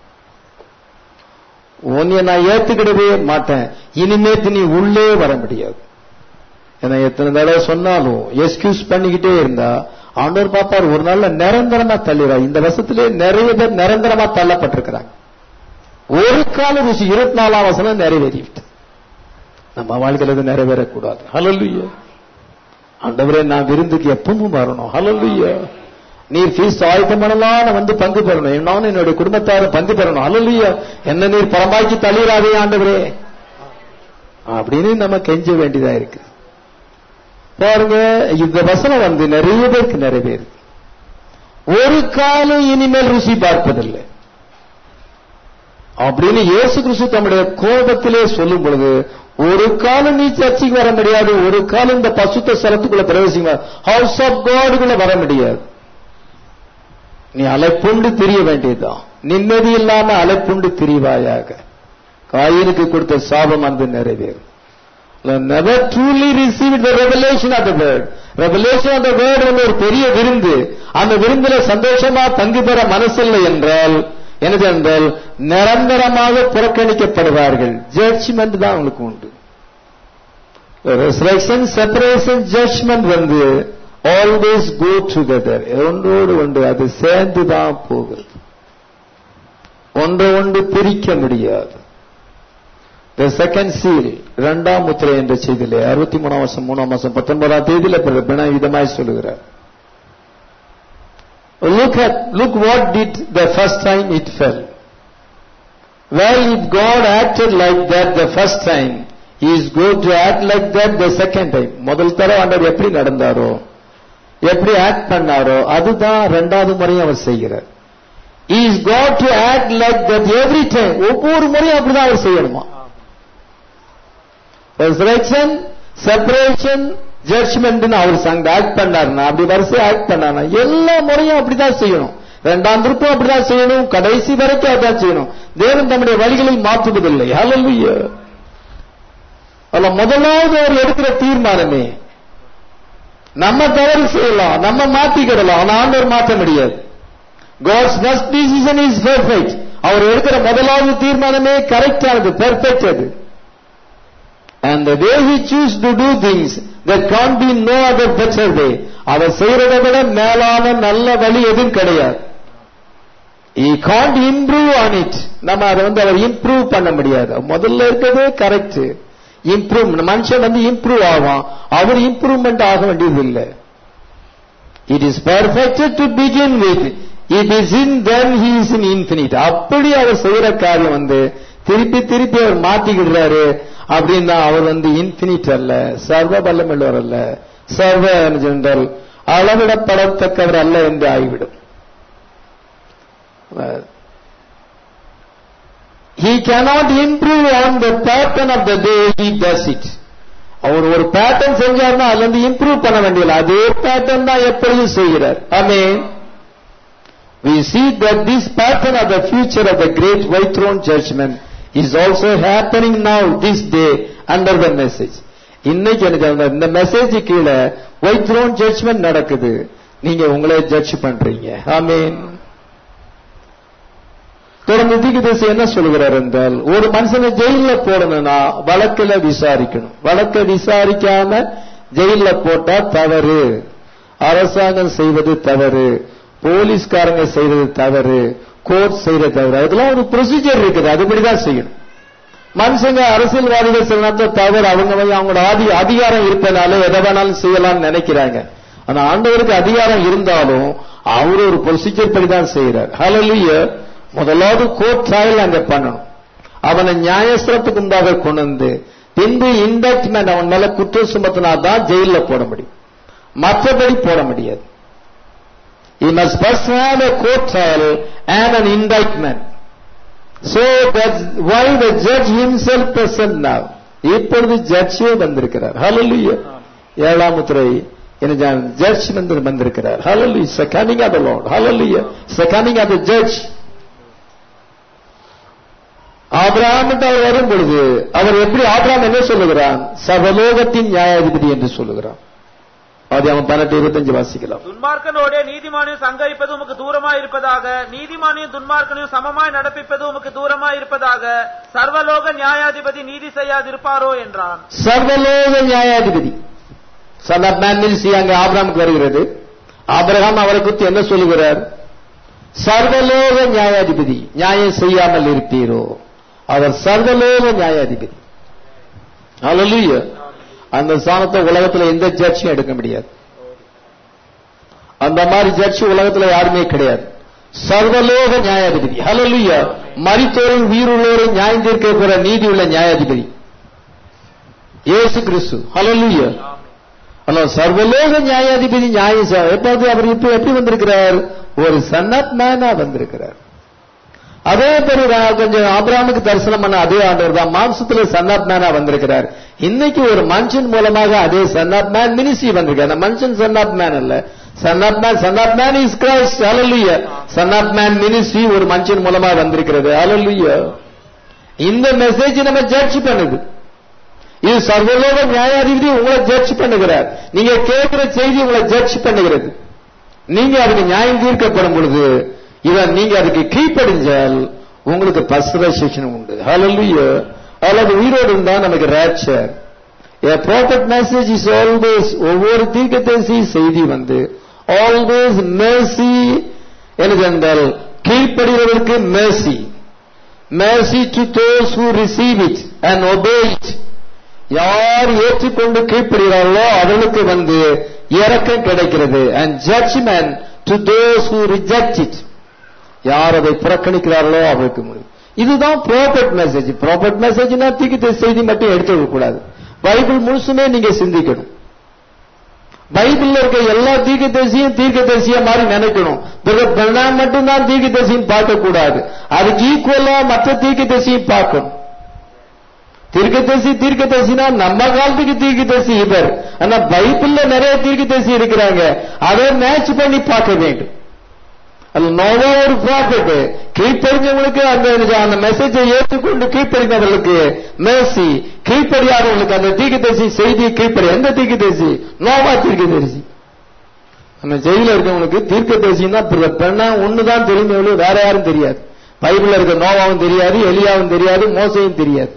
உன்னைய நான் ஏத்துக்கிடவே மாட்டேன் இனிமேத்து நீ உள்ளே வர முடியாது ஏன்னா எத்தனை தடவை சொன்னாலும் எக்ஸ்கியூஸ் பண்ணிக்கிட்டே இருந்தா ஆண்டவர் பாப்பார் ஒரு நாள்ல நிரந்தரமா தள்ளிடுறா இந்த வருஷத்திலே நிறைய பேர் நிரந்தரமா தள்ளப்பட்டிருக்கிறாங்க ஒரு கால ருசி இருபத்தி நாலாம் வசனம் நிறைவேறிவிட்டு நம்ம வாழ்க்கையில இது நிறைவேறக்கூடாது ஹலல்லுயா ஆண்டவரே நான் விருந்துக்கு எப்பவும் வரணும் ஹலல்லுயா நீர் ஃபீஸ் ஆயுதம் பண்ணலாம் நான் வந்து பங்கு பெறணும் நானும் என்னுடைய குடும்பத்தாரும் பங்கு பெறணும் ஹலல்லுயா என்ன நீர் பரமாக்கி தள்ளிடாதே ஆண்டவரே அப்படின்னு நம்ம கெஞ்ச வேண்டியதா இருக்கு பாருங்க இந்த வசனம் வந்து நிறைய பேருக்கு நிறைவேறு ஒரு காலம் இனிமேல் ருசி பார்ப்பதில்லை அப்படின்னு இயேசு கிறிஸ்து தம்முடைய கோபத்திலே சொல்லும் பொழுது ஒரு காலம் நீ சர்ச்சைக்கு வர முடியாது ஒரு காலம் இந்த பசுத்த ஸ்தலத்துக்குள்ள பிரவேசிக்க ஹவுஸ் ஆஃப் காடுக்குள்ள வர முடியாது நீ அலைப்புண்டு திரிய வேண்டியதுதான் நிம்மதி இல்லாம அலைப்புண்டு திரிவாயாக காயினுக்கு கொடுத்த சாபம் அந்த நிறைவேறும் never truly received the revelation of the word revelation of the word வந்து ஒரு பெரிய விருந்து அந்த விருந்துல சந்தோஷமா பங்கு பெற மனசில்லை என்றால் என்னது என்றால் நிரந்தரமாக புறக்கணிக்கப்படுவார்கள் ஜட்ஜ்மெண்ட் தான் அவங்களுக்கு உண்டு ரெசரக்ஷன் செப்பரேஷன் ஜட்ஜ்மெண்ட் வந்து ஆல்வேஸ் கோ டுகெதர் ஒன்றோடு ஒன்று அது சேர்ந்து தான் போகிறது ஒன்று ஒன்று பிரிக்க முடியாது த செகண்ட் சீல் இரண்டாம் முத்திரை என்ற செய்தியிலே அறுபத்தி மூணாம் வருஷம் மூணாம் மாசம் பத்தொன்பதாம் தேதியில பிண விதமாய் சொல்லுகிறார் Look at, look what did the first time it fell. Well, if God acted like that the first time, He is going to act like that the second time. முதல் தடவை ஆண்டவர் எப்படி நடந்தாரோ எப்படி ஆக்ட் பண்ணாரோ அதுதான் ரெண்டாவது முறையும் அவர் செய்கிறார் He is going to act like that every time. ஒவ்வொரு முறையும் அப்படிதான் அவர் செய்யணுமா ரெசரக்ஷன் செப்பரேஷன் ஜட்ஜ்மெண்ட் அவர் சங்க ஆக்ட் பண்ணாருன்னா அப்படி வரிசையா ஆக்ட் பண்ணாருன்னா எல்லா முறையும் அப்படிதான் செய்யணும் ரெண்டாம் திருப்பம் அப்படிதான் செய்யணும் கடைசி வரைக்கும் அதான் செய்யணும் தேவன் தம்முடைய வழிகளை மாற்றுவதில்லை ஹalleluya அல்ல முதலாவது அவர் எடுக்கிற தீர்மானமே நம்ம தவறு செய்யலாம் நம்ம மாத்திக்கிடலாம் ஆனா ஆண்டவர் மாற்ற முடியாது God's first decision is perfect. அவர் எடுக்கிற முதலாவது தீர்மானமே கரெக்டானது பெர்ஃபெக்ட் அது And the way he choose to do things, there can't be no other better way. அவர் செய்யறதை விட மேலான நல்ல வழி எதுவும் கிடையாது he can't improve on it நம்ம அதை வந்து அவர் இம்ப்ரூவ் பண்ண முடியாது முதல்ல இருக்கிறதே கரெக்ட் இம்ப்ரூவ் மனுஷன் வந்து இம்ப்ரூவ் ஆவான் அவர் இம்ப்ரூவ்மெண்ட் ஆக வேண்டியது இல்லை it is perfect to begin with it is in then he is in infinite அப்படி அவர் செய்யற காரியம் வந்து திருப்பி திருப்பி அவர் மாத்திக்கிடுறாரு அப்படின்னா அவர் வந்து இன்ஃபினிட் அல்ல சர்வ வல்லமுள்ளவர் அல்ல சர்வ ஜென்ரல் அளவிடப்படத்தக்கவர் அல்ல என்று ஆகிவிடும் he cannot improve on the pattern of the day he does it அவர் ஒரு பேட்டர்ன் செஞ்சார்னா அதுல இருந்து இம்ப்ரூவ் பண்ண வேண்டியது அதே பேட்டர்ன் தான் எப்பொழுதும் செய்கிறார் ஆமே we see that this pattern of the future of the great white throne judgment is also happening now this day under the message இன்னைக்கு எனக்கு இந்த மெசேஜ் கீழே ஒயிட் த்ரோன் ஜட்ஜ்மெண்ட் நடக்குது நீங்க உங்களே ஜட்ஜ் பண்றீங்க ஆமீன் தொடர்ந்து தீர்க்கதரிசி என்ன சொல்கிறார் என்றால் ஒரு மனுஷனை ஜெயில போடணும்னா வழக்கில் விசாரிக்கணும் வழக்க விசாரிக்காம ஜெயில போட்டா தவறு அரசாங்கம் செய்வது தவறு போலீஸ்காரங்க செய்யறது தவறு கோர்ட் செய்யறது தவறு அதெல்லாம் ஒரு ப்ரொசீஜர் இருக்குது அதுபடிதான் செய்யணும் மனுஷங்க அரசியல்வாதிகள் சில நேரத்தில் தவறு அவங்க அவங்களோட ஆதி அதிகாரம் இருப்பதனால எதை வேணாலும் செய்யலாம்னு நினைக்கிறாங்க ஆனா ஆண்டவருக்கு அதிகாரம் இருந்தாலும் அவர் ஒரு ப்ரொசீஜர் படிதான் செய்யறார் ஹலலிய முதலாவது கோர்ட் ட்ரையல் அங்க பண்ணணும் அவனை நியாயஸ்திரத்துக்கு முன்பாக கொண்டு வந்து பின்பு இண்டக்ட்மெண்ட் அவன் மேல குற்றம் சுமத்தினா தான் ஜெயில போட முடியும் மற்றபடி போட முடியாது He must first have a court trial and an indictment. So that's why the judge himself present now. இப்பொழுது ஜட்ஜே வந்திருக்கிறார் ஹalleluya ஏழாம் முத்திரை என்ன ஜட்ஜ் வந்து வந்திருக்கிறார் ஹalleluya is the coming of the lord hallelujah is the coming of the judge ஆபிரகாமிட்டு அவர் வரும் பொழுது அவர் எப்படி ஆபிரகாம் என்ன சொல்லுகிறான் சர்வலோகத்தின் நியாயாதிபதி என்று சொல்லுகிறான் அது அவன் பன்னெண்டு இருபத்தஞ்சு வாசிக்கலாம் துன்மார்க்கனோடே நீதிமானையும் சங்கரிப்பது உமக்கு தூரமாய் இருப்பதாக நீதிமானையும் துன்மார்க்கனையும் சமமாய் நடப்பிப்பது உமக்கு தூரமாய் இருப்பதாக சர்வலோக நியாயாதிபதி நீதி செய்யாதிருப்பாரோ என்றான் சர்வலோக நியாயாதிபதி சன் ஆஃப் மேன் மினிஸ்ட்ரி அங்கே ஆபிரகாமுக்கு வருகிறது ஆபிரகாம் அவரை குறித்து என்ன சொல்லுகிறார் சர்வலோக நியாயாதிபதி நியாயம் செய்யாமல் இருப்பீரோ அவர் சர்வலோக நியாயாதிபதி ஹalleluya அந்த ஸ்தானத்தை உலகத்துல எந்த ஜட்ஜும் எடுக்க முடியாது அந்த மாதிரி ஜட்ஜ் உலகத்துல யாருமே கிடையாது சர்வலோக நியாயாதிபதி ஹalleluya மரித்தோரும் உயிருள்ளோரும் நியாயம் தீர்க்க போற நீதி உள்ள நியாயாதிபதி இயேசு கிறிஸ்து ஹalleluya ஆனா சர்வலோக நியாயாதிபதி நியாயம் செய்ய- எப்போது அவர் இப்ப எப்படி வந்திருக்கிறார் ஒரு சன் ஆஃப் மேனா வந்திருக்கிறார் அதே பேரு நான் கொஞ்சம் ஆபிரகாமுக்கு தரிசனம் பண்ண அதே ஆண்டவர் தான் மாம்சத்துல சன் ஆஃப் மேனா வந்திருக்கிறார் இன்னைக்கு ஒரு மனுஷன் மூலமாக அதே சன் ஆஃப் மேன் மினிஸ்ட்ரி வந்திருக்கார் அந்த மனுஷன் சன் ஆஃப் மேன் அல்ல son of man son of man is Christ hallelujah son of man ministry ஒரு மனுஷன் மூலமா வந்திருக்கிறது ஹalleluya இந்த மெசேஜ் நம்ம ஜட்ஜ் பண்ணுது இது சர்வலோக நியாயாதிபதி உங்களை ஜட்ஜ் பண்ணுகிறார் நீங்க கேட்கிற செய்தி உங்களை ஜட்ஜ் பண்ணுகிறது நீங்க அதுக்கு நியாயம் தீர்க்கப்படும் பொழுது இவன் நீங்க அதுக்கு கீழ்ப்படிஞ்சால் உங்களுக்கு பஸ்ரேஷன் உண்டு ஹalleluya அல்லது உயிரோடு இருந்தா நமக்கு rapture A prophet message is always ஒவ்வொரு தீர்க்கதரிசி செய்தி வந்து always mercy எனதென்றால் கீழ்ப்படுகிறவருக்கு mercy mercy to those who receive it and obey it யார் ஏற்றுக்கொண்டு கீழ்ப்படுகிறார்களோ அவர்களுக்கு வந்து இரக்கம் கிடைக்கிறது and judgment to those who reject it யார் அதை புறக்கணிக்கிறார்களோ அவருக்கு முடியும் இதுதான் ப்ராபர்ட் மெசேஜ் ப்ராபர்ட் மெசேஜ்னா தீர்க்க செய்தி மட்டும் எடுத்துக்க கூடாது பைபிள் முழுசுமே நீங்க சிந்திக்கணும் பைபிள்ல இருக்க எல்லா தீர்க்கதரிசியும் தீர்க்கதரிசியா மாதிரி நினைக்கணும் பிரதர் பிரணாம் மட்டும்தான் தீர்க்கதரிசியும் பார்க்க கூடாது அதுக்கு ஈக்குவலா மற்ற தீர்க்கதரிசியும் பார்க்கணும் தீர்க்கதரிசி தீர்க்கதரிசினா நம்ம காலத்துக்கு தீர்க்கதரிசி இவர் ஆனா பைபிள்ல நிறைய தீர்க்கதரிசி இருக்கிறாங்க அதை மேட்ச் பண்ணி பார்க்க வேண்டும் அது நோவா ஒரு ப்ராஃபிட் கீழ்ப்படிஞ்சவங்களுக்கு அந்த அந்த மெசேஜை ஏற்றுக்கொண்டு கீழ்ப்படிந்தவர்களுக்கு மேசி கீழ்ப்படியாதவர்களுக்கு அந்த தீர்க்கதரிசி செய்தி கீழ்ப்படி எந்த தீர்க்கதரிசி நோவா தீர்க்கதரிசி அந்த ஜெயில இருக்கவங்களுக்கு தீர்க்கதரிசின்னா பெண்ணா ஒண்ணுதான் தெரியும் எவ்வளவு வேற யாரும் தெரியாது பைபிள்ல இருக்க நோவாவும் தெரியாது எலியாவும் தெரியாது மோசையும் தெரியாது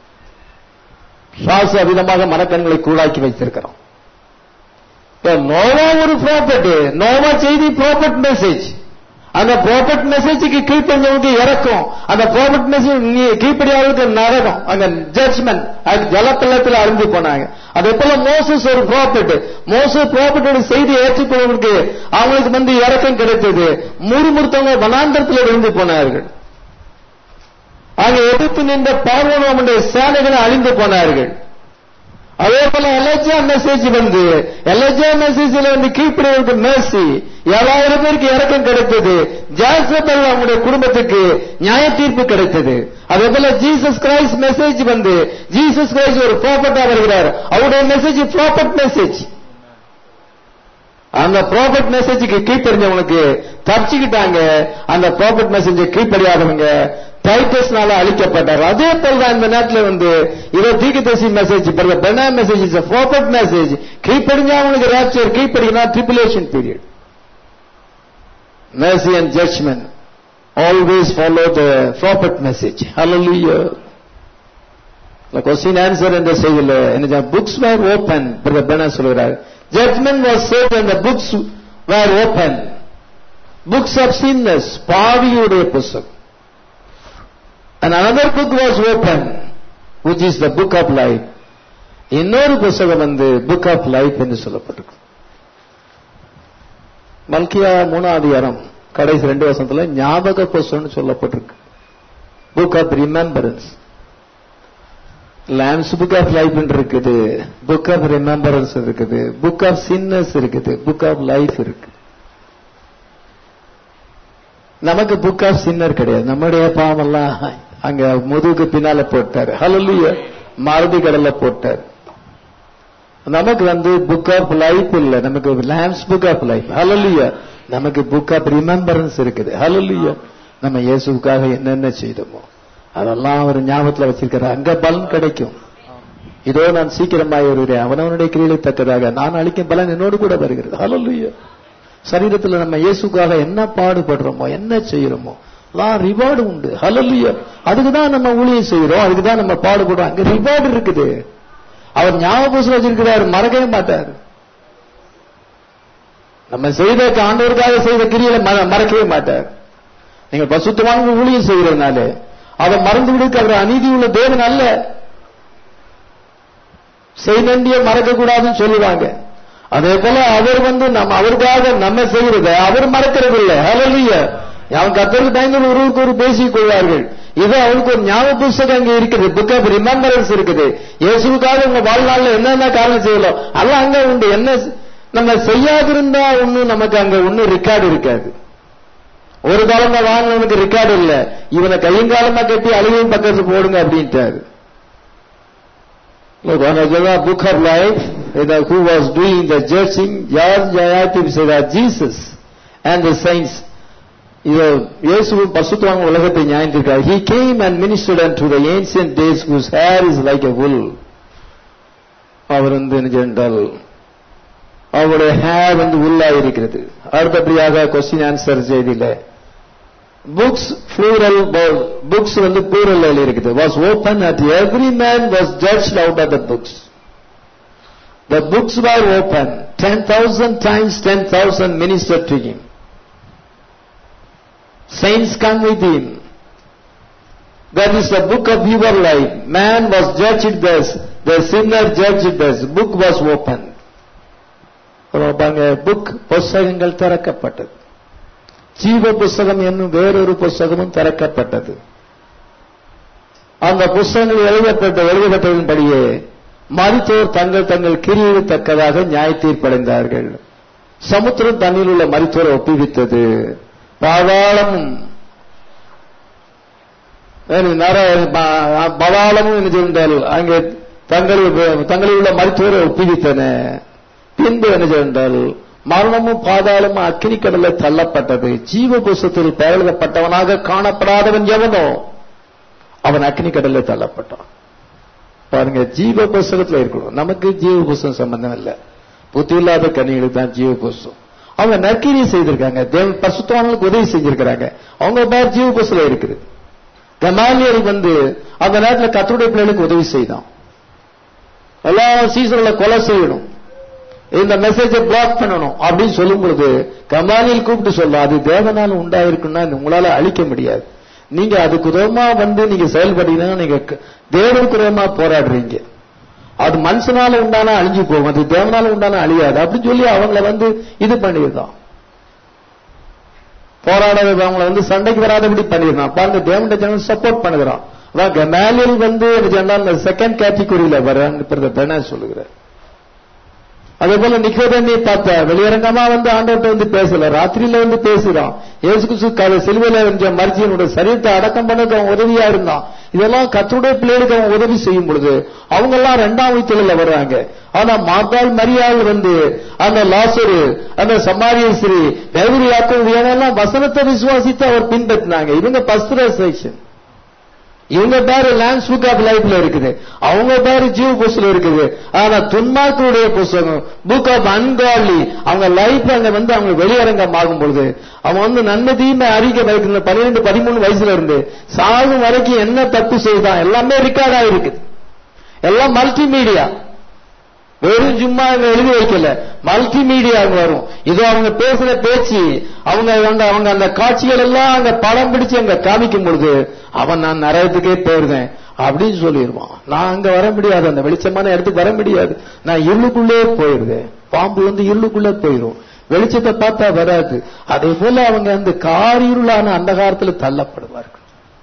சுவாச விதமாக மனக்கண்களை கூடாக்கி வைத்திருக்கிறோம் இப்ப நோவா ஒரு ப்ராப்பர்ட் நோவா செய்தி ப்ராப்பர்ட் மெசேஜ் அந்த ப்ராப்பர்ட் மெசேஜுக்கு கீழ்ப்பஞ்சவங்களுக்கு இறக்கும் அந்த ப்ராப்பர்ட் மெசேஜ் கீழ்ப்படியாளருக்கு நரகம் அங்க ஜட்ஜ்மெண்ட் அது ஜலப்பள்ளத்தில் அழிஞ்சு போனாங்க அதே போல மோசஸ் ஒரு ப்ராப்பர்ட் மோசஸ் ப்ராப்பர்ட்டோட செய்தி ஏற்றுக்கொள்வதற்கு அவங்களுக்கு வந்து இறக்கம் கிடைத்தது முறுமுறுத்தவங்க வனாந்தரத்தில் விழுந்து போனார்கள் அங்க எதிர்த்து நின்ற பார்வனுடைய சேனைகளை அழிந்து போனார்கள் அதே போல எலஜா மெசேஜ் வந்து எலஜா மெசேஜ்ல வந்து கீழ்ப்படிவதற்கு மேசி ஏழாயிரம் பேருக்கு இறக்கம் கிடைத்தது ஜாசபல் அவங்களுடைய குடும்பத்துக்கு நியாய தீர்ப்பு கிடைத்தது அதே போல ஜீசஸ் கிரைஸ்ட் மெசேஜ் வந்து ஜீசஸ் கிரைஸ்ட் ஒரு ப்ராப்பர்ட்டா வருகிறார் அவருடைய மெசேஜ் ப்ராப்பர்ட் மெசேஜ் அந்த ப்ராப்பர்ட் மெசேஜுக்கு கீழ்ப்படிஞ்சவங்களுக்கு தப்பிச்சுக்கிட்டாங்க அந்த ப்ராப்பர்ட் மெசேஜை கீழ்ப்படியாதவங்க டைட்டஸ்னால அழிக்கப்பட்டார் அதே போல தான் இந்த நேரத்தில் வந்து இதோ தீர்க்கதரிசி மெசேஜ் பெனா மெசேஜ் இஸ் ப்ராப்பர்ட் மெசேஜ் கீழ்ப்படிஞ்சா அவங்களுக்கு ரேப்சர் கீழ்ப்படினா tribulation period mercy and judgment always follow the prophet message hallelujah the question answer என்ற செய்தியில் என்ன books were open பிரதர் பெனா சொல்கிறார் judgment was set and the books were open books of sinners பாவியுடைய புஸ்தகம் and another book was open which is the book of life இன்னொரு புஸ்தகம் வந்து book of life என்று சொல்லப்பட்டிருக்கு மல்கியா மூணாவது அதிகாரம் கடைசி ரெண்டு வருஷத்துல ஞாபக புஸ்தகம்னு சொல்லப்பட்டிருக்கு book of remembrance lamb's book of life இருக்குது புக் ஆஃப் ரிமெம்பரன்ஸ் இருக்குது புக் ஆஃப் சின்னஸ் இருக்குது புக் ஆஃப் லைஃப் இருக்கு நமக்கு புக் ஆஃப் சின்னர் கிடையாது நம்முடைய பாவமெல்லாம் அங்க முதுகுக்கு பின்னால போட்டாரு ஹalleluya மறதி கடல்ல போட்டார் நமக்கு வந்து புக் ஆஃப் லைஃப் இல்ல நமக்கு lamb's book of life hallelujah நமக்கு புக் ஆஃப் ரிமெம்பரன்ஸ் இருக்குது ஹalleluya நம்ம இயேசுவுக்காக என்னென்ன செய்தோமோ அதெல்லாம் அவர் ஞாபகத்துல வச்சிருக்கிறார் அங்க பலன் கிடைக்கும் இதோ நான் சீக்கிரமாய் வருகிறேன் அவனவனுடைய கிரியை தக்கதாக நான் அளிக்கும் பலன் என்னோடு கூட வருகிறது ஹalleluya சரீரத்துல நம்ம இயேசுக்காக என்ன பாடுபடுறோமோ என்ன செய்யறோமோ எல்லாம் ரிவார்டு உண்டு ஹalleluya அதுக்கு தான் நம்ம ஊழியம் செய்யறோம் அதுக்கு தான் நம்ம பாடுபடுறோம் அங்க ரிவார்டு இருக்குது அவர் ஞாபகம் வச்சிருக்கிறார் மறக்கவே மாட்டார் நம்ம செய்த ஆண்டவருக்காக செய்த கிரியில மறக்கவே மாட்டார் நீங்க பசுத்தமான ஊழியம் செய்யறதுனால அதை மறந்து விடுக்க அவர் அநீதி உள்ள தேவன் அல்ல செய்தண்டிய மறக்க கூடாதுன்னு சொல்லுவாங்க அதே போல அவர் வந்து நம்ம அவருக்காக நம்ம செய்யறத அவர் மறக்கிறது இல்லை ஹalleluya அவன் கத்தருக்கு பயந்து ஒருவருக்கு ஒரு பேசிக் கொள்வார்கள் இது அவனுக்கு ஒரு ஞாபக புஸ்தகம் அங்க இருக்குது புக் ஆஃப் ரிமெம்பரன்ஸ் இருக்குது இயேசுக்காக உங்க வாழ்நாள்ல என்னென்ன காரணம் செய்யலாம் அதெல்லாம் அங்க உண்டு என்ன நம்ம செய்யாதிருந்தா ஒண்ணும் நமக்கு அங்க ஒண்ணும் ரெக்கார்டு இருக்காது ஒரு காலம் வாங்கினவனுக்கு ரெக்கார்டு இல்ல இவனை கையங்காலமா கட்டி அழுகையும் பக்கத்துல போடுங்க அப்படின்ட்டாரு Look, on the book of life, who was doing the judging, யார் ஜெயாத்தி செய்தார் Jesus and the saints. இதோ இயேசுவும் பசுத்துவாங்க உலகத்தை நியாயந்திருக்கார் he came and ministered unto the ancient days whose hair is like a wool அவர் வந்து என்ன என்றால் அவருடைய ஹேர் வந்து உள்ளா இருக்கிறது அடுத்தபடியாக கொஸ்டின் ஆன்சர் செய்தியில புக்ஸ் plural புக்ஸ் வந்து plural இருக்குது was open at every man was judged out of the books the books were open 10000 times 10000 ministered to him saints come with him that is the book of your life man was judged thus the sinner judged thus book was open book புஸ்தகங்கள் திறக்கப்பட்டது ஜீவ புஸ்தகம் என்னும் வேறொரு புஸ்தகமும் திறக்கப்பட்டது அந்த புஸ்தகங்கள் எழுதப்பட்ட எழுதப்பட்டதன்படியே மருத்துவர் தங்கள் தங்கள் கிரியை தக்கதாக நியாய தீர்ப்படைந்தார்கள் சமுத்திரம் தண்ணில் உள்ள மருத்துவரை ஒப்புவித்தது பாதாளமும் பவாளமும் என்றால் அங்கே தங்களில் தங்களில் உள்ள மருத்துவரை ஒப்புவித்தன பின்பு என்ன என்றால் மரணமும் பாதாளமும் அக்கினி கடல்ல தள்ளப்பட்டது ஜீவ புஸ்தத்தில் பெயரிடப்பட்டவனாக காணப்படாதவன் எவனோ அவன் அக்னி கடல்ல தள்ளப்பட்டான் பாருங்க ஜீவ புஸ்தகத்துல இருக்கணும் நமக்கு ஜீவ புஸ்தகம் சம்பந்தம் இல்ல புத்தி இல்லாத கனிகளுக்கு தான் ஜீவ புஸ்தகம் அவங்க நற்கிரி செய்திருக்காங்க தேவன் பசுத்தவானுக்கு உதவி செஞ்சிருக்கிறாங்க அவங்க பேர் ஜீவ புஸ்தகம் இருக்குது கமாலியல் வந்து அந்த நேரத்தில் கத்தருடைய பிள்ளைகளுக்கு உதவி செய்தான் எல்லா சீசன்ல கொலை செய்யணும் இந்த மெசேஜை பிளாக் பண்ணணும் அப்படின்னு சொல்லும் பொழுது கமாலியில் கூப்பிட்டு சொல்ல அது தேவனால உண்டாயிருக்குன்னா உங்களால அழிக்க முடியாது நீங்க அதுக்கு உதவமா வந்து நீங்க செயல்பட்டீங்கன்னா நீங்க தேவனுக்கு உதவமா போராடுறீங்க அது மனுஷனால உண்டான அழிஞ்சு போகும் அது தேவனால உண்டான அழியாது அப்படின்னு சொல்லி அவங்கள வந்து இது பண்ணியிருந்தான் போராடாத அவங்கள வந்து சண்டைக்கு வராதபடி பண்ணிருந்தான் பாருங்க தேவனுடைய ஜனங்கள் சப்போர்ட் பண்ணுகிறான் அதான் கமாலியல் வந்து செகண்ட் கேட்டகரியில வர்றான்னு சொல்லுகிறார் அதே போல நிக்கோதேமி பார்த்தா வெளியரங்கமா வந்து ஆண்டவர்கிட்ட வந்து பேசல ராத்திரியில வந்து பேசுறான் ஏசு கிறிஸ்து சிலுவையில இருந்த மர்ஜியனுடைய சரீரத்தை அடக்கம் பண்ணதுக்கு அவன் உதவியா இருந்தான் இதெல்லாம் கத்தருடைய பிள்ளைகளுக்கு அவன் உதவி செய்யும் பொழுது அவங்க எல்லாம் ரெண்டாம் வயிற்றுல வர்றாங்க ஆனா மார்த்தாள் மரியாள் வந்து அந்த லாசரு அந்த சமாரியஸ்ரீ நெவரியாக்கும் இவங்கெல்லாம் வசனத்தை விசுவாசித்து அவர் பின்பற்றினாங்க இவங்க பஸ்திரேஷன் இவங்க பேரு லேண்ட்ஸ் புக் ஆஃப் லைஃப்ல இருக்குது அவங்க பேரு ஜீவ புஸ்தகம் இருக்குது ஆனா துன்மார்க்கருடைய புஸ்தகம் புக் ஆஃப் அன்காலி அவங்க லைஃப் அங்க வந்து அவங்க வெளியரங்கம் ஆகும் பொழுது அவன் வந்து நன்மை தீமை அறிக்கை வைக்கிற பன்னிரெண்டு பதிமூணு வயசுல இருந்து சாகும் வரைக்கும் என்ன தப்பு செய்தான் எல்லாமே ரெக்கார்ட் ஆயிருக்குது எல்லாம் மல்டிமீடியா வெறும் சும்மா எழுதி வைக்கல மல்டிமீடியா வரும் இதோ அவங்க பேசுற பேச்சு அவங்க அவங்க அந்த காட்சிகள் எல்லாம் அங்க படம் பிடிச்சு அங்க காமிக்கும் பொழுது அவன் நான் நரகத்துக்கே போயிருந்தேன் அப்படின்னு சொல்லிடுவான் நான் அங்க வர முடியாது அந்த வெளிச்சமான இடத்துக்கு வர முடியாது நான் இருளுக்குள்ளே போயிருந்தேன் பாம்பு வந்து இருளுக்குள்ளே போயிரும் வெளிச்சத்தை பார்த்தா வராது அதே போல அவங்க அந்த காரிருளான அந்த காலத்துல தள்ளப்படுவார்கள்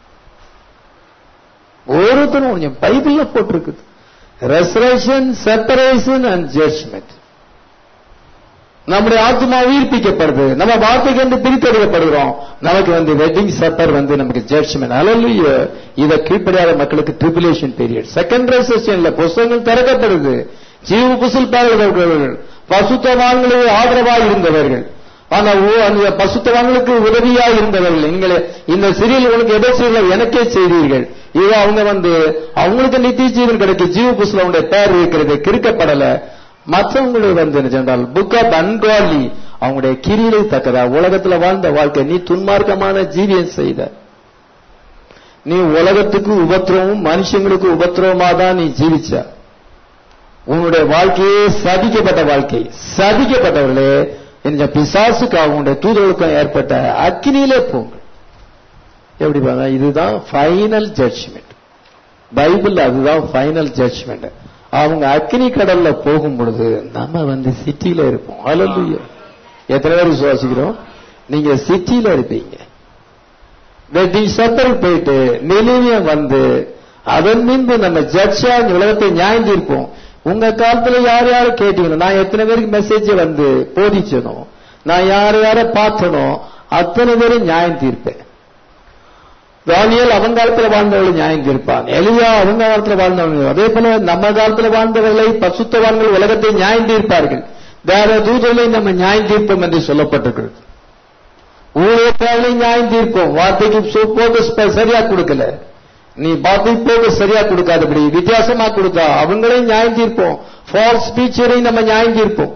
ஒருத்தரும் கொஞ்சம் பைபிள்ல போட்டிருக்குது ரெசரேஷன் செப்பரேஷன் அண்ட் ஜட்மெண்ட் நம்முடைய ஆத்மா உயிர்ப்பிக்கப்படுது நம்ம வார்த்தைக்கு வந்து பிரித்தெடுக்கப்படுகிறோம் நமக்கு வந்து வெட்டிங் சப்பர் வந்து நமக்கு ஜட்ஜ்மெண்ட் அலல்லையோ இதை கீழ்ப்படியாத மக்களுக்கு ட்ரிபுலேஷன் பீரியட் செகண்ட் ரெசெஷன்ல புஸ்தகங்கள் திறக்கப்படுது ஜீவ புசல் பாடல்கள் பசுத்தவான்களுக்கு ஆதரவாக இருந்தவர்கள் ஆனா ஓ- அந்த பசுத்தவான்களுக்கு உதவியா இருந்தவர்கள் நீங்களே இந்த சிறியல் உங்களுக்கு எதை செய்யல எனக்கே செய்தீர்கள் இது அவங்க வந்து அவங்களுக்கு நித்திய ஜீவன் கிடைக்கும் ஜீவ புஸ்ல அவங்களுடைய பேர் இருக்கிறது கிறுக்கப்படல மற்றவங்களுடைய வந்து என்ன சொன்னால் புக் ஆஃப் அன்காலி அவங்களுடைய கிரியிலை தக்கதா உலகத்துல வாழ்ந்த வாழ்க்கை நீ துன்மார்க்கமான ஜீவியம் செய்த நீ உலகத்துக்கு உபத்திரவம் மனுஷங்களுக்கு உபத்திரவமா தான் நீ ஜீவிச்ச உன்னுடைய வாழ்க்கையே சதிக்கப்பட்ட வாழ்க்கை சதிக்கப்பட்டவர்களே இந்த பிசாசுக்காக உன்னுடைய தூதர்களுக்கும் ஏற்பட்ட அக்கினியிலே போங்க எப்படி பார்த்தா இதுதான் ஃபைனல் ஜட்ஜ்மெண்ட் பைபிள் அதுதான் ஃபைனல் ஜட்ஜ்மெண்ட் அவங்க அக்னி கடல்ல போகும் பொழுது நம்ம வந்து சிட்டியில இருப்போம் அலல்லுயா எத்தனை பேர் விசுவாசிக்கிறோம் நீங்க சிட்டியில இருப்பீங்க வெட்டிங் சப்பர் போயிட்டு மிலினியம் வந்து அதன் மீது நம்ம ஜட்ஜா இந்த உலகத்தை நியாயம் தீர்ப்போம் உங்க காலத்துல யார் யாரை கேட்டீங்க நான் எத்தனை பேருக்கு மெசேஜ் வந்து போதிச்சனோ நான் யார் யாரை பார்த்தனோ அத்தனை பேரும் நியாயம் தீர்ப்பேன் தானியல் அவங்க காலத்துல வாழ்ந்தவர்கள் நியாயம் தீர்ப்பான் எலியா அவங்க காலத்துல வாழ்ந்தவர்கள் அதே போல நம்ம காலத்துல வாழ்ந்தவர்களை பசுத்தவான்கள் உலகத்தை நியாயம் தீர்ப்பார்கள் வேற தூதர்களை நம்ம நியாயம் தீர்ப்போம் என்று சொல்லப்பட்டிருக்கிறது ஊழியர்களை நியாயம் தீர்ப்போம் வார்த்தைக்கு போக்கஸ் சரியா கொடுக்கல நீ வார்த்தை போக்கஸ் சரியா கொடுக்காதபடி வித்தியாசமா கொடுத்தா அவங்களையும் நியாயம் தீர்ப்போம் ஃபால்ஸ் ஸ்பீச்சரையும் நம்ம நியாயம் தீர்ப்போம்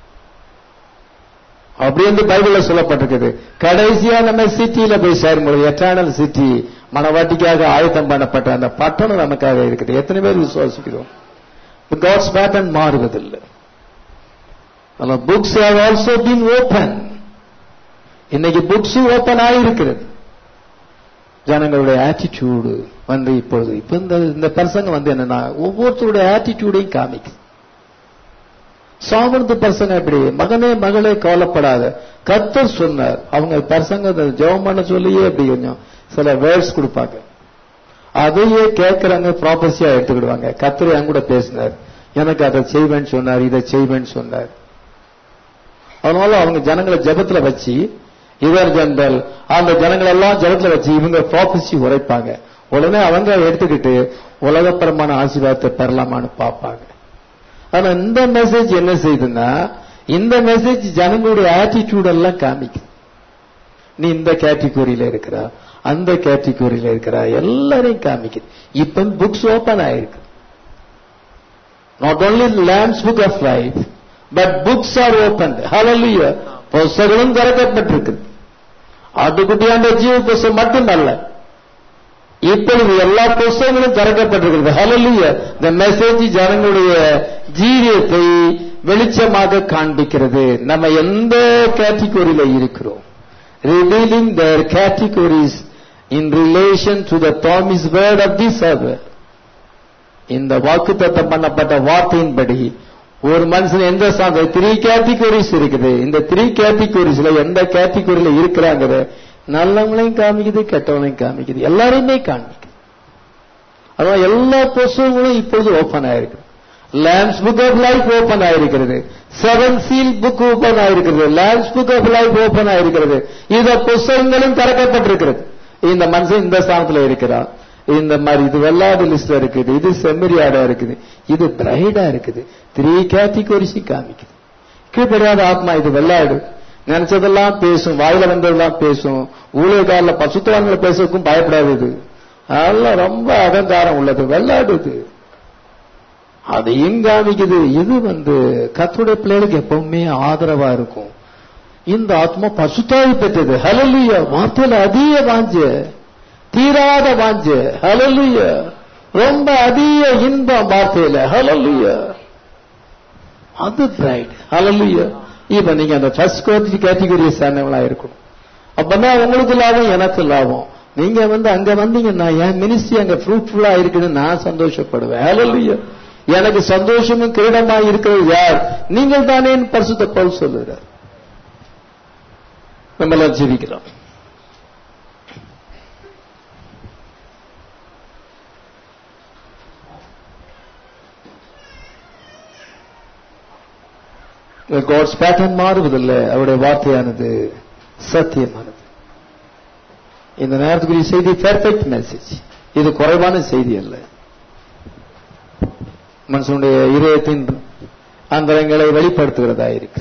அப்படி என்று பைபிள்ல சொல்லப்பட்டிருக்குது கடைசியா நம்ம சிட்டியில போய் சேரும்பொழுது எட்டர்னல் சிட்டி மனவாட்டிக்காக ஆயத்தம் பண்ணப்பட்ட அந்த பட்டணம் நமக்காக இருக்குது எத்தனை பேர் விசுவாசிக்கிறோம் காட்ஸ் பேட்டர்ன் மாறுவதில்லை books have also been open இன்னைக்கு புக்ஸ் ஓபன் ஆகிருக்கிறது ஜனங்களுடைய ஆட்டிடியூடு வந்து இப்பொழுது இப்ப இந்த இந்த பர்சங்க வந்து என்னன்னா ஒவ்வொருத்தருடைய ஆட்டிடியூடையும் காமிக்குது சாமர்த்து பர்சங்க எப்படி மகனே மகளே கவலைப்படாத கத்தர் சொன்னார் அவங்க பர்சங்க ஜெபம் பண்ண சொல்லியே அப்படி கொஞ்சம் சில வேர்ட்ஸ் கொடுப்பாங்க அதையே கேட்கறாங்க ப்ராப்பர்சியா எடுத்துக்கிடுவாங்க கத்தர் என் கூட பேசினார் எனக்கு அதை செய்வேன்னு சொன்னார் இதை செய்வேன்னு சொன்னார் அதனால அவங்க ஜனங்களை ஜெபத்துல வச்சு இவர் ஜெனரல் அந்த ஜனங்கள் எல்லாம் ஜெபத்துல வச்சு இவங்க ப்ராப்பர்சி உரைப்பாங்க உடனே அவங்க எடுத்துக்கிட்டு உலகப்பரமான ஆசீர்வாதத்தை பெறலாமான்னு பார்ப்பாங்க ஆனா இந்த மெசேஜ் என்ன செய்யுதுன்னா இந்த மெசேஜ் ஜனங்களுடைய ஆட்டிடியூட் எல்லாம் காமிக்குது நீ இந்த கேட்டகரியில இருக்கிறா அந்த கேட்டகரியில இருக்கிறா எல்லாரையும் காமிக்குது இப்ப புக்ஸ் ஓபன் ஆயிருக்கு not only lamb's book of life but books are open hallelujah புஸ்தகங்களும் திறக்கப்பட்டிருக்குது ஆட்டுக்குட்டியாண்ட ஜீவ புஸ்தகம் மட்டுமல்ல இப்பொழுது எல்லா புஸ்தகங்களும் திறக்கப்பட்டிருக்கிறது ஹalleluya இந்த மெசேஜ் ஜனங்களுடைய ஜீவியத்தை வெளிச்சமாக காண்பிக்கிறது நம்ம எந்த கேட்டகரியில இருக்கிறோம் revealing their categories in relation to the promised word of this hour இந்த வாக்குத்தத்தம் பண்ணப்பட்ட வார்த்தையின்படி ஒரு மனுஷன் எந்த சாந்த த்ரீ கேட்டகரிஸ் இருக்குது இந்த த்ரீ கேட்டகரிஸ்ல எந்த கேட்டகரியில இருக்கிறாங்கிற நல்லவங்களையும் காமிக்குது கெட்டவங்களையும் காமிக்குது எல்லாரையுமே காமிக்குது அதான் எல்லா புஸ்தகங்களும் இப்பொழுது ஓபன் ஆயிருக்கு lamb's book of life open ஆயிருக்கிறது செவன் சீல் புக் ஓபன் ஆயிருக்கிறது lamb's book of life open ஆயிருக்கிறது இந்த புஸ்தகங்களும் திறக்கப்பட்டிருக்கிறது இந்த மனுஷன் இந்த ஸ்தானத்துல இருக்கிறான் இந்த மாதிரி இது வெள்ளாடு லிஸ்ட்ல இருக்குது இது செம்மறியாடா இருக்குது இது பிரைடா இருக்குது த்ரீ கேட்டகரிஸும் காமிக்குது கீழ்படியாத ஆத்மா இது வெள்ளாடு நினைச்சதெல்லாம் பேசும் வாயில வந்ததெல்லாம் பேசும் ஊழியக்காரில பசுத்தவான்களை பேசுறதுக்கும் பயப்படாது இது அதெல்லாம் ரொம்ப அகங்காரம் உள்ளது வெள்ளாடு இது அதையும் காமிக்குது இது வந்து கத்துடைய பிள்ளைகளுக்கு எப்பவுமே ஆதரவா இருக்கும் இந்த ஆத்மா பசுத்தாவி பெற்றது ஹலலுயா வார்த்தையில அதிக வாஞ்சு தீராத வாஞ்சு ஹலலுயா ரொம்ப அதிக இன்பம் வார்த்தையில ஹலலுயா அது பிரைட் ஹலலுயா இப்ப நீங்க அந்த ஃபர்ஸ்ட் கேட்டகரியை சேர்ந்தவங்களா இருக்கணும் அப்பதான் உங்களுக்கு லாபம் எனக்கு லாபம் நீங்க வந்து அங்க வந்தீங்கன்னா என் மினிஸ்ட்ரி அங்க ஃப்ரூட்ஃபுல்லா இருக்குன்னு நான் சந்தோஷப்படுவேன் ஹalleluya எனக்கு சந்தோஷமும் கிரீடமா இருக்கிறது யார் நீங்கள் தானே பரிசுத்த பவுல் சொல்லுகிறார் நம்ம எல்லாம் ஜீவிக்கலாம் காட்ஸ் பேட்டர்ன் மாறுவதில்லை அவருடைய வார்த்தையானது சத்தியமானது இந்த நேரத்துக்குரிய செய்தி பெர்ஃபெக்ட் மெசேஜ் இது குறைவான செய்தி அல்ல மனுஷனுடைய இதயத்தின் அந்தரங்களை வெளிப்படுத்துகிறதா இருக்கு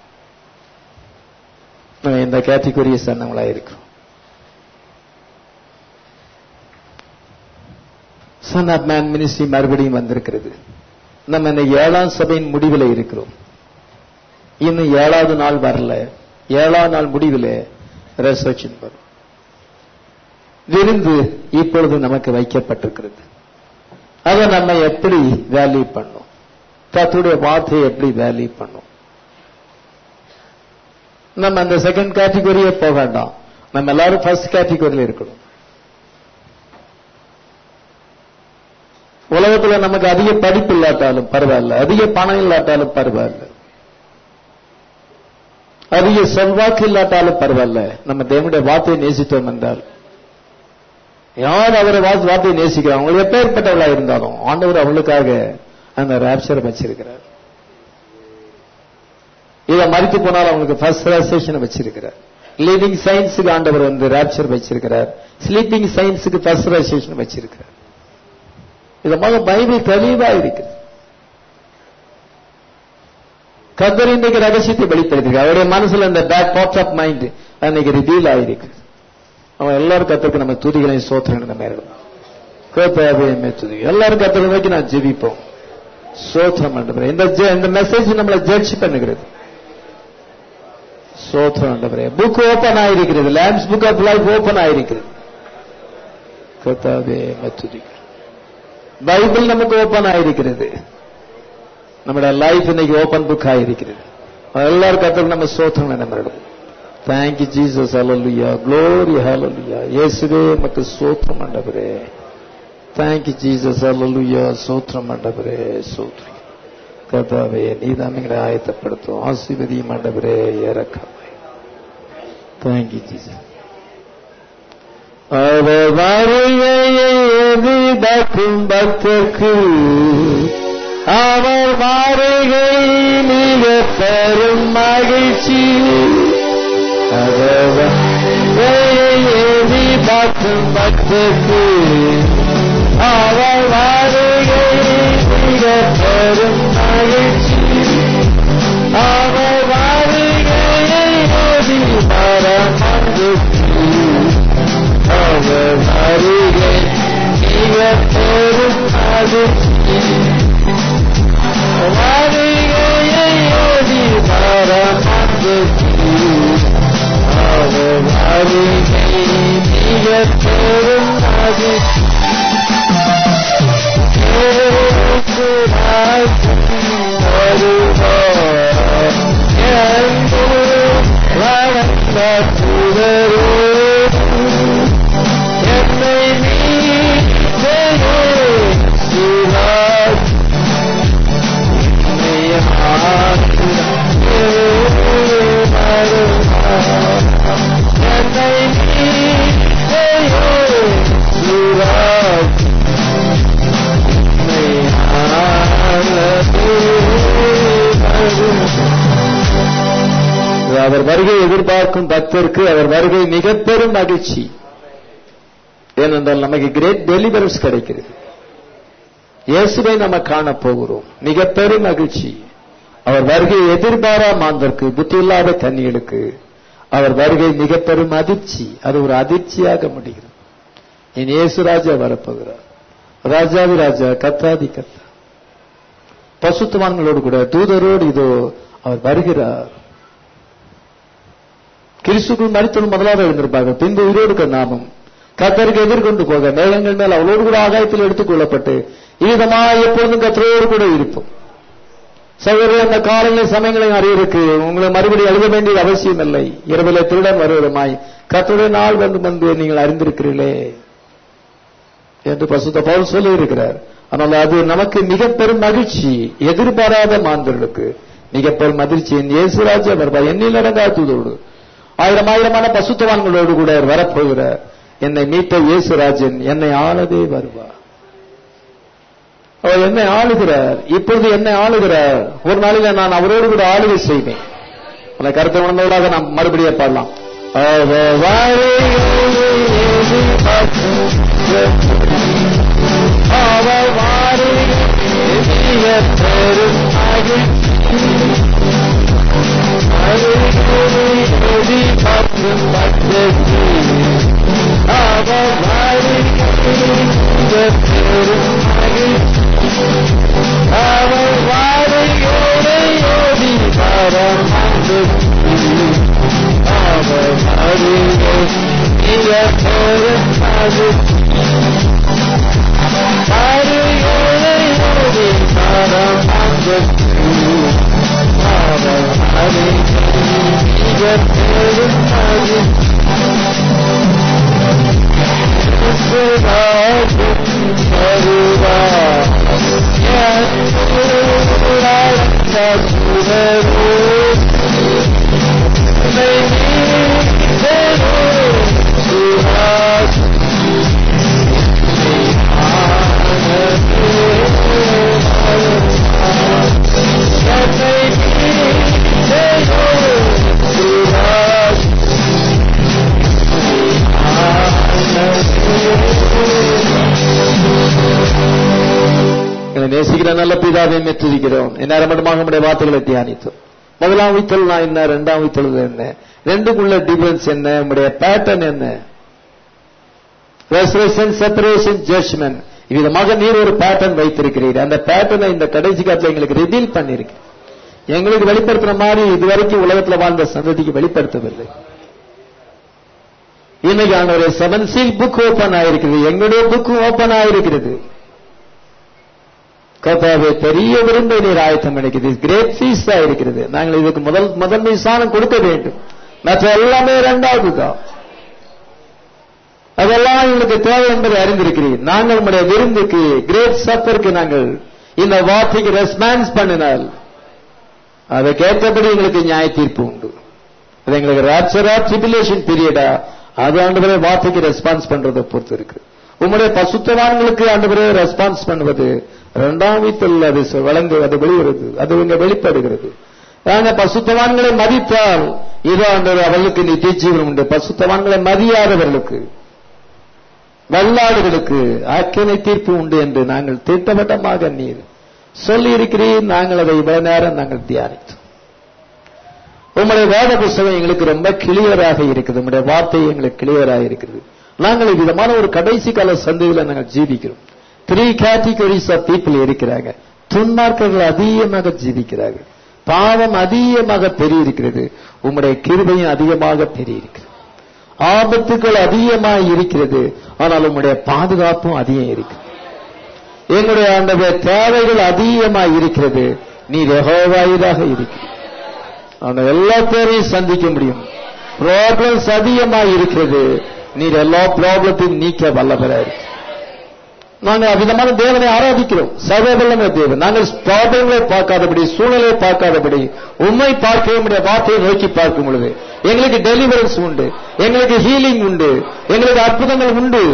நம்ம இந்த கேட்டகரியை சொன்னவங்களா இருக்கிறோம் சன் ஆப் மேன் மினிஸ்ட்ரி மறுபடியும் வந்திருக்கிறது நம்ம இந்த ஏழாம் சபையின் முடிவில் இருக்கிறோம் இன்னும் ஏழாவது நாள் வரல ஏழாவது நாள் முடிவில் ரெசர்ச்சின் வரும் விருந்து இப்பொழுது நமக்கு வைக்கப்பட்டிருக்கிறது அதை நம்ம எப்படி வேல்யூ பண்ணோம் கத்துடைய வார்த்தையை எப்படி வேல்யூ பண்ணோம் நம்ம அந்த செகண்ட் கேட்டகரியே போக வேண்டாம் நம்ம எல்லாரும் ஃபர்ஸ்ட் கேட்டகரியில் இருக்கணும் உலகத்துல நமக்கு அதிக படிப்பு இல்லாட்டாலும் பரவாயில்ல அதிக பணம் இல்லாட்டாலும் பரவாயில்ல அதிக செல்வாக்கு இல்லாட்டாலும் பரவாயில்ல நம்ம தேவனுடைய வார்த்தையை நேசித்தோம் என்றால் யார் அவரை வார்த்தை- வார்த்தையை நேசிக்கிறாங்க அவங்க எப்பேற்பட்டவளா இருந்தாலும் ஆண்டவர் அவளுக்காக அந்த ராப்சரை வச்சிருக்கிறார் இதை மறித்து போனால் அவங்களுக்கு ஃபர்ஸ்ட் ரெசேஷனை வச்சிருக்கிறார் லிவிங் சயின்ஸுக்கு ஆண்டவர் வந்து ராப்சர் வச்சிருக்கிறார் ஸ்லீப்பிங் சயின்ஸுக்கு ஃபர்ஸ்ட் ரெசேஷன் வச்சிருக்கிறார் இது மாதிரி பைபிள் தெளிவா இருக்கு கத்தர் இன்னைக்கு ரகசியத்தை வெளிப்படுத்திருக்கு அவருடைய மனசுல இந்த பேக் பார்ட் ஆஃப் மைண்ட் அன்னைக்கு ரிவீல் ஆயிருக்கு அவன் எல்லாரும் கத்தருக்கு நம்ம துதிகளையும் சோத்திரங்களை நம்ம இருக்கணும் கோத்தாவே துதி எல்லாரும் கத்தரை நோக்கி நான் ஜெபிப்போம் சோத்திரம் ஆண்டவரே இந்த ஜெ- இந்த மெசேஜ் நம்மளை ஜட்ஜ் பண்ணுகிறது சோத்திரம் ஆண்டவரே புக் ஓபன் ஆயிருக்கிறது lamb's book of life open ஆயிருக்கிறது கத்தாவே துதிக்கிறேன் பைபிள் நமக்கு ஓபன் ஆயிருக்கிறது நம்முடைய லைஃப் இன்னைக்கு ஓபன் புக் ஆயிருக்கிறது எல்லாரும் கத்தருக்கு நம்ம சோத்திரம் நம்ம இருக்கணும் thank you Jesus hallelujah glory hallelujah இயேசுவே உமக்கு சோத்திரம் ஆண்டவரே தேங்க்யூ ஜீசஸ் ஹalleluya சோத்திரம் ஆண்டவரே சோத்திரம் கர்த்தாவே நீதான் எங்களை ஆயத்தப்படுத்தும் ஆசீர்வதியும் ஆண்டவரே இறக்கமாய் தேங்க்யூ ஜீசஸ் அவர் வருகையை எதிர்பார்க்கும் பக்தர்க்கு அவர் வருகை மிக பெரும் மகிழ்ச்சி அவர் வருகையை எதிர்பார்க்கும் பக்தர்க்கு அவர் வருகை மிக பெரும் மகிழ்ச்சி அவர் வருகையை எதிர்பார்க்கும் பக்தர்க்கு அவர் வருகை மிக பெரும் மகிழ்ச்சி வருகையை எதிர்பார்க்கும் அவர் வருகை மிக பெரும் மகிழ்ச்சி அவர் வருகை எதிர்பார்க்கும் பக்தருக்கு அவர் வருகை மிக பெரும் மகிழ்ச்சி ஏனென்றால் நமக்கு கிரேட் டெலிவரன்ஸ் கிடைக்கிறது இயேசுவை நம்ம காண போகிறோம் மிக பெரும் மகிழ்ச்சி அவர் வருகை எதிர்பாரா மாந்தருக்கு புத்தி இல்லாத கன்னிகளுக்கு அவர் வருகை மிக பெரும் அதிர்ச்சி அது ஒரு அதிர்ச்சியாக முடிகிறது என் இயேசு ராஜா வரப்போகிறார் ராஜாவி ராஜா கத்தாதி கத்தா பசுத்தவான்களோடு கூட தூதரோடு இதோ அவர் வருகிறார் கிறிஸ்துக்குள் மறித்தவன் முதலாவது எழுந்திருப்பார்கள் பின்பு உயிரோடு நாமம் கத்தருக்கு எதிர்கொண்டு போக மேகங்கள் மேல் அவளோடு கூட ஆகாயத்தில் எடுத்துக் கொள்ளப்பட்டு ஈதமா எப்பொழுதும் கத்தரோடு கூட இருப்போம் சகோதரர் அந்த காலங்களை சமயங்களை அறிவிருக்கு உங்களை மறுபடியும் எழுத வேண்டிய அவசியம் இல்லை இரவிலே திருடன் வருவதுமாய் கத்தருடைய நாள் வேண்டும் என்று நீங்கள் அறிந்திருக்கிறீர்களே என்று பசுத்த பவுல் சொல்லி இருக்கிறார் ஆனால் அது நமக்கு மிக பெரும் மகிழ்ச்சி எதிர்பாராத மாந்தர்களுக்கு மிக பெரும் மகிழ்ச்சி என் இயேசுராஜ் வருவார் எண்ணில் அடங்கா தூதோடு ஆயிரம் ஆயிரமான பசுத்தவான்களோடு கூட அவர் வரப்போகிறார் என்னை மீட்ட இயேசுராஜன் என்னை ஆளவே வருவார் அவர் என்னை ஆளுகிறார் இப்பொழுது என்னை ஆளுகிறார் ஒரு நாளில நான் அவரோடு கூட ஆளுகை செய்வேன் அந்த கருத்தை உணர்ந்தவர்களாக நாம் மறுபடியும் பாடலாம் அவர் வாழையோடு எதிர்பார்க்கும் அவர் வாழையோடு பெரும் மகிழ்ச்சி அருகோடு எதிர்பார்க்கும் மகிழ்ச்சி அவர் வாழையோடு பெரும் மகிழ்ச்சி அவர் வாழையோடு ஓடி வரம் அவர் வாழையோடு மிக பெரும் மகிழ்ச்சி வாழையோடு ஓடி வரம் அவர் வாழையோடு மிக பெரும் மகிழ்ச்சி எங்களை நேசிக்கிற நல்ல பிதாவை மெத்துதிக்கிறோம் என்ன மட்டுமாக நம்முடைய வார்த்தைகளை தியானித்தோம் முதலாம் உயிர்த்தல் என்ன ரெண்டாம் உயிர்த்தல் என்ன ரெண்டுக்குள்ள டிஃபரன்ஸ் என்ன நம்முடைய பேட்டர்ன் என்ன ரெசரேஷன் செப்பரேஷன் ஜட்ஜ்மெண்ட் இவ்விதமாக நீர் ஒரு பேட்டர்ன் வைத்திருக்கிறீர் அந்த பேட்டர்னை இந்த கடைசி காலத்துல எங்களுக்கு ரிவீல் பண்ணிருக்கு எங்களுக்கு வெளிப்படுத்துற மாதிரி இதுவரைக்கும் உலகத்துல வாழ்ந்த சந்ததிக்கு வெளிப்படுத்தவில்லை இன்னைக்கு ஆண்டவரே செவன் சீல் புக் ஓபன் ஆயிருக்கிறது எங்களுடைய புக்கும் ஓபன் ஆயிருக்கிறது கர்த்தாவே பெரிய விரும்பை நீர் ஆயத்தம் கிடைக்குது கிரேட் ஃபீஸ் தான் இருக்கிறது நாங்கள் இதுக்கு முதல் முதன்மை ஸ்தானம் கொடுக்க வேண்டும் மற்ற எல்லாமே இரண்டாவது தான் அதெல்லாம் எங்களுக்கு தேவை என்பதை அறிந்திருக்கிறீர் நாங்கள் நம்முடைய விருந்துக்கு கிரேட் சப்பருக்கு நாங்கள் இந்த வார்த்தைக்கு ரெஸ்பான்ஸ் பண்ணினால் அதுக்கேற்றபடி எங்களுக்கு நியாய தீர்ப்பு உண்டு அது எங்களுக்கு ராப்சரா ட்ரிபிலேஷன் பீரியடா அது ஆண்டு வார்த்தைக்கு ரெஸ்பான்ஸ் பண்றதை பொறுத்து இருக்கு உங்களுடைய பசுத்தவான்களுக்கு ஆண்டு ரெஸ்பான்ஸ் பண்ணுவது இரண்டாம் வீட்டில் அது சொ- வழங்கு அது வெளிவருது அது இங்க வெளிப்படுகிறது நாங்க பசுத்தவான்களை மதித்தால் இது ஆண்டவர் அவர்களுக்கு நித்திய ஜீவனம் உண்டு பசுத்தவான்களை மதியாதவர்களுக்கு வல்லாடுகளுக்கு ஆக்கினை தீர்ப்பு உண்டு என்று நாங்கள் திட்டவட்டமாக நீர் சொல்லி இருக்கிறீர் நாங்கள் அதை இவ்வளவு நேரம் நாங்கள் தியானித்தோம் உங்களுடைய வேத புஸ்தகம் எங்களுக்கு ரொம்ப கிளியராக இருக்குது உங்களுடைய வார்த்தை எங்களுக்கு கிளியராக இருக்குது நாங்கள் விதமான ஒரு கடைசி கால சந்தையில நாங்கள் ஜீவிக்கிறோம் த்ரீ கேட்டகரிஸ் ஆஃப் பீப்புள் இருக்கிறாங்க துன்மார்க்கர்கள் அதிகமாக ஜீவிக்கிறார்கள் பாவம் அதிகமாக பெருகிருக்கிறது உம்முடைய கிருபையும் அதிகமாக பெருகிருக்கிறது ஆபத்துக்கள் அதிகமாக இருக்கிறது ஆனால் உம்முடைய பாதுகாப்பும் அதிகம் இருக்கு எங்களுடைய ஆண்டவர் தேவைகள் அதிகமாக இருக்கிறது நீர் யெகோவாயிராக இருக்கிறது அந்த எல்லா பேரையும் சந்திக்க முடியும் ப்ராப்ளம்ஸ் அதிகமாக இருக்கிறது நீர் எல்லா ப்ராப்ளத்தையும் நீக்க வல்லவரா இருக்கு நாங்கள் அவ்விதமான தேவனை ஆராதிக்கிறோம் சர்வவல்லமை தேவன் நாங்கள் ப்ராப்ளங்களை பார்க்காதபடி சூழ்நிலையை பார்க்காதபடி உண்மை பார்க்க முடிய வார்த்தையை நோக்கி பார்க்கும் பொழுது எங்களுக்கு டெலிவரன்ஸ் உண்டு எங்களுக்கு ஹீலிங் உண்டு எங்களுக்கு அற்புதங்கள் உண்டு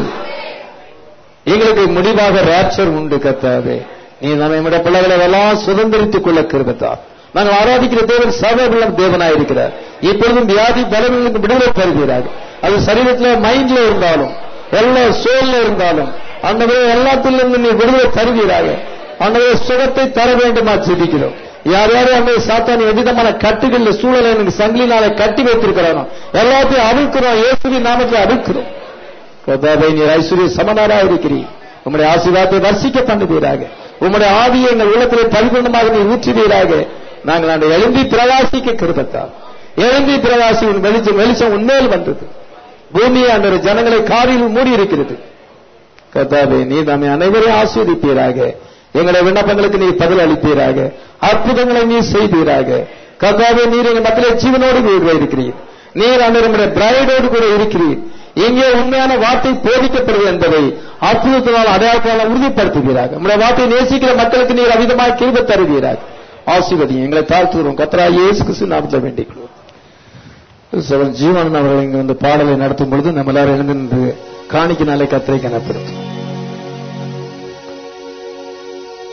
எங்களுக்கு முடிவாக ரேப்சர் உண்டு கத்தாவே நீ நம்ம நம்முடைய பிள்ளைகளை எல்லாம் சுதந்திரித்துக் கொள்ள கிருபத்தார் நாங்கள் ஆராதிக்கிற தேவன் சர்வவல்லம் தேவனாயிருக்கிறார் இப்பொழுதும் வியாதி பலவீனங்களுக்கு விடுதலை தருகிறார் அது சரீரத்துல மைண்ட்ல இருந்தாலும் எல்லா சோல்ல இருந்தாலும் அந்த எல்லாத்திலிருந்து நீ விடுதலை தருவீராக அந்த சுகத்தை தர வேண்டுமா சிந்திக்கிறோம் யார் யாரும் அந்த சாத்தான் எவ்விதமான கட்டுகள் சூழலை எனக்கு சங்கிலினால கட்டி வைத்திருக்கிறானோ எல்லாத்தையும் அவிழ்க்கிறோம் இயேசுவின் நாமத்தை அவிழ்க்கிறோம் கர்த்தாவே நீர் ஐஸ்வர்ய சமனாரா இருக்கிறீர் உம்முடைய ஆசீர்வாதத்தை வர்ஷிக்க பண்ணுவீராக உம்முடைய ஆவியை எங்கள் உள்ளத்திலே பரிபூர்ணமாக நீ ஊற்றுவீராக நாங்கள் அந்த எழுந்தி பிரவாசிக்க கிருபத்தால் எழுந்தி பிரவாசி உன் வெளிச்சம் வெளிச்சம் உண்மையில் வந்தது பூமியை அந்த ஜனங்களை காரில் மூடி இருக்கிறது கர்த்தாவே நீ நம்மை அனைவரையும் ஆசீர்வதிப்பீராக எங்களுடைய விண்ணப்பங்களுக்கு நீ பதில் அளிப்பீராக அற்புதங்களை நீ செய்வீராக கர்த்தாவே நீர் எங்கள் மக்களை ஜீவனோடு கூட இருக்கிறீர் நீர் அந்த நம்முடைய பிரைடோடு கூட இருக்கிறீர் இங்கே உண்மையான வார்த்தை போதிக்கப்படுவது என்பதை அற்புதத்தினால் அடையாளத்தால் உறுதிப்படுத்துவீராக நம்முடைய வார்த்தையை நேசிக்கிற மக்களுக்கு நீர் அவிதமாக கிருப தருவீராக ஆசீர்வதி எங்களை தாழ்த்துகிறோம் கத்ரா இயேசு கிறிஸ்து நாமத்தில் வேண்டிக் கொள்வோம் சகோதரன் ஜீவன் அவர்கள் இங்கு வந்து பாடலை நடத்தும் பொழுது நம்ம எல்லாரும் எழுந்து நின்று காணிக்கினாலே கத்திரை கனப்படுத்தும்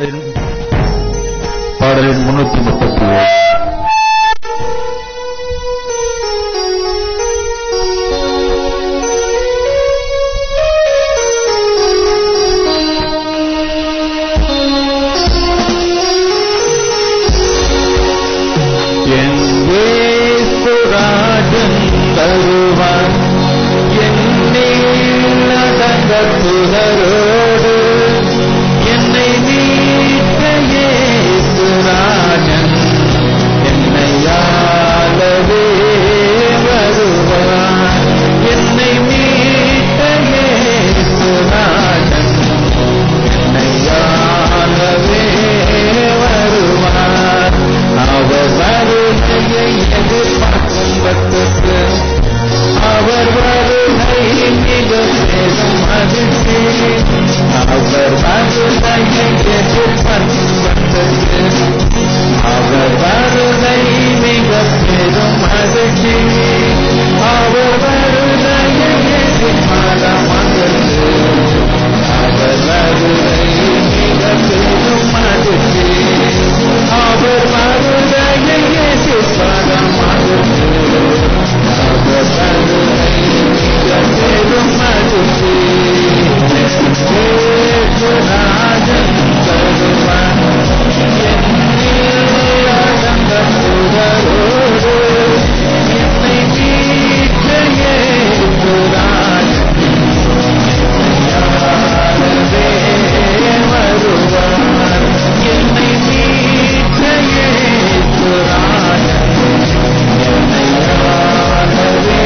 பாடலின் முன்னூத்தி முப்பத்தி ஏழு சுராஜன் தருவான் என்னில் அடங்க புதரோடு என்னை மீட்ட சுராஜன் என்னையாலவே வருவான் என்னை மீட்ட சுராஜன் என்னையாலவே வருவார் அவர் வருகையை எதிர்பார்க்கும் பக்கத்து அவர் வருகை மிக பெரும் மகிழ்ச்சி அவர் வருகையை எதிர்பார்க்கும் பக்கத்து அவர் வருகை மிக பெரும் மகிழ்ச்சி அவர் வருகையை எதிர்பார்க்க மகிழ்ச்சி அவர் வருகை மிக பெரும் மகிழ்ச்சி அவர் வருகையை எதிர்பார்க்க மகிழ்ச்சி அவர் வருகை மிக பெரும் மகிழ்ச்சி ராஜன் தருவான் என்னில் அடங்க புதரோடு என்னை மீட்ட ஏசுராஜன் யாரவே வருவார் என்னை மீட்ட ஏசுராஜன் என்னை யாரவே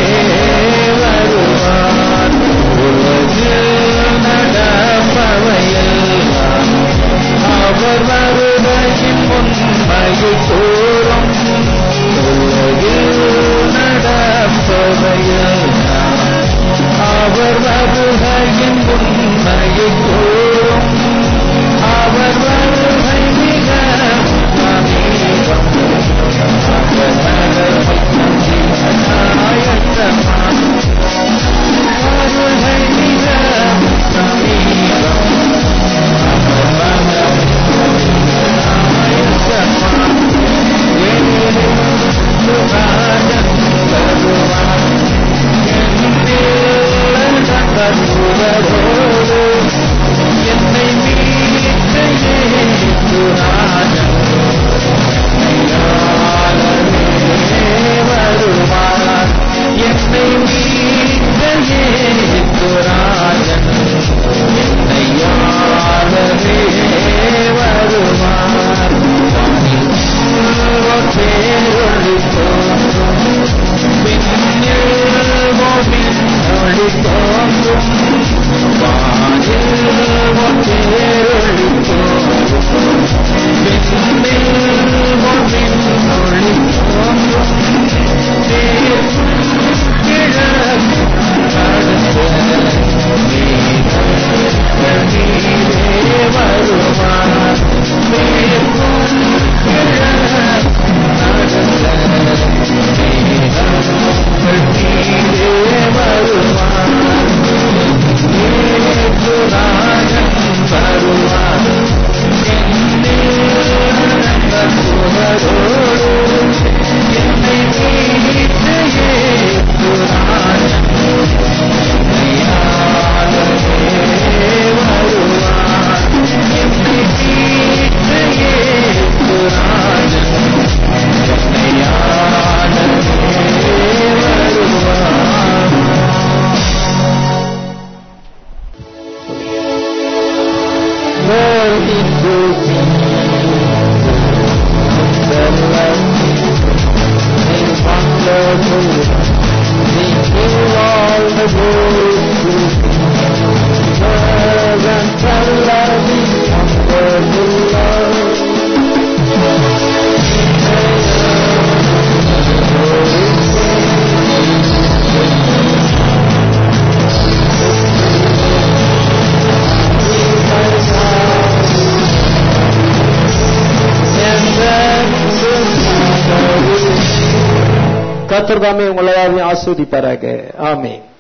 வருவார் உலகில் நடப்பவையெல்லாம் அவர் வருகையின் உண்மையை கூறும் உலகில் நடப்பவையெல்லாம் அவர் வருகையின் உண்மையை கூறும் அவர் வருகை மிக சமீபம் அவர் வருகை ஆயத்தமாம் வருகை மிக சமீபம் அவர் வருகை ஆயத்தமாம் ஏனெனில் சுராஜன் வருவான் கற்புவரோடு என்னை மீட்ட ஏசுராஜன் வருவார் என்னை மீட்ட ஏசுராஜன் என்னை யாரவே வருவார் பேரொழி தோன்றும் ஒளி தோன்றும் வானில் ஒளி தோன்றும் விண்ணில் ஒளி தோன்றும் நீர் கிழக்கு அடுத்த நீரே வருவார் மேற்கும் கிழக்கு கர்த்தர் தாமே உங்களை யாரையும் ஆஸ்வதிப்பாராக ஆமென்